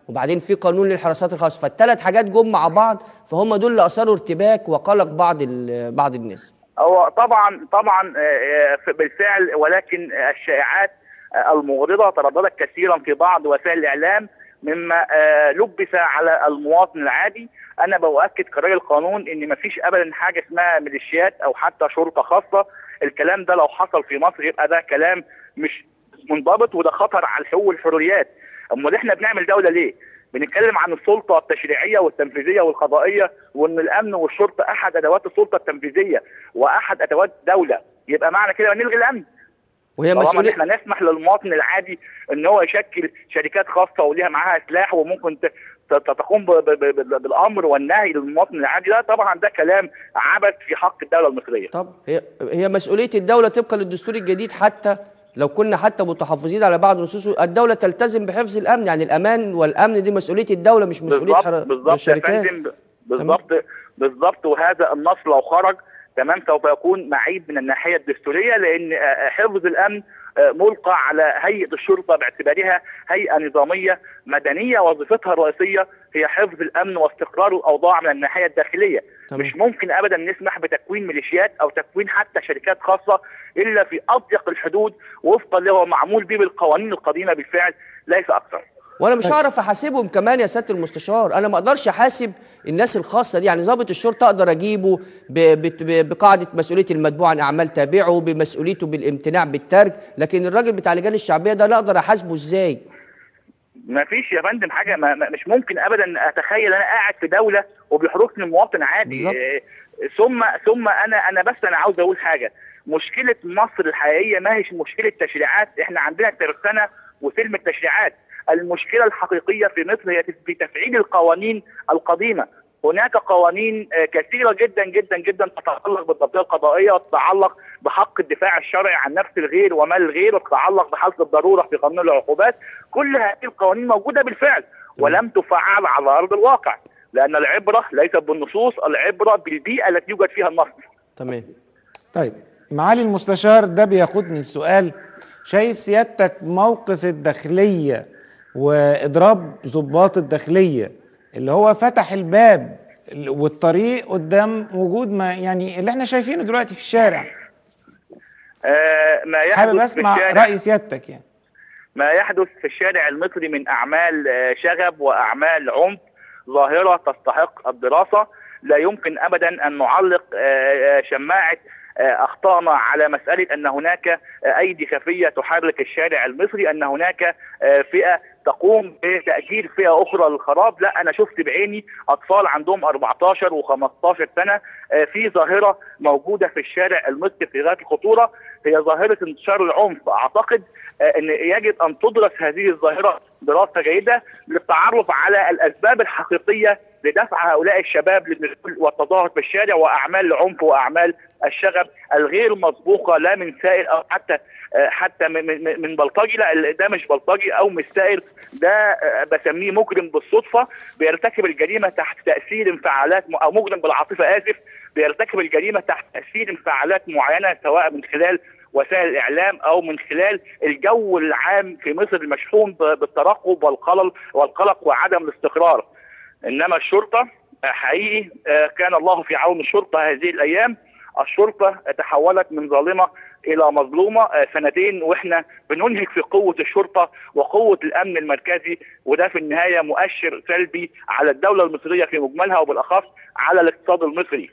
وبعدين في قانون للحراسات الخاصه فالثلاث حاجات جم مع بعض فهم دول اللي اثاروا ارتباك وقلق بعض ال- بعض الناس هو طبعا طبعا آه، آه، بالفعل ولكن الشائعات آه، المغرضه ترددت كثيرا في بعض وسائل الاعلام مما آه، لبس على المواطن العادي انا باؤكد كراجل قانون ان مفيش ابدا حاجه اسمها ميليشيات او حتى شرطه خاصه الكلام ده لو حصل في مصر يبقى ده كلام مش منضبط وده خطر على الحقوق والحريات امال احنا بنعمل دوله ليه بنتكلم عن السلطه التشريعيه والتنفيذيه والقضائيه وان الامن والشرطه احد ادوات السلطه التنفيذيه واحد ادوات دوله يبقى معنى كده نلغي الامن وهي طالما إن مسؤوليه احنا نسمح للمواطن العادي ان هو يشكل شركات خاصه وليها معاها سلاح وممكن ت- ت- تقوم ب- ب- ب- بالامر والنهي للمواطن العادي لا طبعا ده كلام عبث في حق الدوله المصريه طب هي هي مسؤوليه الدوله طبقا للدستور الجديد حتى لو كنا حتى متحفظين على بعض نصوصه الدوله تلتزم بحفظ الامن يعني الامان والامن دي مسؤوليه الدوله مش مسؤوليه بالظبط حر- بالظبط يا الشركات فندم بالظبط بالظبط وهذا النص لو خرج تمام سوف يكون معيب من الناحيه الدستوريه لان آه، حفظ الامن آه، ملقى على هيئه الشرطه باعتبارها هيئه نظاميه مدنيه وظيفتها الرئيسيه هي حفظ الامن واستقرار الاوضاع من الناحيه الداخليه تمام. مش ممكن ابدا نسمح بتكوين ميليشيات او تكوين حتى شركات خاصه الا في اضيق الحدود وفقا اللي هو معمول به بالقوانين القديمه بالفعل ليس اكثر وانا مش هعرف احاسبهم كمان يا سياده المستشار انا ما اقدرش احاسب الناس الخاصه دي يعني ضابط الشرطه اقدر اجيبه ب- بت- ب- بقاعده مسؤوليه المتبوع عن اعمال تابعه بمسؤوليته بالامتناع بالترك لكن الراجل بتاع اللجان الشعبيه ده لا اقدر احاسبه ازاي ما فيش يا فندم حاجه ما ما- مش ممكن ابدا اتخيل انا قاعد في دوله وبيحركني مواطن عادي بالظبط. إيه، ثم ثم انا انا بس انا عاوز اقول حاجه مشكله مصر الحقيقيه ما هيش مشكله تشريعات احنا عندنا ترسانه وسلم التشريعات المشكله الحقيقيه في مصر هي في تفعيل القوانين القديمه هناك قوانين آه، كثيره جدا جدا جدا تتعلق بالضبطيه القضائيه وتتعلق بحق الدفاع الشرعي عن نفس الغير ومال الغير وتتعلق بحالة الضروره في قانون العقوبات كل هذه القوانين موجوده بالفعل ولم تفعل على ارض الواقع لان العبره ليست بالنصوص العبره بالبيئه التي يوجد فيها النص تمام طيب معالي المستشار ده بياخدني لسؤال شايف سيادتك موقف الداخلية وإضراب ضباط الداخلية اللي هو فتح الباب والطريق قدام وجود ما يعني اللي احنا شايفينه دلوقتي في الشارع آه ما يحدث حابب في اسمع الشارع رأي سيادتك يعني ما يحدث في الشارع المصري من اعمال آه، شغب واعمال عنف ظاهره تستحق الدراسه لا يمكن ابدا ان نعلق آه، آه، شماعه آه، اخطائنا على مساله ان هناك آه، ايدي خفيه تحرك الشارع المصري ان هناك آه، فئه تقوم بتاجير فئه اخرى للخراب لا انا شفت بعيني اطفال عندهم 14 و15 سنه آه، في ظاهره موجوده في الشارع المصري في غايه الخطوره هي ظاهره انتشار العنف اعتقد آه، ان يجب ان تدرس هذه الظاهره دراسه جيده للتعرف على الاسباب الحقيقيه لدفع هؤلاء الشباب للنزول والتظاهر في الشارع واعمال العنف واعمال الشغب الغير مسبوقه لا من سائل او حتى آه، حتى من- من من بلطجي لا ده مش بلطجي او مش سائل ده آه، بسميه مجرم بالصدفه بيرتكب الجريمه تحت تاثير انفعالات م- او مجرم بالعاطفه اسف بيرتكب الجريمه تحت تاثير انفعالات معينه سواء من خلال وسائل الاعلام او من خلال الجو العام في مصر المشحون ب- بالترقب والقلق والقلق وعدم الاستقرار انما الشرطه آه، حقيقي آه، كان الله في عون الشرطه هذه الايام الشرطه تحولت من ظالمه الى مظلومه آه، سنتين واحنا بننهك في قوه الشرطه وقوه الامن المركزي وده في النهايه مؤشر سلبي على الدوله المصريه في مجملها وبالاخص على الاقتصاد المصري.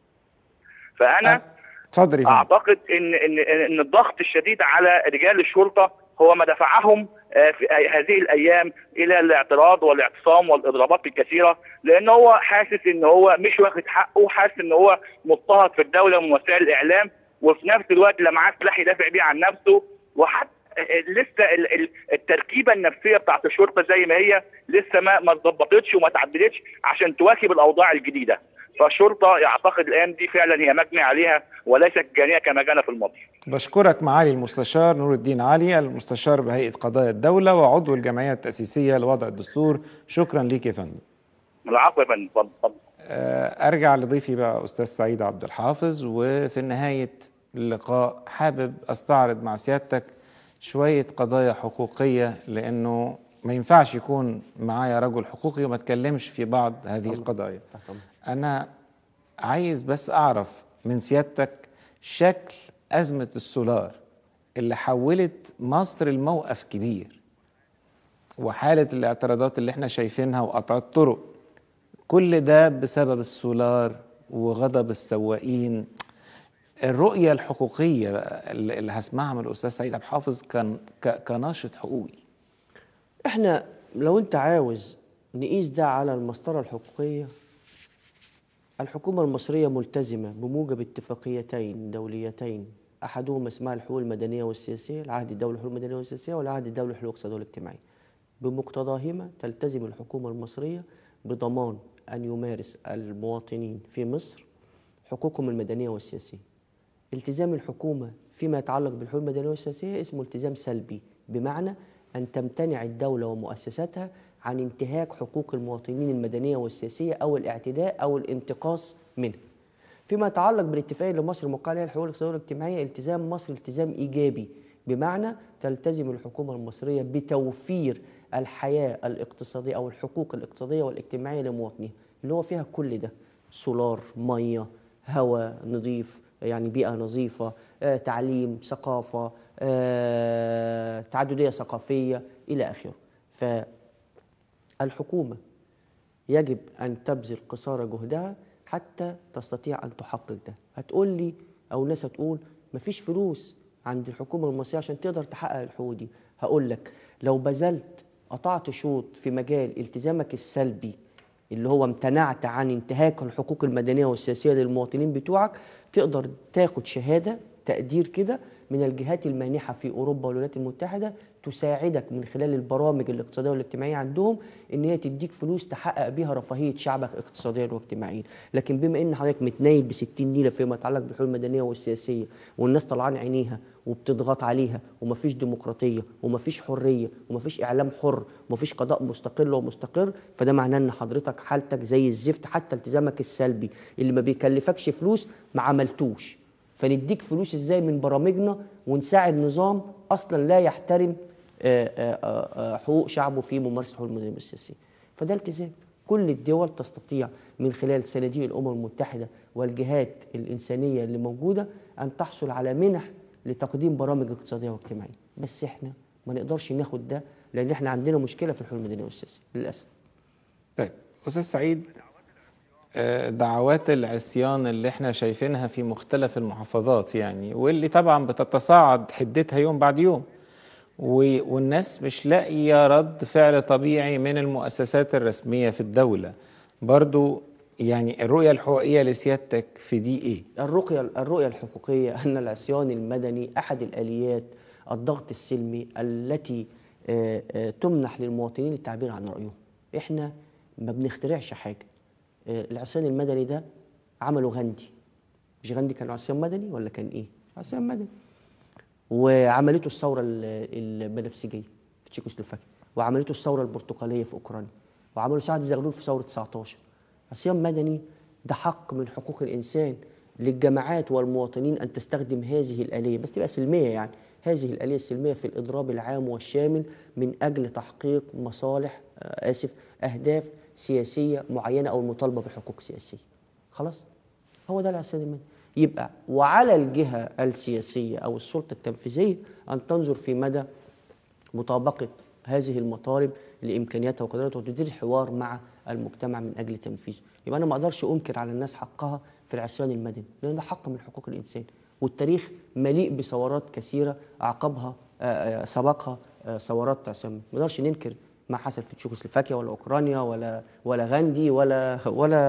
فانا اتفضل يا فندم. اعتقد ان ان ان الضغط الشديد على رجال الشرطه هو ما دفعهم آه، في هذه الايام الى الاعتراض والاعتصام والاضرابات الكثيره لان هو حاسس ان هو مش واخد حقه وحاسس ان هو مضطهد في الدوله من وسائل الاعلام وفي نفس الوقت لا معاه سلاح يدافع بيه عن نفسه وحتى لسه ال- ال- التركيبه النفسيه بتاعت الشرطه زي ما هي لسه ما ما اتظبطتش وما اتعدلتش عشان تواكب الاوضاع الجديده فالشرطه يعتقد الايام دي فعلا هي مجني عليها وليست جانيه كما جنى في الماضي بشكرك معالي المستشار نور الدين علي المستشار بهيئة قضايا الدولة وعضو الجمعية التأسيسية لوضع الدستور شكرا ليك يا فندم العفو يا فندم اتفضل اتفضل آه، ارجع لضيفي بقى استاذ سعيد عبد الحافظ وفي نهايه اللقاء حابب استعرض مع سيادتك شويه قضايا حقوقيه لانه ما ينفعش يكون معايا رجل حقوقي وما اتكلمش في بعض هذه القضايا انا عايز بس اعرف من سيادتك شكل ازمه السولار اللي حولت مصر لموقف كبير وحاله الاعتراضات اللي احنا شايفينها وقطع الطرق كل ده بسبب السولار وغضب السواقين الرؤية الحقوقية بقى اللي اللي هسمعها من الأستاذ سعيد عبد الحافظ كان ك- كناشط حقوقي احنا لو انت عاوز نقيس ده على المسطرة الحقوقية الحكومة المصرية ملتزمة بموجب اتفاقيتين دوليتين أحدهما اسمها الحقوق المدنية والسياسية العهد الدولي للحقوق المدنية والسياسية والعهد الدولي للحقوق الاقتصادية والاجتماعية بمقتضاهما تلتزم الحكومة المصرية بضمان أن يمارس المواطنين في مصر حقوقهم المدنية والسياسية التزام الحكومة فيما يتعلق بالحقوق المدنية والسياسية اسمه التزام سلبي بمعنى أن تمتنع الدولة ومؤسساتها عن انتهاك حقوق المواطنين المدنية والسياسية أو الاعتداء أو الانتقاص منها فيما يتعلق بالاتفاقية اللي مصر موقعة عليها الحقوق الاقتصادية والاجتماعية التزام مصر التزام إيجابي بمعنى تلتزم الحكومة المصرية بتوفير الحياة الاقتصادية أو الحقوق الاقتصادية والاجتماعية لمواطنيها اللي هو فيها كل ده سولار مية هواء نظيف يعني بيئة نظيفة آه، تعليم ثقافة آه، تعددية ثقافية إلى آخره فالحكومة يجب أن تبذل قصارى جهدها حتى تستطيع أن تحقق ده هتقول لي أو ناس هتقول مفيش فلوس عند الحكومة المصرية عشان تقدر تحقق الحقوق دي هقول لك لو بذلت قطعت شوط في مجال التزامك السلبي اللي هو امتنعت عن انتهاك الحقوق المدنية والسياسية للمواطنين بتوعك تقدر تاخد شهادة تقدير كده من الجهات المانحة في أوروبا والولايات المتحدة تساعدك من خلال البرامج الاقتصادية والاجتماعية عندهم إن هي تديك فلوس تحقق بيها رفاهية شعبك اقتصاديا واجتماعيا لكن بما إن حضرتك متنايل ب 60 نيلة فيما يتعلق بالحقوق المدنية والسياسية والناس طلعان عينيها وبتضغط عليها ومفيش ديمقراطية ومفيش حرية ومفيش إعلام حر ومفيش قضاء مستقل ومستقر فده معناه إن حضرتك حالتك زي الزفت حتى التزامك السلبي اللي ما بيكلفكش فلوس ما عملتوش فنديك فلوس ازاي من برامجنا ونساعد نظام اصلا لا يحترم آه، آه، آه، حقوق شعبه في ممارسه حقوق المدنيه والسياسيه فده التزام كل الدول تستطيع من خلال صناديق الامم المتحده والجهات الانسانيه اللي موجوده ان تحصل على منح لتقديم برامج اقتصاديه واجتماعيه بس احنا ما نقدرش ناخد ده لان احنا عندنا مشكله في الحقوق المدنيه والسياسيه للاسف طيب أستاذ سعيد آه، دعوات العصيان اللي احنا شايفينها في مختلف المحافظات يعني واللي طبعا بتتصاعد حدتها يوم بعد يوم و- والناس مش لاقية رد فعل طبيعي من المؤسسات الرسمية في الدولة برضو يعني الرؤية الحقوقية لسيادتك في دي ايه؟ الرؤية الرؤية الحقوقية أن العصيان المدني أحد الآليات الضغط السلمي التي آه، آه، تمنح للمواطنين التعبير عن رأيهم إحنا ما بنخترعش حاجة آه، العصيان المدني ده عمله غاندي مش غاندي كان عصيان مدني ولا كان إيه؟ عصيان مدني وعملته الثورة ال- البنفسجية في تشيكوسلوفاكيا وعملته الثورة البرتقالية في أوكرانيا وعملوا سعد زغلول في ثورة 19 عصيان مدني ده حق من حقوق الإنسان للجماعات والمواطنين أن تستخدم هذه الآلية بس تبقى سلمية يعني هذه الآلية السلمية في الإضراب العام والشامل من أجل تحقيق مصالح آه، آسف أهداف سياسية معينة أو المطالبة بحقوق سياسية خلاص هو ده العصيان المدني يبقى وعلى الجهة السياسية أو السلطة التنفيذية أن تنظر في مدى مطابقة هذه المطالب لإمكانياتها وقدراتها وتدير حوار مع المجتمع من أجل تنفيذه يبقى أنا ما أقدرش أنكر على الناس حقها في العصيان المدني لأن ده حق من حقوق الإنسان والتاريخ مليء بثورات كثيرة أعقبها آه، آه، سبقها آه، ثورات عصيان ما نقدرش ننكر ما حصل في تشيكوسلوفاكيا ولا أوكرانيا ولا ولا غاندي ولا ولا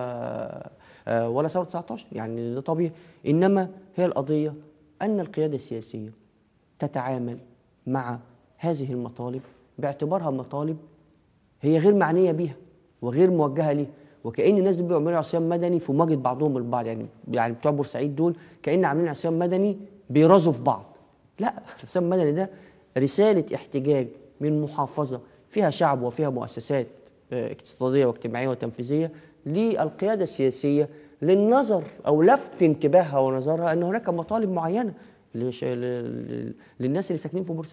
آه، ولا ثورة 19 يعني ده طبيعي إنما هي القضية أن القيادة السياسية تتعامل مع هذه المطالب باعتبارها مطالب هي غير معنيه بيها وغير موجهه ليها وكأن الناس دول بيعملوا عصيان مدني في مواجهه بعضهم البعض يعني يعني بتوع بورسعيد دول كأن عاملين عصيان مدني بيرازوا في بعض لا العصيان المدني ده رساله احتجاج من محافظه فيها شعب وفيها مؤسسات آه، اقتصاديه واجتماعيه وتنفيذيه للقياده السياسيه للنظر او لفت انتباهها ونظرها ان هناك مطالب معينه لش- ل- ل- للناس اللي ساكنين في بورسعيد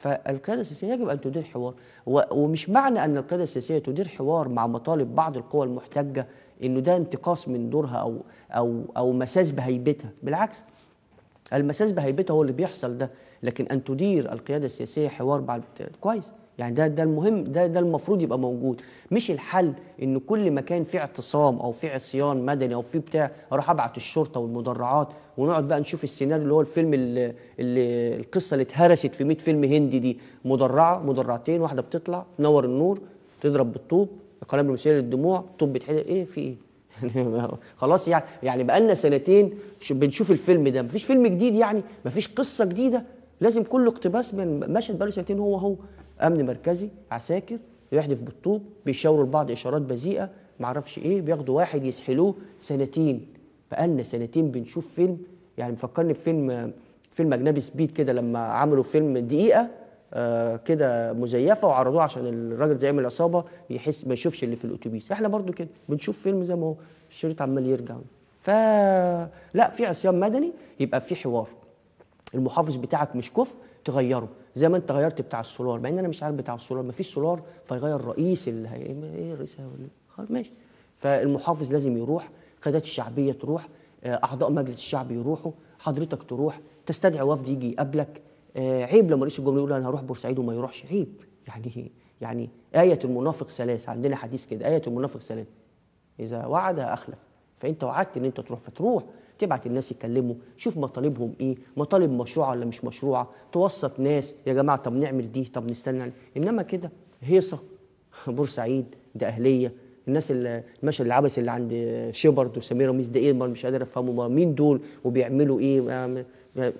فالقياده السياسيه يجب ان تدير حوار و- ومش معنى ان القياده السياسيه تدير حوار مع مطالب بعض القوى المحتجه انه ده انتقاص من دورها او او او مساس بهيبتها بالعكس المساس بهيبتها هو اللي بيحصل ده لكن ان تدير القياده السياسيه حوار بعد كويس يعني ده ده المهم ده ده المفروض يبقى موجود مش الحل ان كل مكان فيه اعتصام او فيه عصيان مدني او فيه بتاع اروح ابعت الشرطه والمدرعات ونقعد بقى نشوف السيناريو اللي هو الفيلم اللي, اللي القصه اللي اتهرست في 100 فيلم هندي دي مدرعه مدرعتين واحده بتطلع تنور النور تضرب بالطوب قنابل مسيله للدموع طوب بيتحرق ايه في ايه يعني خلاص يعني يعني بقالنا سنتين ش- بنشوف الفيلم ده مفيش فيلم جديد يعني مفيش قصه جديده لازم كل اقتباس من مشهد بقاله سنتين هو هو امن مركزي عساكر يحدف بالطوب بيشاوروا لبعض اشارات بذيئه معرفش ايه بياخدوا واحد يسحلوه سنتين بقالنا سنتين بنشوف فيلم يعني مفكرني بفيلم فيلم اجنبي سبيد كده لما عملوا فيلم دقيقه آه كده مزيفه وعرضوه عشان الراجل زعيم العصابه يحس ما يشوفش اللي في الاتوبيس احنا برضو كده بنشوف فيلم زي ما هو الشريط عمال يرجع ف لا في عصيان مدني يبقى في حوار المحافظ بتاعك مش كفء تغيره زي ما انت غيرت بتاع السولار مع ان انا مش عارف بتاع السولار ما فيش سولار فيغير رئيس اللي هي ايه الرئيس هيقول لي؟ خلاص ماشي فالمحافظ لازم يروح قيادات الشعبيه تروح آه، اعضاء مجلس الشعب يروحوا حضرتك تروح تستدعي وفد يجي يقابلك آه، عيب لما رئيس الجمهوريه يقول انا هروح بورسعيد وما يروحش عيب يعني يعني آية المنافق ثلاث عندنا حديث كده آية المنافق ثلاث إذا وعد أخلف فأنت وعدت إن أنت تروح فتروح تبعت الناس يتكلموا شوف مطالبهم إيه مطالب مشروعة ولا مش مشروعة توسط ناس يا جماعة طب نعمل دي طب نستنى إنما كده هيصة بورسعيد ده أهلية الناس اللي المشهد العبثي اللي عند شيبرد وسمير رميز ده ايه ما مش قادر افهمه مين دول وبيعملوا ايه ما- ما-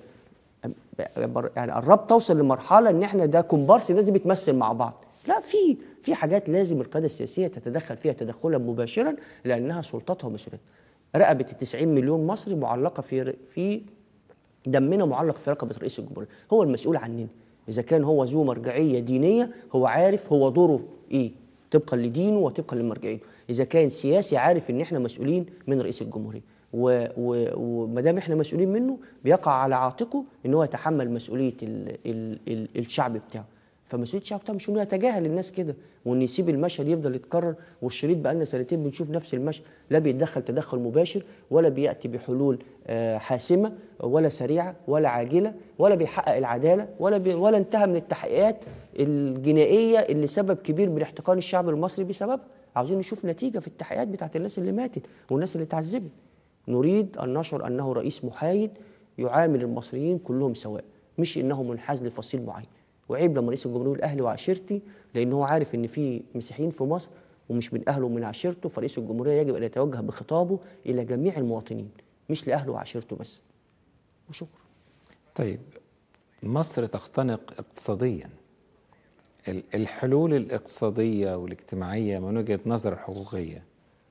يعني قربت توصل لمرحله ان احنا ده كومبارس الناس دي بتمثل مع بعض لا في في حاجات لازم القياده السياسيه تتدخل فيها تدخلا مباشرا لانها سلطتها ومسؤوليتها رقبه ال 90 مليون مصري معلقه في في دمنا معلق في رقبه رئيس الجمهوريه هو المسؤول عننا اذا كان هو ذو مرجعيه دينيه هو عارف هو دوره ايه طبقا لدينه وطبقا لمرجعيته اذا كان سياسي عارف ان احنا مسؤولين من رئيس الجمهوريه و- و- وما دام احنا مسؤولين منه بيقع على عاتقه ان هو يتحمل مسؤوليه ال ال ال الشعب بتاعه فمسؤوليه الشعب بتاعه مش انه يتجاهل الناس كده وان يسيب المشهد يفضل يتكرر والشريط بقالنا سنتين بنشوف نفس المشهد لا بيتدخل تدخل مباشر ولا بياتي بحلول آه، حاسمه ولا سريعه ولا عاجله ولا بيحقق العداله ولا بي ولا انتهى من التحقيقات الجنائيه اللي سبب كبير من احتقان الشعب المصري بسببها عاوزين نشوف نتيجه في التحقيقات بتاعت الناس اللي ماتت والناس اللي اتعذبت نريد ان نشعر انه رئيس محايد يعامل المصريين كلهم سواء مش انه منحاز لفصيل معين وعيب لما رئيس الجمهوريه يقول اهلي وعشيرتي لان هو عارف ان في مسيحيين في مصر ومش من اهله ومن عشيرته فرئيس الجمهوريه يجب ان يتوجه بخطابه الى جميع المواطنين مش لاهله وعشيرته بس وشكرا طيب مصر تختنق اقتصاديا ال- الحلول الاقتصادية والاجتماعية من وجهة نظر الحقوقية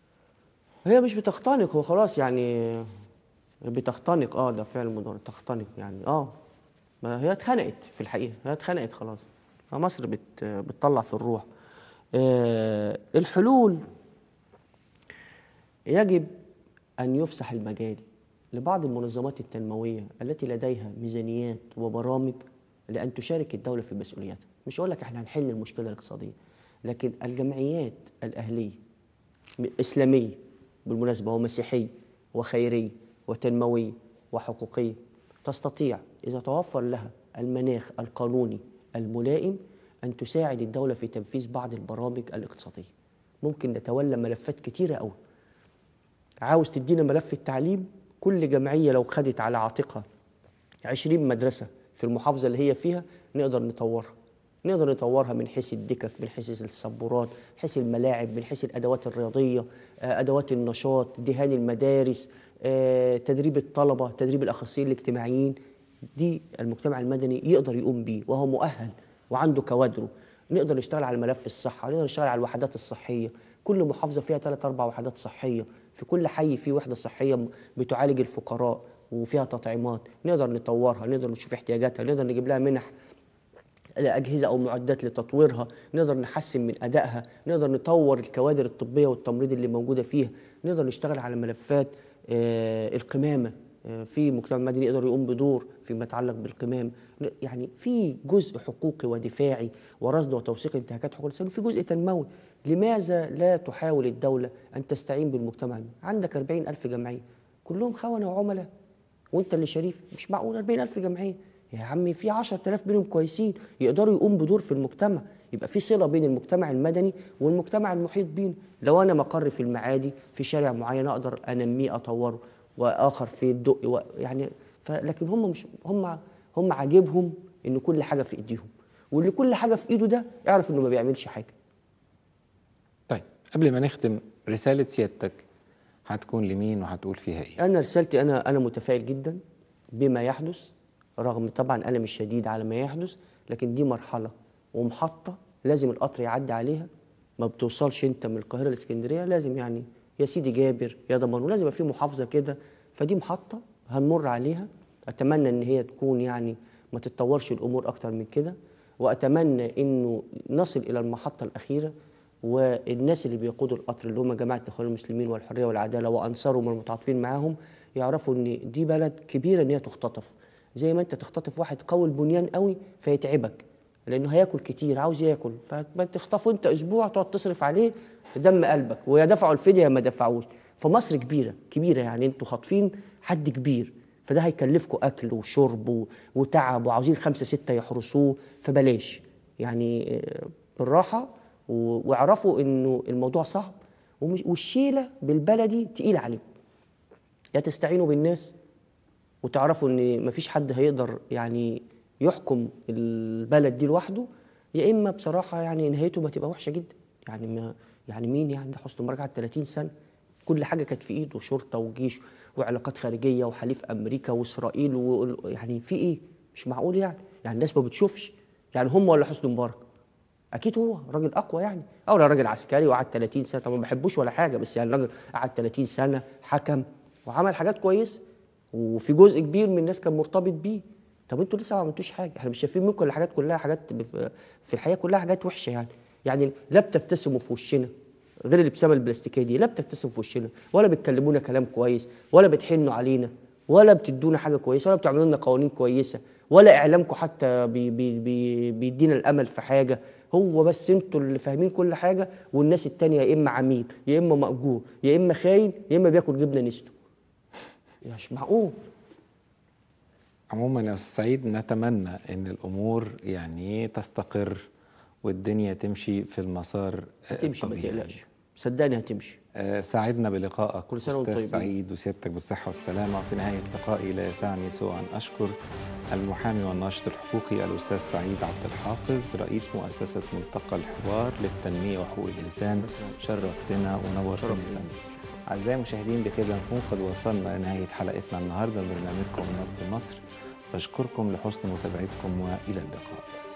هي مش بتختنق هو خلاص يعني بتختنق اه ده فعل مضارع تختنق يعني اه ما هي اتخنقت في الحقيقه هي اتخنقت خلاص مصر بت بتطلع في الروح آه الحلول يجب ان يفسح المجال لبعض المنظمات التنمويه التي لديها ميزانيات وبرامج لان تشارك الدوله في مسؤولياتها مش هقول لك احنا هنحل المشكله الاقتصاديه لكن الجمعيات الاهليه إسلامية بالمناسبة ومسيحية وخيرية وتنموية وحقوقية تستطيع إذا توفر لها المناخ القانوني الملائم أن تساعد الدولة في تنفيذ بعض البرامج الاقتصادية ممكن نتولى ملفات كتيرة أوي عاوز تدينا ملف التعليم كل جمعية لو خدت على عاتقها 20 مدرسة في المحافظة اللي هي فيها نقدر نطورها نقدر نطورها من حيث الدكك من حيث السبورات من حيث الملاعب من حيث الأدوات الرياضية آه، أدوات النشاط دهان المدارس آه، تدريب الطلبة تدريب الأخصائيين الاجتماعيين دي المجتمع المدني يقدر يقوم بيه وهو مؤهل وعنده كوادره نقدر نشتغل على ملف الصحة نقدر نشتغل على الوحدات الصحية كل محافظة فيها ثلاث أربع وحدات صحية في كل حي في وحدة صحية بتعالج الفقراء وفيها تطعيمات نقدر نطورها نقدر نشوف احتياجاتها نقدر نجيب لها منح أجهزة أو معدات لتطويرها نقدر نحسن من أدائها نقدر نطور الكوادر الطبية والتمريض اللي موجودة فيها نقدر نشتغل على ملفات آه، القمامة آه، في المجتمع المدني يقدر يقوم بدور فيما يتعلق بالقمام لا، يعني في جزء حقوقي ودفاعي ورصد وتوثيق انتهاكات حقوق الانسان وفي جزء تنموي لماذا لا تحاول الدوله ان تستعين بالمجتمع المدني؟ عندك 40 الف جمعيه كلهم خونه وعملاء وانت اللي شريف مش معقول 40 الف جمعيه يا عمي في 10000 منهم كويسين يقدروا يقوم بدور في المجتمع يبقى في صله بين المجتمع المدني والمجتمع المحيط بينا لو انا مقر في المعادي في شارع معين اقدر انميه اطوره واخر في الدق و- يعني ف... لكن هم مش هم هم عاجبهم ان كل حاجه في ايديهم واللي كل حاجه في ايده ده اعرف انه ما بيعملش حاجه طيب قبل ما نختم رسالة سيادتك هتكون لمين وهتقول فيها ايه؟ انا رسالتي انا انا متفائل جدا بما يحدث رغم طبعا ألم الشديد على ما يحدث لكن دي مرحله ومحطه لازم القطر يعدي عليها ما بتوصلش انت من القاهره لاسكندريه لازم يعني يا سيدي جابر يا ضمان ولازم يبقى في محافظه كده فدي محطه هنمر عليها اتمنى ان هي تكون يعني ما تتطورش الامور اكتر من كده واتمنى انه نصل الى المحطه الاخيره والناس اللي بيقودوا القطر اللي هم جماعه الاخوان المسلمين والحريه والعداله وانصارهم والمتعاطفين معاهم يعرفوا ان دي بلد كبيره ان هي تختطف زي ما انت تختطف واحد قوي البنيان قوي فيتعبك لانه هياكل كتير عاوز ياكل فتخطفه انت اسبوع تقعد تصرف عليه دم قلبك ويا دفعوا الفديه يا ما دفعوش فمصر كبيره كبيره يعني انتوا خاطفين حد كبير فده هيكلفكم اكل وشرب و- وتعب وعاوزين خمسه سته يحرسوه فبلاش يعني آه، بالراحه و- واعرفوا انه الموضوع صعب ومش- والشيله بالبلدي تقيله عليكم يا تستعينوا بالناس وتعرفوا ان مفيش حد هيقدر يعني يحكم البلد دي لوحده يا اما بصراحه يعني نهايته بتبقى وحشه جدا يعني ما يعني مين يعني ده حسن مبارك قعد 30 سنه كل حاجه كانت في ايده شرطه وجيش وعلاقات خارجيه وحليف امريكا واسرائيل ويعني في ايه مش معقول يعني يعني الناس ما بتشوفش يعني هم ولا حسني مبارك اكيد هو راجل اقوى يعني او لا راجل عسكري وقعد 30 سنه طبعا ما بحبوش ولا حاجه بس يعني راجل قعد 30 سنه حكم وعمل حاجات كويسه وفي جزء كبير من الناس كان مرتبط بيه طب انتوا لسه ما عملتوش حاجه احنا مش شايفين منكم الحاجات كلها حاجات بف- في الحياه كلها حاجات وحشه يعني يعني لا بتبتسموا في وشنا غير الابتسامه البلاستيكيه دي لا بتبتسموا في وشنا ولا بتكلمونا كلام كويس ولا بتحنوا علينا ولا بتدونا حاجه كويسه ولا بتعملوا لنا قوانين كويسه ولا اعلامكم حتى بي بي بي بيدينا الامل في حاجه هو بس انتوا اللي فاهمين كل حاجه والناس التانية يا اما عميل يا اما مأجور يا اما خاين يا اما بياكل جبنه نستو مش معقول عموما يا استاذ سعيد نتمنى ان الامور يعني تستقر والدنيا تمشي في المسار هتمشي ما الطبيعي. تقلقش صدقني هتمشي آه، سعدنا بلقائك كل سنة وانتم استاذ طيبين. سعيد وسيادتك بالصحه والسلامه وفي نهايه لقائي لا يسعني سوى ان اشكر المحامي والناشط الحقوقي الاستاذ سعيد عبد الحافظ رئيس مؤسسه ملتقى الحوار للتنميه وحقوق الانسان شرفتنا ونورتنا اعزائي المشاهدين بكده نكون قد وصلنا لنهايه حلقتنا النهارده من برنامجكم نبض مصر بشكركم لحسن متابعتكم والى اللقاء